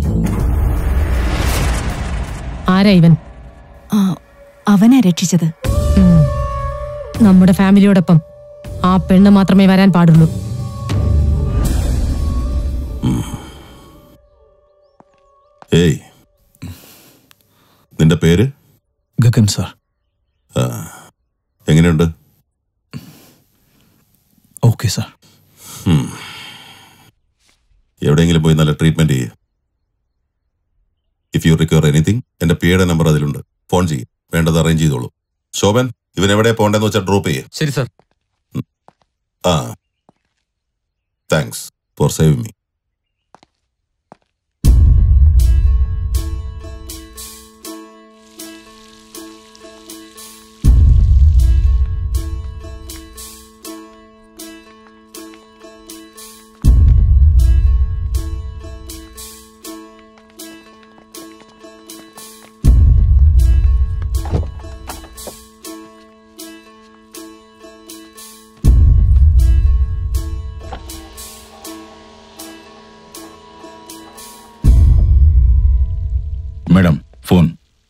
ആരാ ഇവൻ അവനാ രക്ഷിച്ചത് ഉം. നമ്മുടെ ഫാമിലിയോടൊപ്പം ആ പെണ്ണ് മാത്രമേ വരാൻ പാടുള്ളൂ ഏയ് നിന്റെ പേര് ഗഗൻ സാർ ആ, എങ്ങനെയുണ്ട് ഓക്കെ സാർ ഉം. എവിടെയെങ്കിലും പോയി നല്ല ട്രീറ്റ്മെന്റ് ചെയ്യ് ഇഫ് യു റിക്വയർ എനിത്തിങ് എന്റെ പിയുടെ നമ്പർ അതിലുണ്ട് ഫോൺ ചെയ്യും വേണ്ടത് അറേഞ്ച് ചെയ്തോളൂ ശോഭൻ ഇവൻ എവിടെ പോകണ്ടെന്ന് വെച്ചാൽ ഡ്രോപ്പ് ചെയ്യേ ശരി സാർ ആ thanks for save me madam phone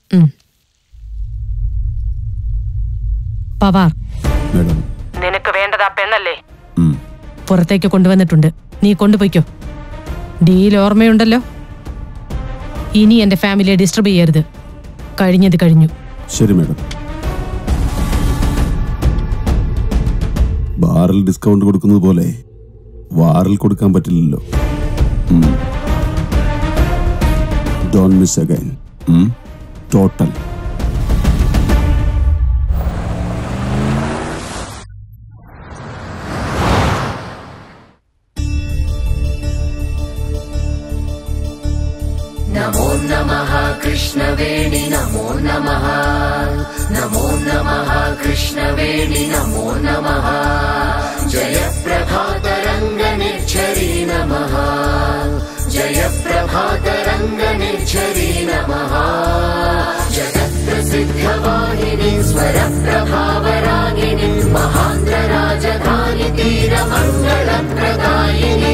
പവാർ നിനക്ക് വേണ്ടത് ആ പെണ്ണല്ലേ പുറത്തേക്ക് കൊണ്ടുവന്നിട്ടുണ്ട് നീ കൊണ്ടുപോയിക്കോ ഡീൽ ഓർമ്മയുണ്ടല്ലോ ഇനി എന്റെ ഫാമിലിയെ ഡിസ്റ്റർബ് ചെയ്യരുത് കഴിഞ്ഞത് കഴിഞ്ഞു ശരി മാഡം ബാറിൽ ഡിസ്കൗണ്ട് കൊടുക്കുന്നത് പോലെ വാറിൽ കൊടുക്കാൻ പറ്റില്ലല്ലോ ഡോൺ മിസ് അഗൈൻ ടോട്ടൽ नमो नमः कृष्णवेणि नमो नमः नमो नमः कृष्णवेणि नमो नमः जय प्रभातरङ्गनिर्झरी नमः जय प्रभातरङ्गनिर्झरी नमः जगत्प्रसिद्धवाहिनि स्वरप्रभावरागिनि महान्द्रराजधानि तीरमङ्गलप्रदायिनि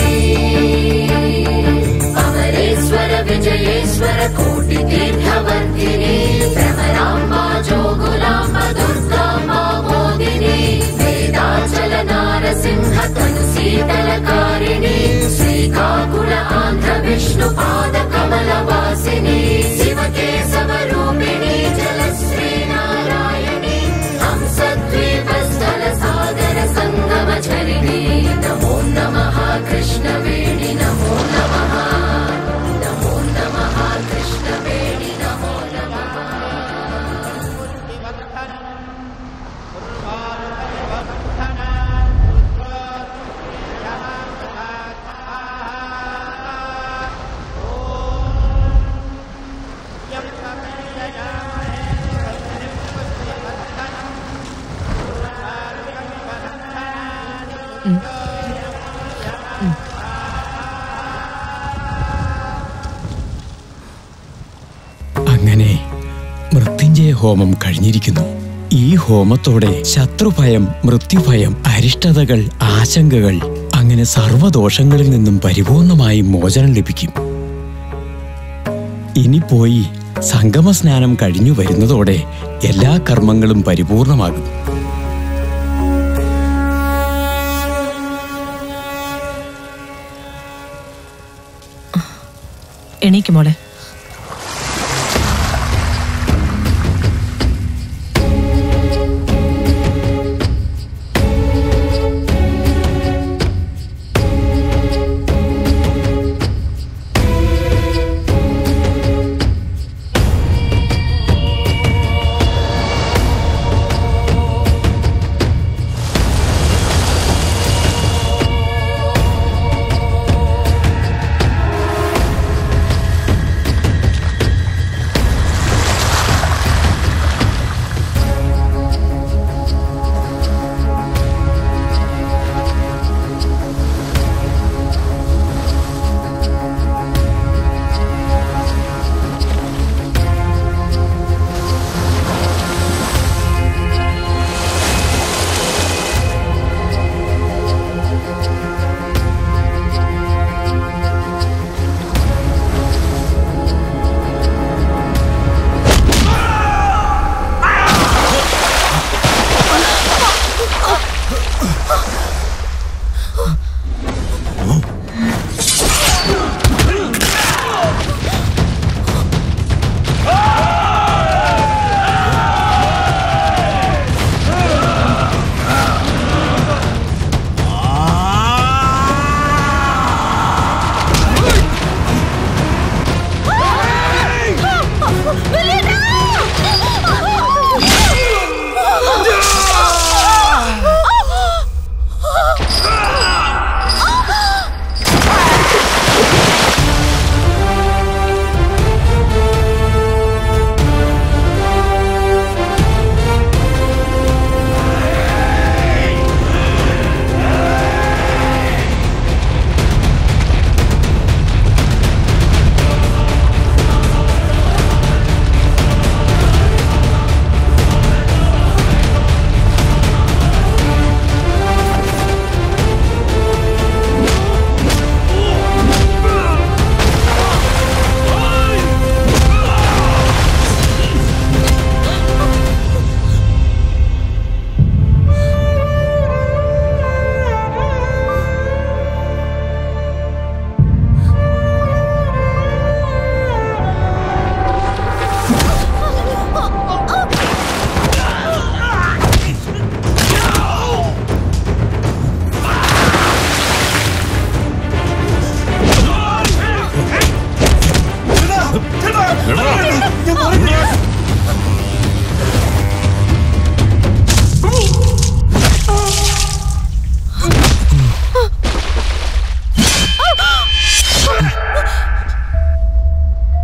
अमरेश्वर विजयेश्वर कोटितीर्थवर्धिनि भ्रमराम्बा जोगुलाम्ब दुर्गाम्बा मोदिनि वेदाचल नारसिंह तनु शीतलकारिणि श्रीकाकुल आन्ध्र विष्णुपाद कमलवासिनि शिवकेशवरूपिणि जलश्री नारायणि हंसद्वीपस्थल सागर सङ्गमचरिणि नमो नमः कृष्णवेणि नमो नमः नमो नमः कृष्णवेणि नमो नमः അങ്ങനെ മൃത്യുഞ്ജയ ഹോമം കഴിഞ്ഞിരിക്കുന്നു ഈ ഹോമത്തോടെ ശത്രുഭയം മൃത്യുഭയം അരിഷ്ടതകൾ ആശങ്കകൾ അങ്ങനെ സർവദോഷങ്ങളിൽ നിന്നും പരിപൂർണമായി മോചനം ലഭിക്കും ഇനി പോയി സംഗമസ്നാനം കഴിഞ്ഞു വരുന്നതോടെ എല്ലാ കർമ്മങ്ങളും പരിപൂർണമാകും എണീക്ക് മോളെ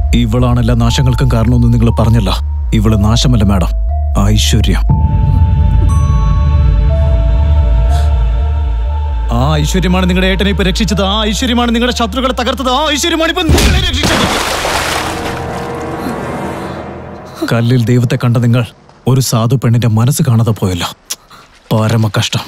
ഇവളാണ് എല്ലാ നാശങ്ങൾക്കും കാരണമെന്ന് നിങ്ങൾ പറഞ്ഞല്ല ഇവള് നാശമല്ല മാഡം ഐശ്വര്യം ആ ഐശ്വര്യമാണ് നിങ്ങളുടെ ഏട്ടനെ ഇപ്പൊ രക്ഷിച്ചത് ആ ഐശ്വര്യമാണ് നിങ്ങളുടെ ശത്രുക്കളെ തകർത്തത് ആ ഐശ്വര്യമാണ് ഇപ്പൊ നിങ്ങളെ രക്ഷിച്ചത് കല്ലിൽ ദൈവത്തെ കണ്ട നിങ്ങൾ ഒരു സാധു പെണ്ണിന്റെ മനസ്സ് കാണാതെ പോയല്ലോ പരമ കഷ്ടം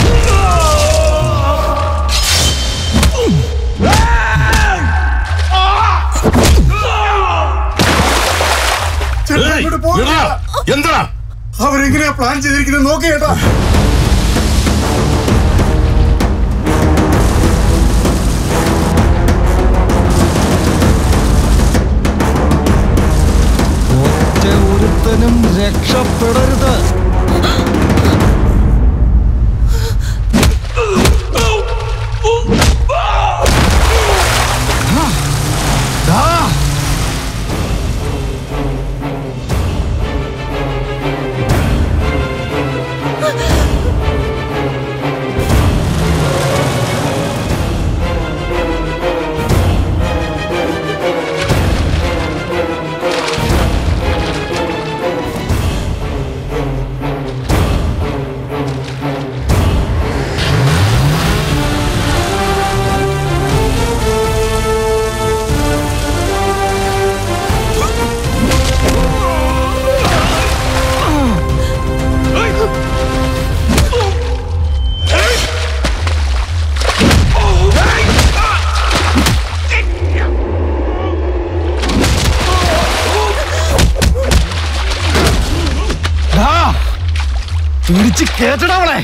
എന്താ അവരെങ്ങനെയാ പ്ലാൻ ചെയ്തിരിക്കുന്നത് നോക്കി കേട്ടാ ഒറ്റ ഒരുത്തനും രക്ഷപ്പെടരുത് തിരിച്ച് കേട്ടടാ അവളെ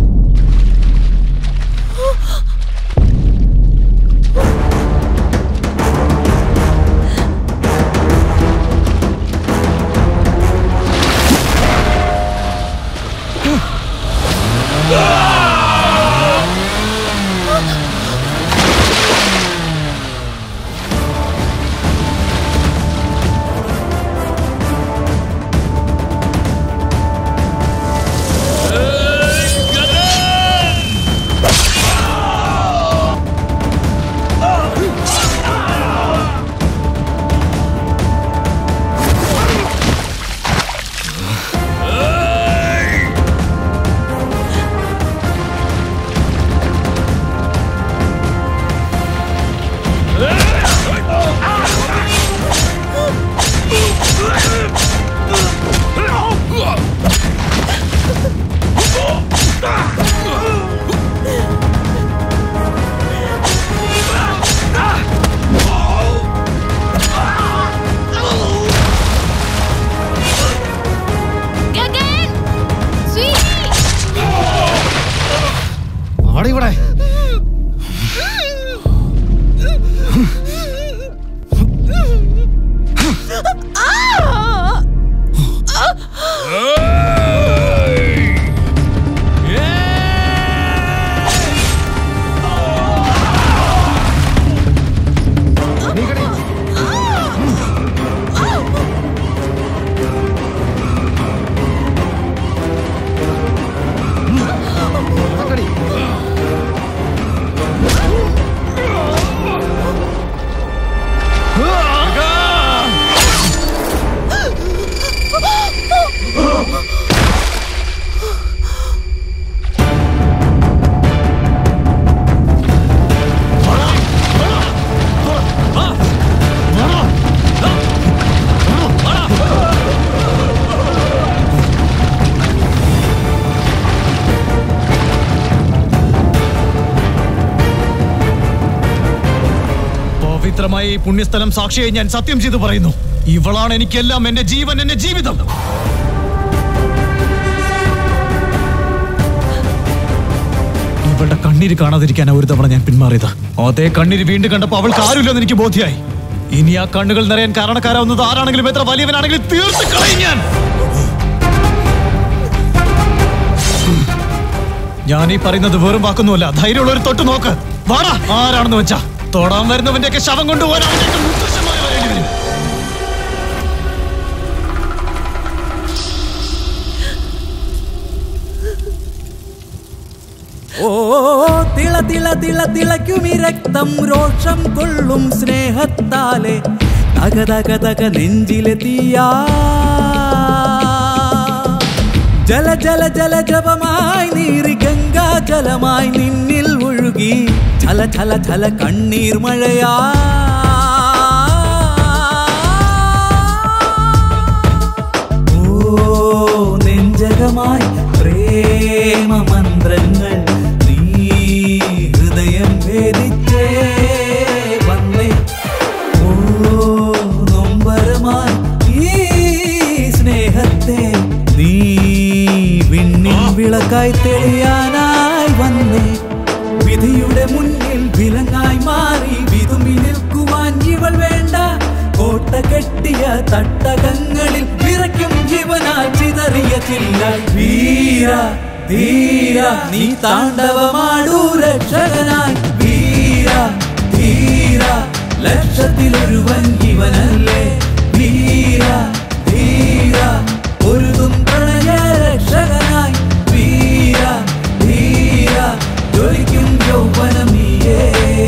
ഗഗൻ സ്വീറ്റി ആടിവിടെ പവിത്രമായ ഈ പുണ്യസ്ഥലം സാക്ഷിയായി ഞാൻ സത്യം ചെയ്തു പറയുന്നു ഇവളാണ് എനിക്കെല്ലാം എന്റെ ജീവൻ എന്റെ ജീവിതം ഇവളുടെ കണ്ണീര് കാണാതിരിക്കാനാ ഒരു തവണ ഞാൻ പിന്മാറിയത് അതേ കണ്ണീര് വീണ്ടും കണ്ടപ്പോ അവൾക്ക് ആരുമില്ലെന്ന് എനിക്ക് ബോധ്യായി ഇനി ആ കണ്ണുകൾ നിറയാൻ കാരണക്കാരാവുന്നത് ആരാണെങ്കിലും എത്ര വലിയവനാണെങ്കിലും തീർത്ത് കളയും ഞാൻ ഞാൻ ഈ പറയുന്നത് വെറും വാക്കൊന്നുമല്ല ധൈര്യമുള്ള ഒരു തൊട്ട് നോക്ക് വാടാ ആരാണെന്ന് വെച്ചാ തൊടാൻ വരുന്നവന്റെയൊക്കെ ശവം കൊണ്ടുപോകാൻ അവന്റെയൊക്കെ മുത്തശ്ശന്മാര് വരേണ്ടി വരും ഓ തിള തിള തിള തിളയ്ക്കുമി രക്തം രോഷം കൊള്ളും സ്നേഹത്താലെ തക തക തക നെഞ്ചിലെ തീയാ ജല ജല ജല ജപമായി നീറി ഗംഗാ ജലമായി നിന്നിൽ ഒഴുകി ഛല ഛല ഛല കണ്ണീർ മഴയാ ഓ നെഞ്ചകമായി പ്രേമ മന്ത്രങ്ങൾ നീ ഹൃദയം ഭേദിച്ചേ വന്നേ ഓ നൊമ്പരമായി ഈ സ്നേഹത്തെ നീ വിണ്ണിൻ വിളക്കായി തെളിയാനായി വന്നേ വിധിയുടെ മുന്നിൽ വിലങ്ങായി മാറി വിതുമ്പി നിൽക്കുവാൻ ഇവൾ വേണ്ട കോട്ട കെട്ടിയ തട്ടകങ്ങളിൽ വിറയ്ക്കും ജീവനാൽ ചിതറിയ ചില്ല വീര ധീര നീ താണ്ഡവമാടൂ രക്ഷകനായി വീര ധീര ലക്ഷത്തിലൊരുവൻ ഇവനല്ലേ വീര ധീര ഒരുതും പ്രണയ രക്ഷകനായി വീര ധീര ജ്വലിക്കും യൗവനം നീയേ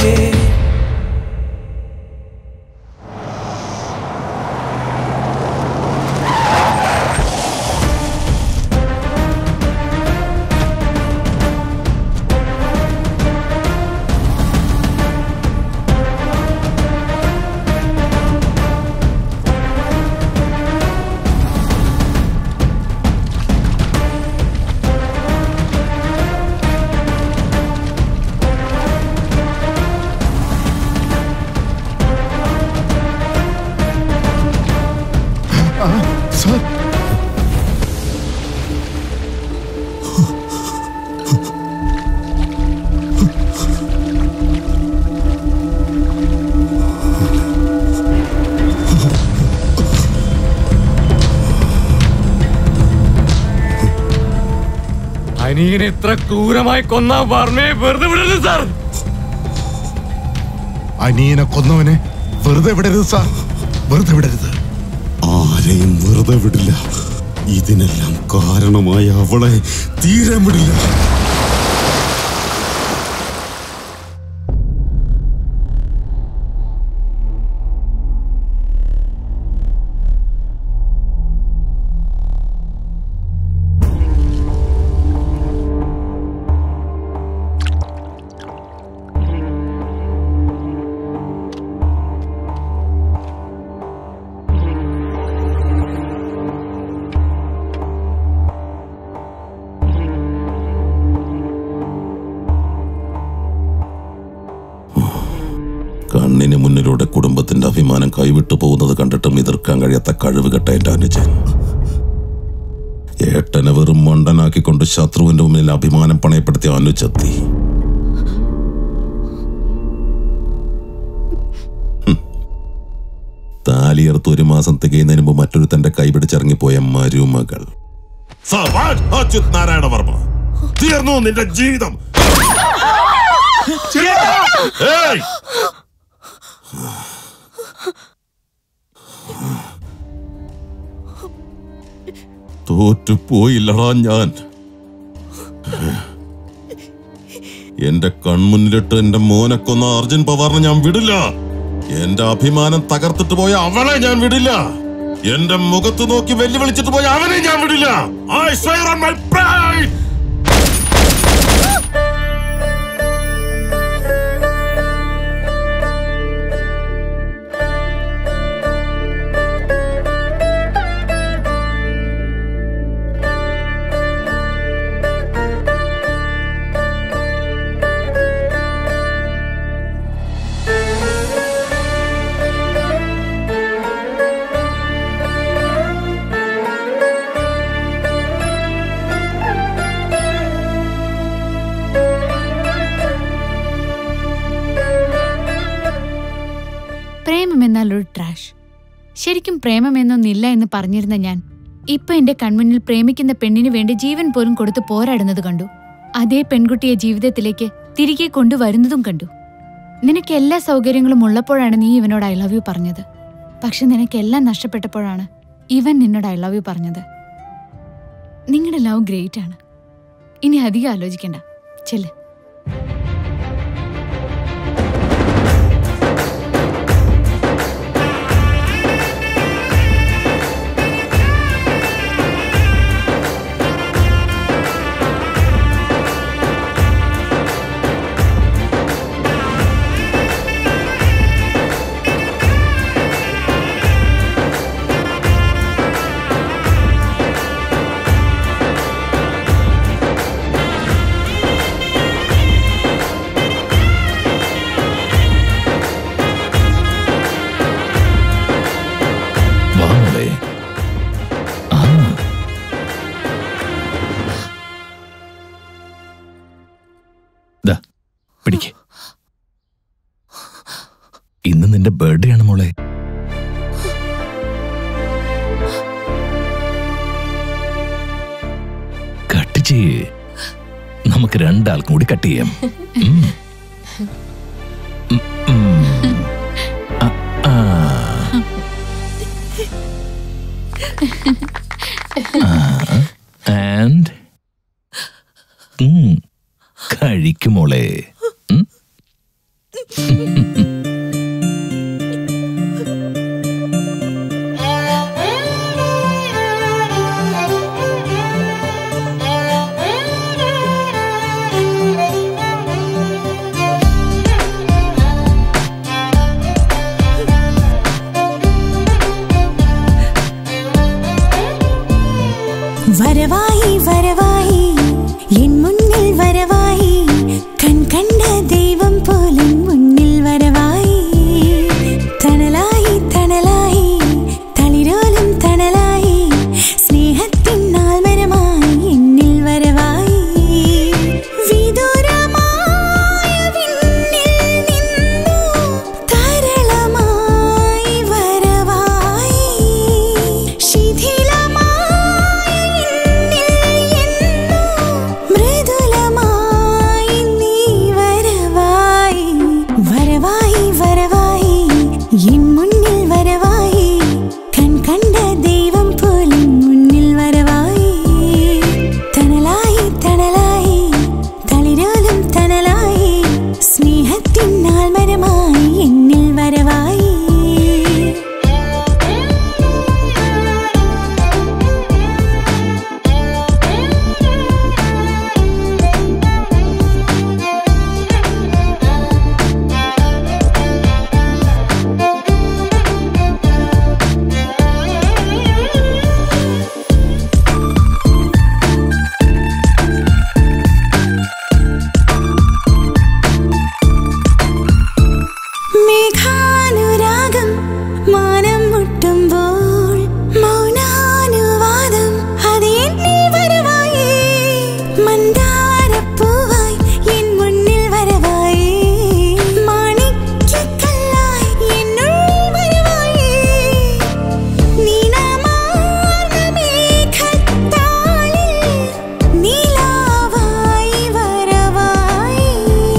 അനിയനെ ഇത്ര ക്രൂരമായി കൊന്ന വർമ്മയെ വെറുതെ വിടരുത് സാർ അനിയനെ കൊന്നവനെ വെറുതെ വിടരുത് സാർ വെറുതെ വിടരുത് ആരെയും വെറുതെ വിടില്ല ഇതിനെല്ലാം കാരണമായ അവളെ തീരെ വിടില്ല കണ്ണിന് മുന്നിലൂടെ കുടുംബത്തിന്റെ അഭിമാനം കൈവിട്ടു പോകുന്നത് കണ്ടിട്ടും എതിർക്കാൻ കഴിയാത്ത കഴിവ് കെട്ട എന്റെ അനുജൻ ഏട്ടനെ വെറും മണ്ടനാക്കിക്കൊണ്ട് ശത്രുവിന്റെ മുന്നിൽ അഭിമാനം പണയപ്പെടുത്തിയ അനുജത്തി ഹും. താലിയർത്ത് ഒരു മാസം തികയുന്നതിന് മുമ്പ് മറ്റൊരു തന്റെ കൈപിടിച്ചിറങ്ങിപ്പോയ മരുമകൾ സവാൻ അച്യുത് നാരായണ വർമ്മ തീർന്നു നിന്റെ ജീവിതം ഏയ്! തോറ്റുപോയില്ലടാ ഞാൻ എന്റെ കൺമുന്നിലിട്ട് എന്റെ മോനെ കൊന്ന അർജുൻ പവാറിനെ ഞാൻ വിടില്ല എന്റെ അഭിമാനം തകർത്തിട്ട് പോയ അവളെ ഞാൻ വിടില്ല എന്റെ മുഖത്ത് നോക്കി വെല്ലുവിളിച്ചിട്ട് പോയ അവനെ ഞാൻ വിടില്ല I swear on my pride പ്രേമം എന്നാൽ ഒരു ട്രാഷ് ശരിക്കും പ്രേമം എന്നൊന്നില്ല എന്ന് പറഞ്ഞിരുന്ന ഞാൻ ഇപ്പൊ എന്റെ കൺമുന്നിൽ പ്രേമിക്കുന്ന പെണ്ണിനു വേണ്ടി ജീവൻ പോലും കൊടുത്ത് പോരാടുന്നത് കണ്ടു അതേ പെൺകുട്ടിയെ ജീവിതത്തിലേക്ക് തിരികെ കൊണ്ടുവരുന്നതും കണ്ടു നിനക്ക് എല്ലാ സൗകര്യങ്ങളും ഉള്ളപ്പോഴാണ് നീ ഇവനോട് ഐ ലവ് യു പറഞ്ഞത് പക്ഷെ നിനക്കെല്ലാം നഷ്ടപ്പെട്ടപ്പോഴാണ് ഇവൻ നിന്നോട് ഐ ലവ് യു പറഞ്ഞത് നിങ്ങളുടെ ലവ് ഗ്രേറ്റ് ആണ് ഇനി അധികം ആലോചിക്കണ്ട ചെല്ല് ഇന്ന് നിന്റെ ബർത്ത്ഡേ ആണ് മോളെ കട്ട് ചെയ്യേ നമുക്ക് രണ്ടാൾക്കും കൂടി കട്ട് ചെയ്യാം ഉം. ഉം, ഉം. ആ, ആ. ആൻഡ് കഴിക്കുമോളെ ഉം? വരവായി വരവായി എൻ മുന്നിൽ വരവായി കൺ കണ്ട ദൈവം പോലും മുന്നിൽ വരവായി തണലായി തണലായി തളിരോലും തണലായി സ്നേഹത്തിൻ നാൽമരമായി എന്നിൽ വരവായി വിദൂരമായ വിണ്ണിൽ നിന്നു തരളമായി വരവായി ശിഥിലമായ മൃദുലമായി നീ വരവായി വരവായി വരവായി എൻ മുന്നിൽ വരവായി കൺ കണ്ട ദൈവം പോലും മുന്നിൽ വരവായി തണലായി തണലായി തളിരോലും തണലായി സ്നേഹത്തിൻ ആൽമരമായി എന്നിൽ വരവായി മേഘാനുരാഗം മാനം മുട്ടുമ്പോൾ മൗനാനുവാദം അത് എന്നിൽ വരവായി മന്ദാരപ്പൂവായി എൻ മുന്നിൽ വരവായി മാണിക്യക്കല്ലായി എന്നുള്ളിൽ വരവായി നീലമാർന്ന മേഘത്താളിൽ നീലാവായി വരവായി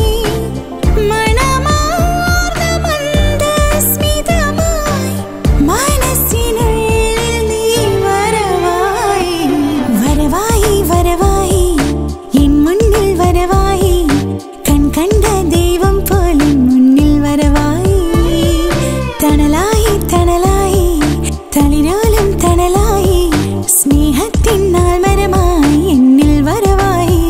മണമാർന്ന മന്ദസ്മിതമായി മനസ്സിനുള്ളിൽ നീ വരവായി വരവായി വരവായി എൻ മുന്നിൽ വരവായി കൺ കണ്ട ദൈവം പോലും മുന്നിൽ വരവായി തണലായി തണലായി തളിരോലും തണലായി സ്നേഹത്തിൻ നാൽമരമായി എന്നിൽ വരവായി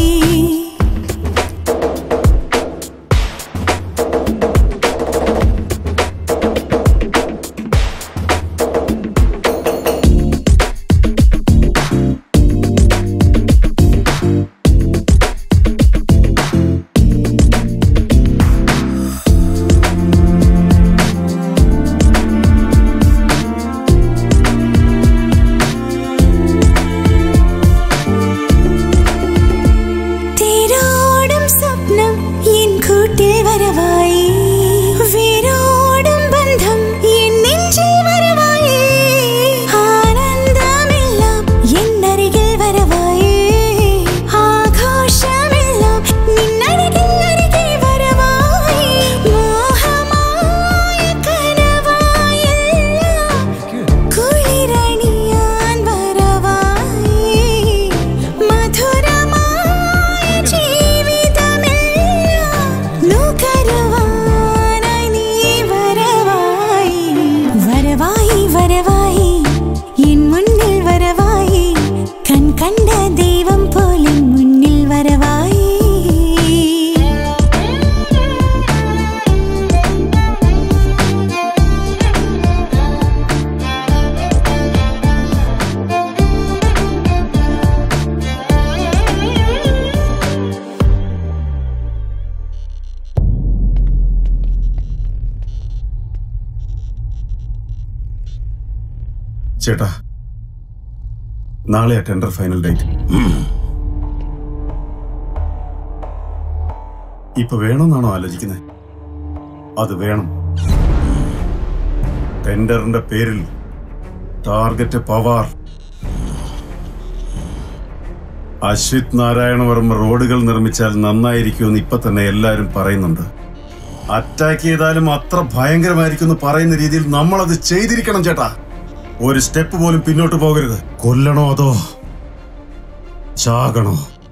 തേരോടും സ്വപ്നം എൻ കൂട്ടിൽ വരവായി വേരോടും ബന്ധം എൻ നെഞ്ചിൽ വരവായി ആനന്ദമെല്ലാം എന്നരികിൽ വരവായി ആഘോഷമെല്ലാം നിന്നരികിൽ അരികിൽ വരവായി മോഹമായ കനവായെല്ലാം കുളിരണിയാൻ വരവായി മധുരമായ ജീവിതമെല്ലാം നുകരുവാനായി നീ വരവായി വരവായി വരവായി എൻ മുന്നിൽ വരവായി കൺ കണ്ട ദൈവം പോലും മുന്നിൽ വരവായി ചേട്ടാ നാളെയാ ടെൻഡർ ഫൈനൽ ഡേറ്റ് ഇപ്പൊ വേണമെന്നാണോ ആലോചിക്കുന്നത് അത് വേണം ടെൻഡറിന്റെ പേരിൽ ടാർഗറ്റ് പവാർ അശ്വിത് നാരായണവർമ്മ റോഡുകൾ നിർമ്മിച്ചാൽ നന്നായിരിക്കുമെന്ന് ഇപ്പൊ തന്നെ എല്ലാവരും പറയുന്നുണ്ട് അറ്റാക്ക് ചെയ്താലും അത്ര ഭയങ്കരമായിരിക്കും എന്ന് പറയുന്ന രീതിയിൽ നമ്മളത് ചെയ്തിരിക്കണം ചേട്ടാ ഒരു സ്റ്റെപ്പ് പോലും പിന്നോട്ട് പോകരുത് കൊല്ലണോ അതോ ചാകണോ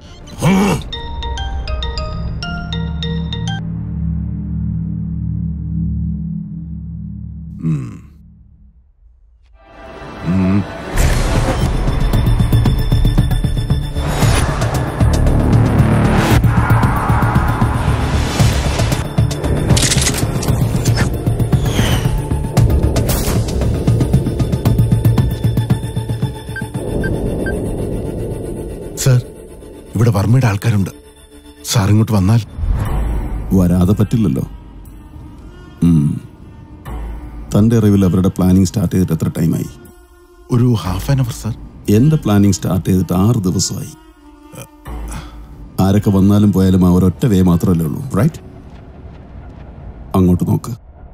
സർ ഇവിടെ വർമ്മയുടെ ആൾക്കാരുണ്ട് സാർ ഇങ്ങോട്ട് വന്നാൽ വരാതെ പറ്റില്ലല്ലോ ഉം. തന്റെ അറിവിൽ അവരുടെ പ്ലാനിങ് സ്റ്റാർട്ട് ചെയ്തിട്ട് എത്ര ടൈമായി ഒരു ഹാഫ് ആൻ അവർ സർ എന്റെ പ്ലാനിങ് സ്റ്റാർട്ട് ചെയ്തിട്ട് ആറ് ദിവസമായി ആരൊക്കെ വന്നാലും പോയാലും ആ ഒരൊറ്റ വേ മാത്രമല്ലേ ഉള്ളൂ റൈറ്റ് അങ്ങോട്ട് നോക്ക്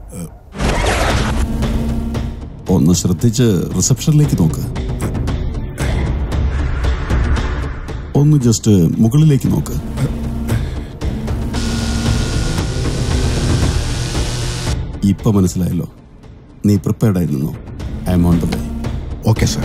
ഒന്ന് ശ്രദ്ധിച്ച് റിസപ്ഷനിലേക്ക് നോക്ക് ഒന്ന് ജസ്റ്റ് മുകളിലേക്ക് നോക്ക് ഇപ്പൊ മനസ്സിലായല്ലോ നീ പ്രിപ്പയർഡ് ആയിരുന്നോ I'm on the way okay sir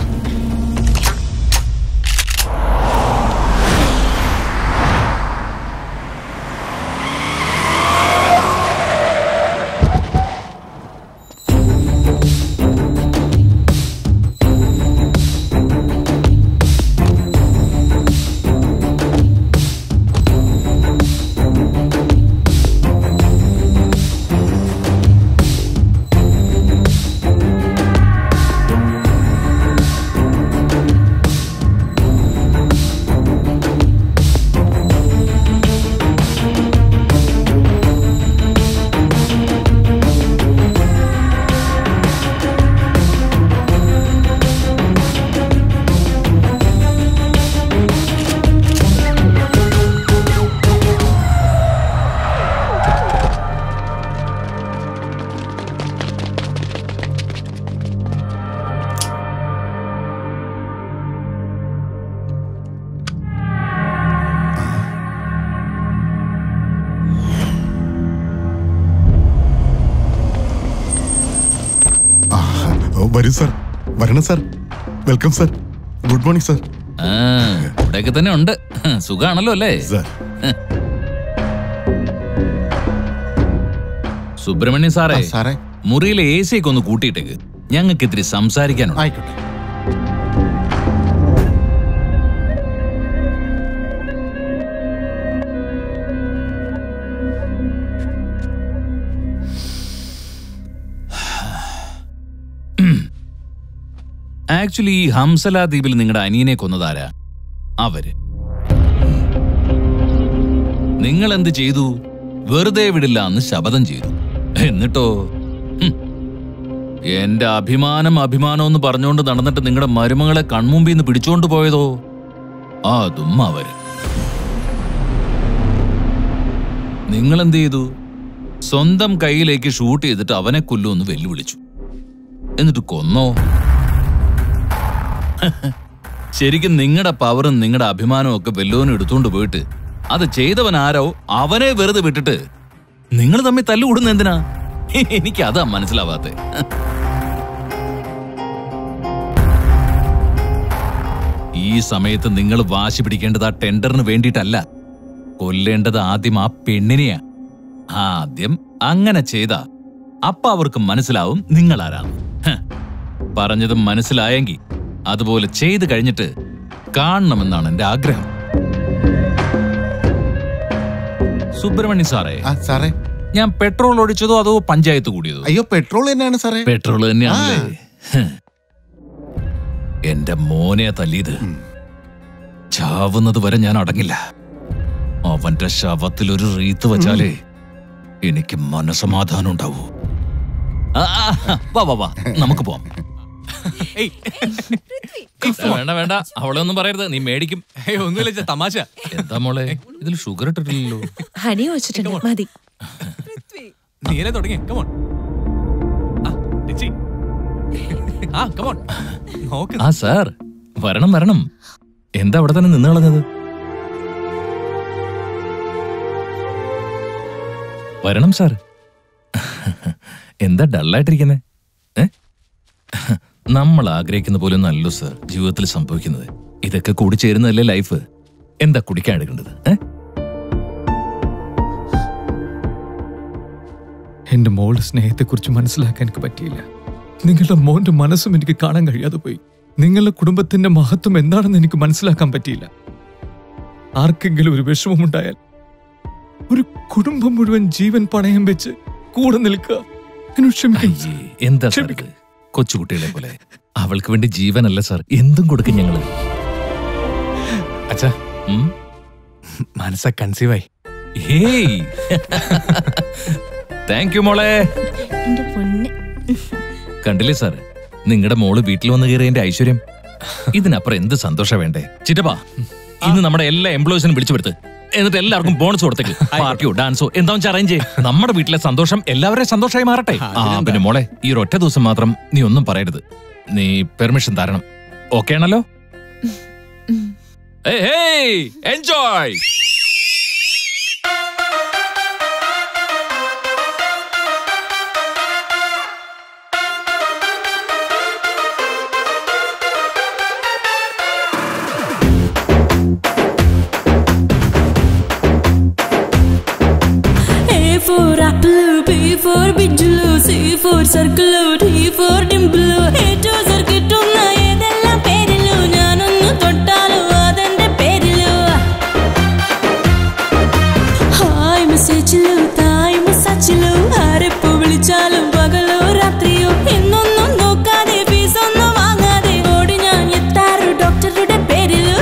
വരൂ സർ വരണം sir welcome sir good morning sir ആ, ഇവിടെയൊക്കെ തന്നെ ഉണ്ട് സുഖാണല്ലോ അല്ലേ സുബ്രഹ്മണ്യം സാറേ സാറേ മുറിയിലെ എ സി ഒക്കെ ഒന്ന് കൂട്ടിയിട്ടേക്ക് ഞങ്ങൾക്ക് ഇത്തിരി സംസാരിക്കാനുണ്ട് ആയിക്കോട്ടെ ആക്ച്വലി ഈ ഹംസല ദ്വീപിൽ നിങ്ങളുടെ അനിയനെ കൊന്നതാരാ അവര് നിങ്ങൾ എന്ത് ചെയ്തു വെറുതെ വിടില്ല എന്ന് ശപഥം ചെയ്തു എന്നിട്ടോ ഹും. എന്റെ അഭിമാനം അഭിമാനം എന്ന് പറഞ്ഞുകൊണ്ട് നടന്നിട്ട് നിങ്ങളുടെ മരുമകളെ കൺമുമ്പിൽ നിന്ന് പിടിച്ചോണ്ട് പോയതോ അതും അവര് നിങ്ങൾ എന്ത് ചെയ്തു സ്വന്തം കയ്യിലേക്ക് ഷൂട്ട് ചെയ്തിട്ട് അവനെ കൊല്ലുമെന്ന് വെല്ലുവിളിച്ചു എന്നിട്ട് കൊന്നോ ശരിക്കും നിങ്ങളുടെ പവറും നിങ്ങളുടെ അഭിമാനവും ഒക്കെ വല്ലോനും എടുത്തുകൊണ്ട് പോയിട്ട് അത് ചെയ്തവൻ ആരോ അവനെ വെറുതെ വിട്ടിട്ട് നിങ്ങൾ തമ്മിൽ തല്ലുകൂടുന്ന എന്തിനാ എനിക്ക് അതാ മനസ്സിലാവാത്തെ ഈ സമയത്ത് നിങ്ങൾ വാശി പിടിക്കേണ്ടത് ആ ടെൻഡറിന് വേണ്ടിയിട്ടല്ല കൊല്ലേണ്ടത് ആദ്യം ആ പെണ്ണിനെയാ ആദ്യം അങ്ങനെ ചെയ്ത അപ്പ അവർക്ക് മനസ്സിലാവും നിങ്ങൾ ആരാണ് പറഞ്ഞത് മനസ്സിലായെങ്കിൽ അതുപോലെ ചെയ്തു കഴിഞ്ഞിട്ട് കാണണമെന്നാണ് എന്റെ ആഗ്രഹം സുബ്രഹ്മണ്യ സാറേ സാറേ ഞാൻ പെട്രോൾ ഒഴിച്ചതോ അതോ പഞ്ചായത്ത് കൂടിയതോ അയ്യോ പെട്രോൾ തന്നെയാണ് സാറേ പെട്രോൾ തന്നെയാണല്ലേ ഹ്. എന്റെ മോനെ തല്ലിയത് ചാവുന്നത് വരെ ഞാൻ അടങ്ങില്ല അവന്റെ ശവത്തിൽ ഒരു റീത്ത് വെച്ചാലേ എനിക്ക് മനസമാധാനം ഉണ്ടാവൂ ആ, ആ, ആ, വാ വാ വാ നമുക്ക് പോവാം ഏയ്. വേണ്ട വേണ്ട അവളെ ഒന്നും പറയരുത് നീ മേടിക്കും ഒന്നുമില്ല തമാശ എന്താ മോളെ ഇതിൽ ഷുഗർ ഇട്ടിട്ടില്ലല്ലോ ഹണി വെച്ചിട്ടുണ്ട് മതി നീലെ തുടങ്ങി കമോൺ ആ കമോൺ നോക്ക് ആ സാർ വരണം വരണം എന്താ അവിടെ തന്നെ നിന്ന് കളഞ്ഞത് വരണം സാർ എന്താ ഡള്ളായിട്ടിരിക്കുന്നേ ഏ നമ്മൾ ആഗ്രഹിക്കുന്ന പോലെ നല്ലു സാർ ജീവിതത്തിൽ സംഭവിക്കുന്നത് ഇതൊക്കെ കൂടി ചേരുന്നതല്ലേ ലൈഫ് എന്താ കുടിക്കാൻ എടുക്കേണ്ടത് ഏ എന്റെ മോളുടെ സ്നേഹത്തെക്കുറിച്ച് മനസ്സിലാക്കാൻ എനിക്ക് പറ്റിയില്ല നിങ്ങളുടെ മോന്റെ മനസ്സും എനിക്ക് കാണാൻ കഴിയാതെ പോയി നിങ്ങളുടെ കുടുംബത്തിന്റെ മഹത്വം എന്താണെന്ന് എനിക്ക് മനസ്സിലാക്കാൻ പറ്റിയില്ല ആർക്കെങ്കിലും ഒരു വിഷമമുണ്ടായാൽ ഒരു കുടുംബം മുഴുവൻ ജീവൻ പണയം വെച്ച് കൂടെ നിൽക്കുക എന്നോട് ക്ഷമിക്കണം അയ്യേ, എന്താ സാർ ഇത് കൊച്ചുകുട്ടികളെ പോലെ അവൾക്ക് വേണ്ടി ജീവനല്ല സാർ എന്തും കൊടുക്കും ഞങ്ങള് അച്ഛാ മനസ്സ കൺസീവായി ഹേയ് താങ്ക് യു മോളെ എന്റെ പൊന്ന് കണ്ടില്ലേ സാർ നിങ്ങളുടെ മോള് വീട്ടിൽ വന്ന് കയറിയതിന്റെ ഐശ്വര്യം ഇതിനപ്പുറം എന്ത് സന്തോഷം വേണ്ടേ ചിറ്റപ്പാ ഇന്ന് നമ്മുടെ എല്ലാ എംപ്ലോയീസിനും വിളിച്ചു വരുത്ത് എന്നിട്ട് എല്ലാവർക്കും ബോണസ് കൊടുത്തേക്ക് പാർട്ടിയോ ഡാൻസോ എന്താ വെച്ചാൽ അറേഞ്ച് ചെയ്യ് നമ്മുടെ വീട്ടിലെ സന്തോഷം എല്ലാവരുടെയും സന്തോഷമായി മാറട്ടെ ആ പിന്നെ മോളെ ഈ ഒരു ഒറ്റ ദിവസം മാത്രം നീ ഒന്നും പറയരുത് നീ പെർമിഷൻ തരണം ഓക്കെ ആണല്ലോ enjoy A for apple, B for bijulu, C for circle, D for dimple, A to circuit ഉന്ന ഏതെല്ലാം പേരിലു ഞാനൊന്ന് തൊട്ടാലോ അതെന്റെ പേരിലു ഹായ് മെസ്സേജിലു തായ് മെസ്സാച്ചിലു ആരെപ്പോ വിളിച്ചാലും പകലോ രാത്രിയോ എന്നൊന്നും നോക്കാതെ ഫീസ് ഒന്നും വാങ്ങാതെ ഓടി ഞാൻ എത്താറ് ഡോക്ടറുടെ പേരിലു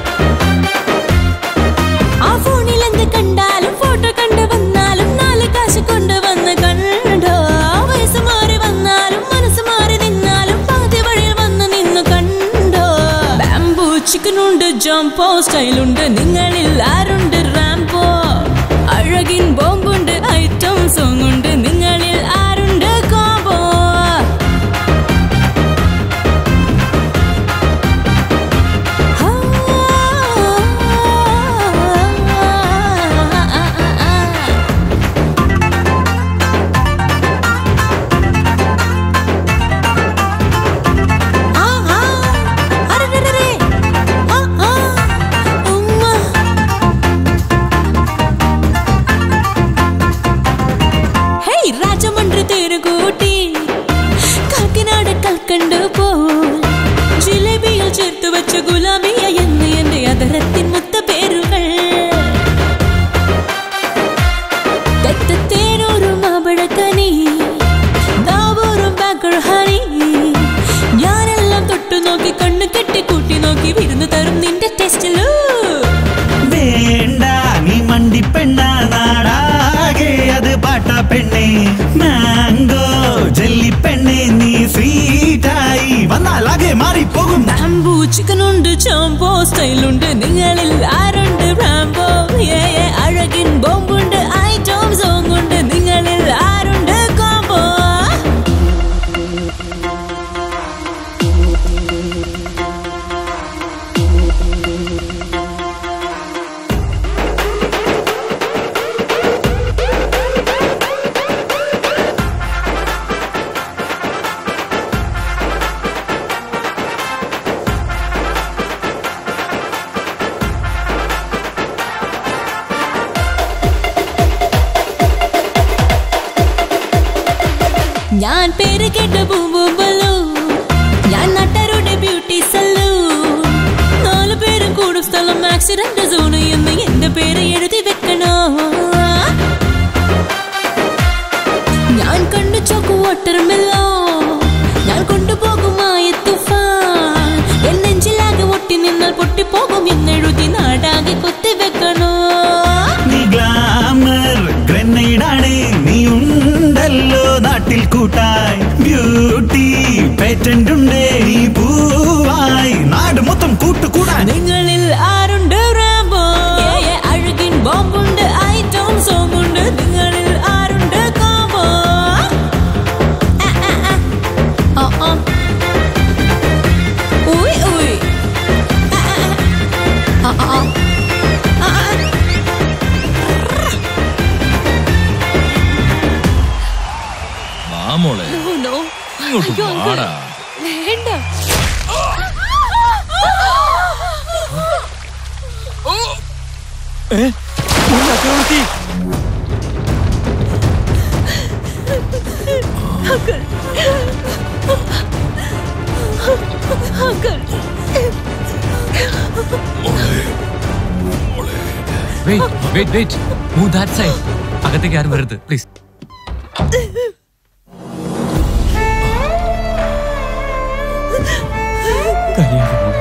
ആ ഫോണിൽ എന്ത് കണ്ടാലും ഫോട്ടോ കണ്ടു വന്നാലും നാല് കാശ് കൊണ്ട് വന്ന് കണ്ടോ വയസ്സ് മാറി വന്നാലും മനസ്സ് മാറി നിന്നാലും പാതി വഴിയിൽ വന്ന് നിന്ന് കണ്ടോ ബാംബു ചിക്കനുണ്ട് ജംപോ സ്റ്റൈലുണ്ട് നിങ്ങളിൽ ആരുണ്ട് റാംപോ അഴകിൻ ബോംബുണ്ട് ഐറ്റം സോങ് ഉണ്ട് നിങ്ങളിൽ ആരുണ്ട് കോബോ ഹേയ് രാജമന്ത്രി തേരുകൂട്ടി കാക്കിനാട് കൽക്കണ്ട് പോൽ ജിലേബിയിൽ ചേർത്ത് വെച്ച ഗുലാബിയ എന്ന് എന്റെ അതരത്തിൻ മുത്ത പേരുകൾ തെറ്റത്തേനൂറും മാമ്പഴക്കനി ദാവൂറും ബാക്കർ ഹണി ഞാനെല്ലാം തൊട്ടു നോക്കി കണ്ണു കെട്ടി കൂട്ടി നോക്കി വിരുന്ന് തരും നിന്റെ ടെസ്റ്റിലൂ വേണ്ട നീ മണ്ടി പെണ്ണ നാടാകെ അത് പാട്ട പെണ്ണെ മാംഗോ ജെല്ലി പെണ്ണെ നീ സ്വീറ്റായി വന്നാലാകെ മാറിപ്പോകും ബാംബു ചിക്കനുണ്ട് ചോമ്പോ സ്റ്റൈലുണ്ട് നിങ്ങളിൽ ആരുണ്ട് റാംബോ ഏ ഏ, അഴകിൻ ബോംബുണ്ട് ഐറ്റം സോങ് ഉണ്ട് നിങ്ങളിൽ ആരുണ്ട് കോംബോ ഞാൻ പേര് കേട്ട ബൂബുബലു ഞാൻ നട്ടരുടെ ബ്യൂട്ടി സല്ലു നാല് പേരും കൂടും സ്ഥലം ആക്സിഡന്റ് സോണ് എന്ന് എന്റെ പേര് എഴുതി വെക്കണോ ഞാൻ കണ്ടു ചോക്ക് വാട്ടർ മെല്ലോ ഞാൻ കൊണ്ടുപോകുമായ തുഫാൻ എൻ നെഞ്ചിലാകെ ഒട്ടി നിന്നാൽ പൊട്ടിപ്പോകും എന്നെഴുതി നാടാകെ കൊത്തിവെക്കണോ നീ ഗ്ലാമർ ഗ്രനേഡാണ് നീ ഉണ്ടല്ലോ നാട്ടിൽ കൂട്ടായി ബ്യൂട്ടി പേറ്റന്റ് ഉണ്ട് നീ പൂവായി നാട് മൊത്തം കൂട്ടുകൂടാൻ നിങ്ങളിൽ ആരുണ്ട് റാംബോ ഏ, ഏ, അഴകിൻ ബോംബുണ്ട് ഐറ്റം സോങ് ഉണ്ട് നിങ്ങളിൽ ആരുണ്ട് കോംബോ ആ, ആ, ആ. ഓ, ഓ. വാ മോളെ No, no. ഇങ്ങോട്ട് അയ്യോ, uncle. വാടാ വേണ്ട ഏ? ഒരു ചക്രവർത്തി Uncle. Uncle. Wait wait wait move that side അകത്തേക്ക് ആരും വരരുത് പ്ലീസ് കരയാതെ മോളെ.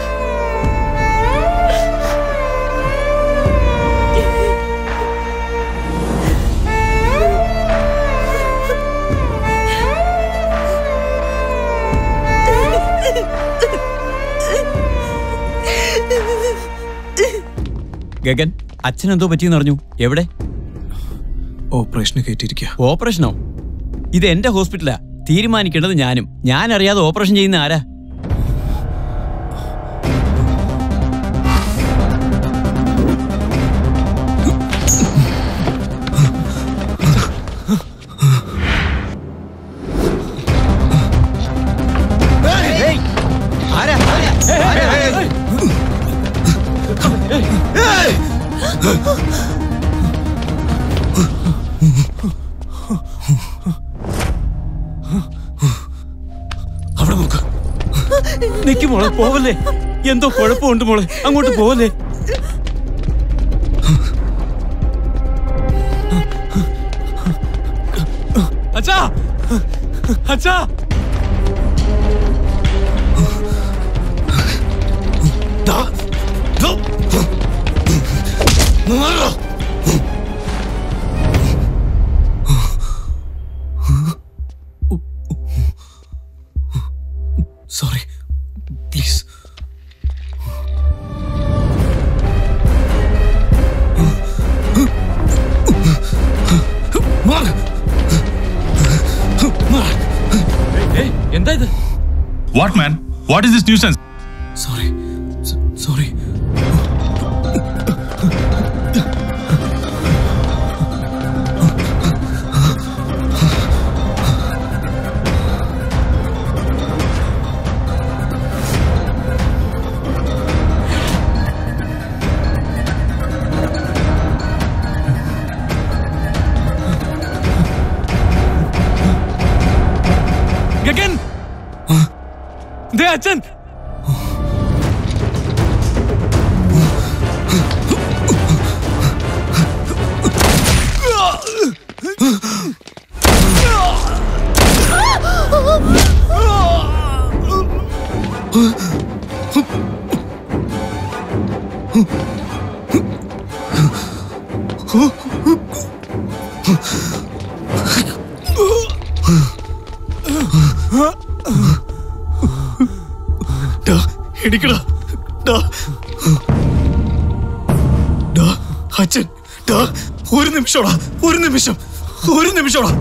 ഗഗൻ അച്ഛൻ എന്തോ പറ്റിയെന്ന് അറിഞ്ഞു എവിടെ ഓപ്പറേഷന് കയറ്റിയിരിക്കുക ഓപ്പറേഷനോ ഇത് എന്റെ ഹോസ്പിറ്റലാ തീരുമാനിക്കേണ്ടത് ഞാനും ഞാൻ അറിയാതെ ഓപ്പറേഷൻ ചെയ്യുന്ന ആരാ ആരാ ആരാ ആരാ അവിടെ നോക്ക് നിക്ക് മോളെ പോവല്ലേ എന്തോ കുഴപ്പമുണ്ട് മോളെ അങ്ങോട്ട് പോവല്ലേ അച്ഛാ അച്ഛാ ദാ, ദോ. മാറോ. സോറി പ്ലീസ് മാറ്. മാറ്. എന്താ ഇത് what man what is this nuisance sorry sorry Gagan ദേ അച്ഛൻ ഡാ, എണീക്കടാ. ഡാ. ഡാ, അച്ഛൻ ഡാ, ഒരു നിമിഷോടാ ഒരു നിമിഷം ഒരു നിമിഷോടാ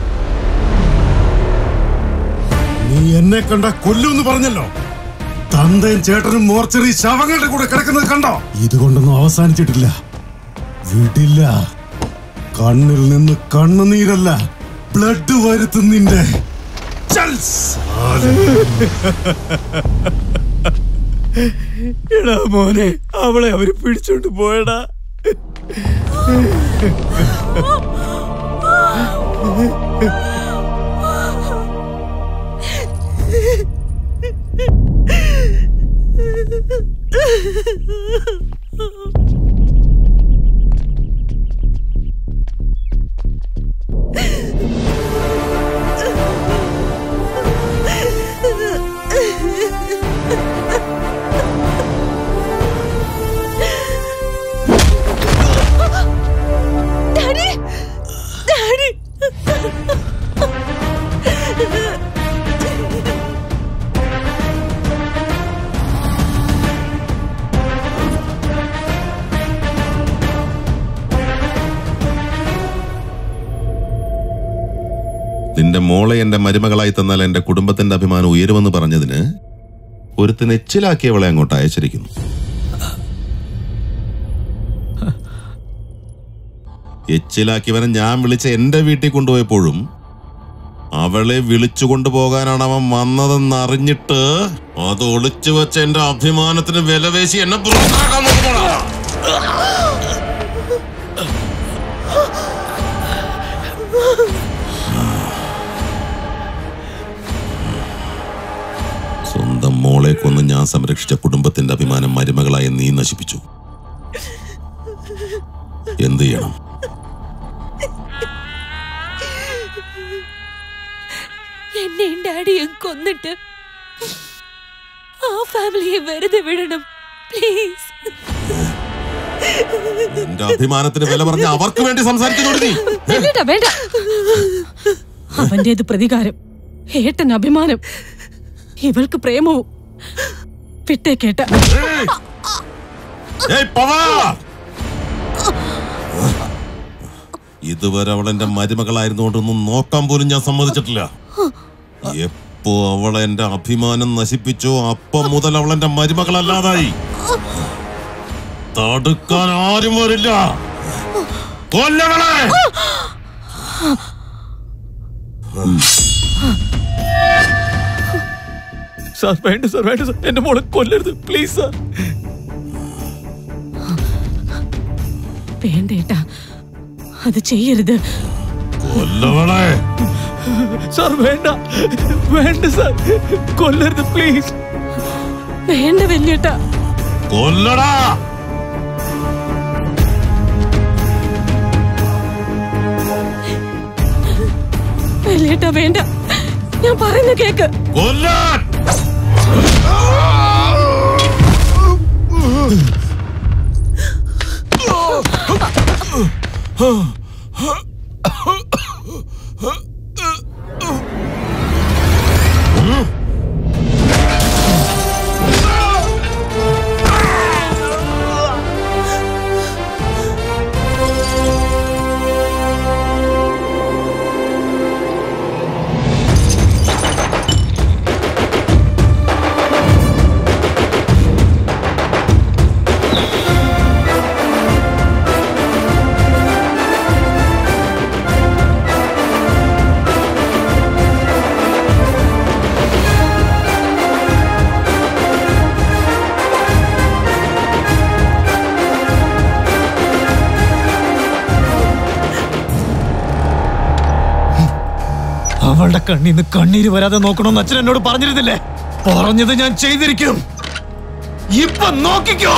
നീ എന്നെ കണ്ട കൊല്ലുമെന്ന് പറഞ്ഞല്ലോ തന്ത തന്തയും ചേട്ടനും മോർച്ചറി ശവങ്ങളുടെ കൂടെ കിടക്കുന്നത് കണ്ടോ ഇതുകൊണ്ടൊന്നും അവസാനിച്ചിട്ടില്ല വിടില്ല കണ്ണിൽ നിന്ന് കണ്ണുനീരല്ല ബ്ലഡ് വരുത്തുന്നിന്റെ ചൽ സാലേ. എടാ മോനെ അവളെ അവര് പിടിച്ചോണ്ട് പോയടാ ഡാഡി ഡാഡി നിന്റെ മോളെ എന്റെ മരുമകളായി തന്നാൽ എന്റെ കുടുംബത്തിന്റെ അഭിമാനം ഉയരുമെന്ന് പറഞ്ഞതിന് ഒരുത്തിന് എച്ചിലാക്കിയവളെ അങ്ങോട്ട് അയച്ചിരിക്കുന്നു എച്ചിലാക്കിയവനെ ഞാൻ വിളിച്ച എന്റെ വീട്ടിൽ കൊണ്ടുപോയപ്പോഴും അവളെ വിളിച്ചു കൊണ്ടുപോകാനാണ് അവൻ വന്നതെന്ന് അറിഞ്ഞിട്ട് അത് ഒളിച്ചു വെച്ച എന്റെ അഭിമാനത്തിന് വിലവേശി എന്നെ പുറത്താക്കാൻ നോക്കുമ്പോഴാ സ്വന്തം മോളെ കൊന്ന് ഞാൻ സംരക്ഷിച്ച കുടുംബത്തിന്റെ അഭിമാനം മരുമകളായ നീ നശിപ്പിച്ചു എന്ത് ചെയ്യണം എന്നെയും ഡാഡിയും കൊന്നിട്ട് ആ ഫാമിലിയെ വെറുതെ വിടണം പ്ലീസ് എന്റെ അഭിമാനത്തിന് വില പറഞ്ഞ അവർക്ക് വേണ്ടി സംസാരിക്കുന്നോട് നീ വേണ്ട വേണ്ട അവന്റേത് പ്രതികാരം ഏട്ടൻ അഭിമാനം ഇവൾക്ക് പ്രേമവും വിട്ടേക്കേട്ട ഏയ് പവാ! ഇതുവരെ അവൾ എന്റെ മരുമകളായിരുന്നുകൊണ്ടൊന്നും നോക്കാൻ പോലും ഞാൻ സമ്മതിച്ചിട്ടില്ല എപ്പോ അവൾ എന്റെ അഭിമാനം നശിപ്പിച്ചോ അപ്പം മുതൽ അവൾ എന്റെ മരുമകളല്ലാതായി തടുക്കാൻ ആരും വരില്ല കൊല്ലവളെ സാർ വേണ്ട സാർ വേണ്ട സാർ എന്റെ മോളെ കൊല്ലരുത് പ്ലീസ് സാർ വേണ്ട ഏട്ടാ അത് ചെയ്യരുത് കൊല്ലവളെ സാർ വേണ്ട വേണ്ട സാർ കൊല്ലരുത് പ്ലീസ് വേണ്ട വല്യേട്ടാ കൊല്ലടാ വല്യേട്ടാ വേണ്ട ഞാൻ പറയുന്ന കേക്ക് കൊല്ലാൻ അവളുടെ കണ്ണീന്ന് കണ്ണീര് വരാതെ നോക്കണമെന്ന് അച്ഛൻ എന്നോട് പറഞ്ഞിരുന്നില്ലേ പറഞ്ഞത് ഞാൻ ചെയ്തിരിക്കും ഇപ്പൊ നോക്കിക്കോ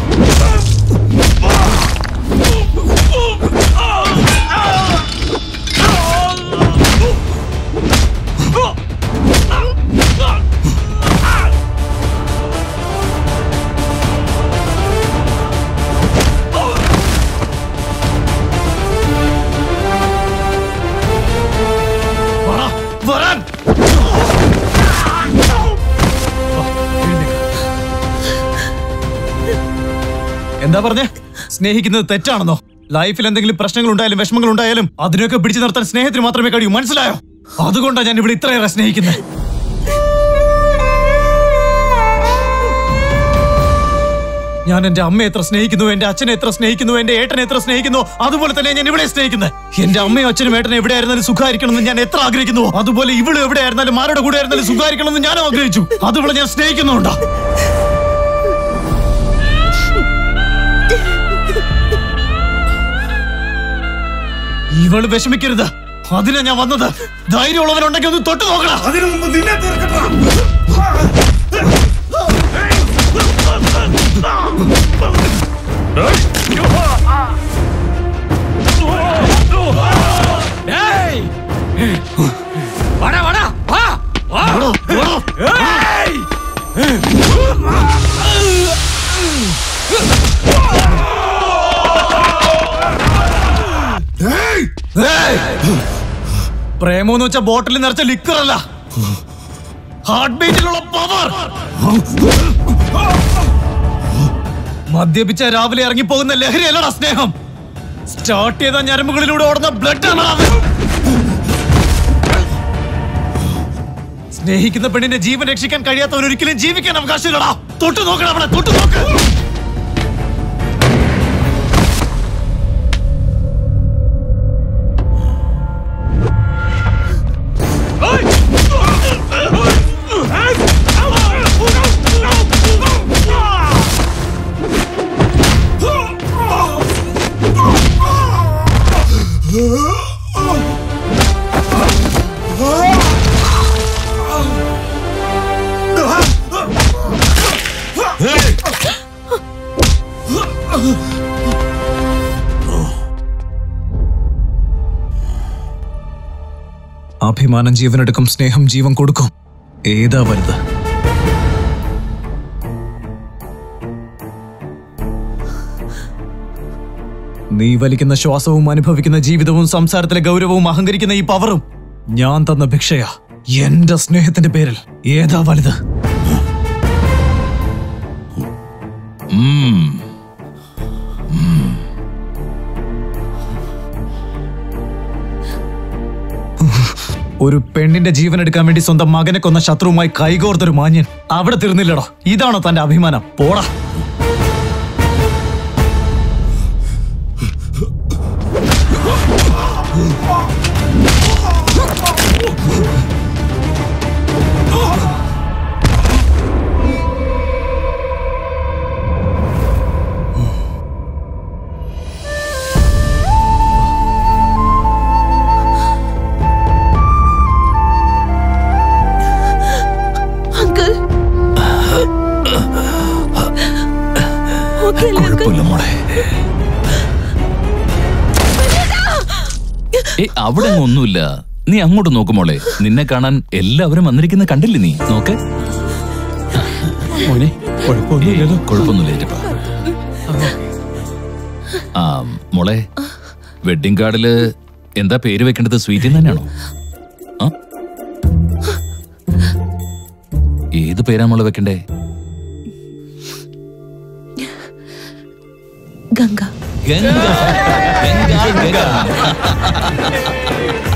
വാ, വരാൻ എന്താ പറഞ്ഞേ സ്നേഹിക്കുന്നത് തെറ്റാണെന്നോ ലൈഫിൽ എന്തെങ്കിലും പ്രശ്നങ്ങൾ ഉണ്ടായാലും വിഷമങ്ങൾ ഉണ്ടായാലും അതിനൊക്കെ പിടിച്ചു നിർത്താൻ സ്നേഹത്തിന് മാത്രമേ കഴിയൂ മനസ്സിലായോ അതുകൊണ്ടാണ് ഞാൻ ഇവിടെ ഇത്രയേറെ സ്നേഹിക്കുന്നത് ഞാൻ എന്റെ അമ്മയെ എത്ര സ്നേഹിക്കുന്നു എന്റെ അച്ഛനെ എത്ര സ്നേഹിക്കുന്നു എന്റെ ഏട്ടനെ എത്ര സ്നേഹിക്കുന്നു അതുപോലെ തന്നെ ഞാൻ ഇവിടെ സ്നേഹിക്കുന്നത് എന്റെ അമ്മയും അച്ഛനും ഏട്ടനും എവിടെയായിരുന്നാലും സുഖായിരിക്കണമെന്ന് ഞാൻ എത്ര ആഗ്രഹിക്കുന്നു അതുപോലെ ഇവള് എവിടെയായിരുന്നാലും ആരുടെ കൂടെ ആയിരുന്നാലും സുഖായിരിക്കണമെന്ന് ഞാൻ ആഗ്രഹിച്ചു അതുപോലെ ഞാൻ സ്നേഹിക്കുന്നുണ്ടോ ഇവള് വിഷമിക്കരുത് അതിനാ ഞാൻ വന്നത് ധൈര്യമുള്ളവനുണ്ടെങ്കിൽ ഒന്ന് തൊട്ട് നോക്കണം അതിനു മുമ്പ് നിന്നെ തീർക്കട്ടാ വാടാ വാടാ വാ വാ ഏയ്! പ്രേമം വെച്ച ബോട്ടിൽ നിറച്ച ലിക്കർ അല്ല ഹാർട്ട് ബീറ്റിലുള്ള പവർ മദ്യപിച്ച രാവിലെ ഇറങ്ങിപ്പോകുന്ന ലഹരിയല്ലടാ സ്നേഹം സ്റ്റാർട്ട് ചെയ്ത ഞരമ്പുകളിലൂടെ ഓടുന്ന ബ്ലഡ് ആണ് അത് സ്നേഹിക്കുന്ന പെണ്ണിന്റെ ജീവൻ രക്ഷിക്കാൻ കഴിയാത്തവൻ ഒരിക്കലും ജീവിക്കാൻ അവകാശമില്ലടാ തൊട്ടു നോക്കണം അവളെ തൊട്ടു നോക്ക് അഭിമാനം ജീവനെടുക്കും സ്നേഹം ജീവൻ കൊടുക്കും ഏതാ വലുത് നീ വലിക്കുന്ന ശ്വാസവും അനുഭവിക്കുന്ന ജീവിതവും സംസാരത്തിലെ ഗൗരവവും അഹങ്കരിക്കുന്ന ഈ പവറും ഞാൻ തന്ന ഭിക്ഷയാ എന്റെ സ്നേഹത്തിന്റെ പേരിൽ ഏതാ വലുത് ഉം. ഒരു പെണ്ണിന്റെ ജീവൻ എടുക്കാൻ വേണ്ടി സ്വന്തം മകനെ കൊന്ന ശത്രുവുമായി കൈകോർത്തൊരു മാന്യൻ അവിടെ തീർന്നില്ലടോ ഇതാണോ തന്റെ അഭിമാനം പോടാ അങ്കിൾ ഓക്കെ അല്ലേ അങ്കിൾ കുഴപ്പമില്ല മോളെ ഏ അവിടെ അങ്ങ് ഒന്നുമില്ല നീ അങ്ങോട്ട് നോക്ക് മോളെ നിന്നെ കാണാൻ എല്ലാവരും വന്നിരിക്കുന്ന കണ്ടില്ലേ നീ നോക്ക് മോനെ കുഴപ്പമൊന്നുമില്ലല്ലോ കുഴപ്പമൊന്നുമില്ല ഏറ്റപ്പാ. ആ മോളെ വെഡിങ് കാർഡില് എന്താ പേര് വെക്കേണ്ടത് സ്വീറ്റിൽ തന്നെയാണോ ആ? ഏത് പേരാ മോളെ വെക്കണ്ടേ ഗംഗ ഗംഗ ഗംഗ ഗംഗ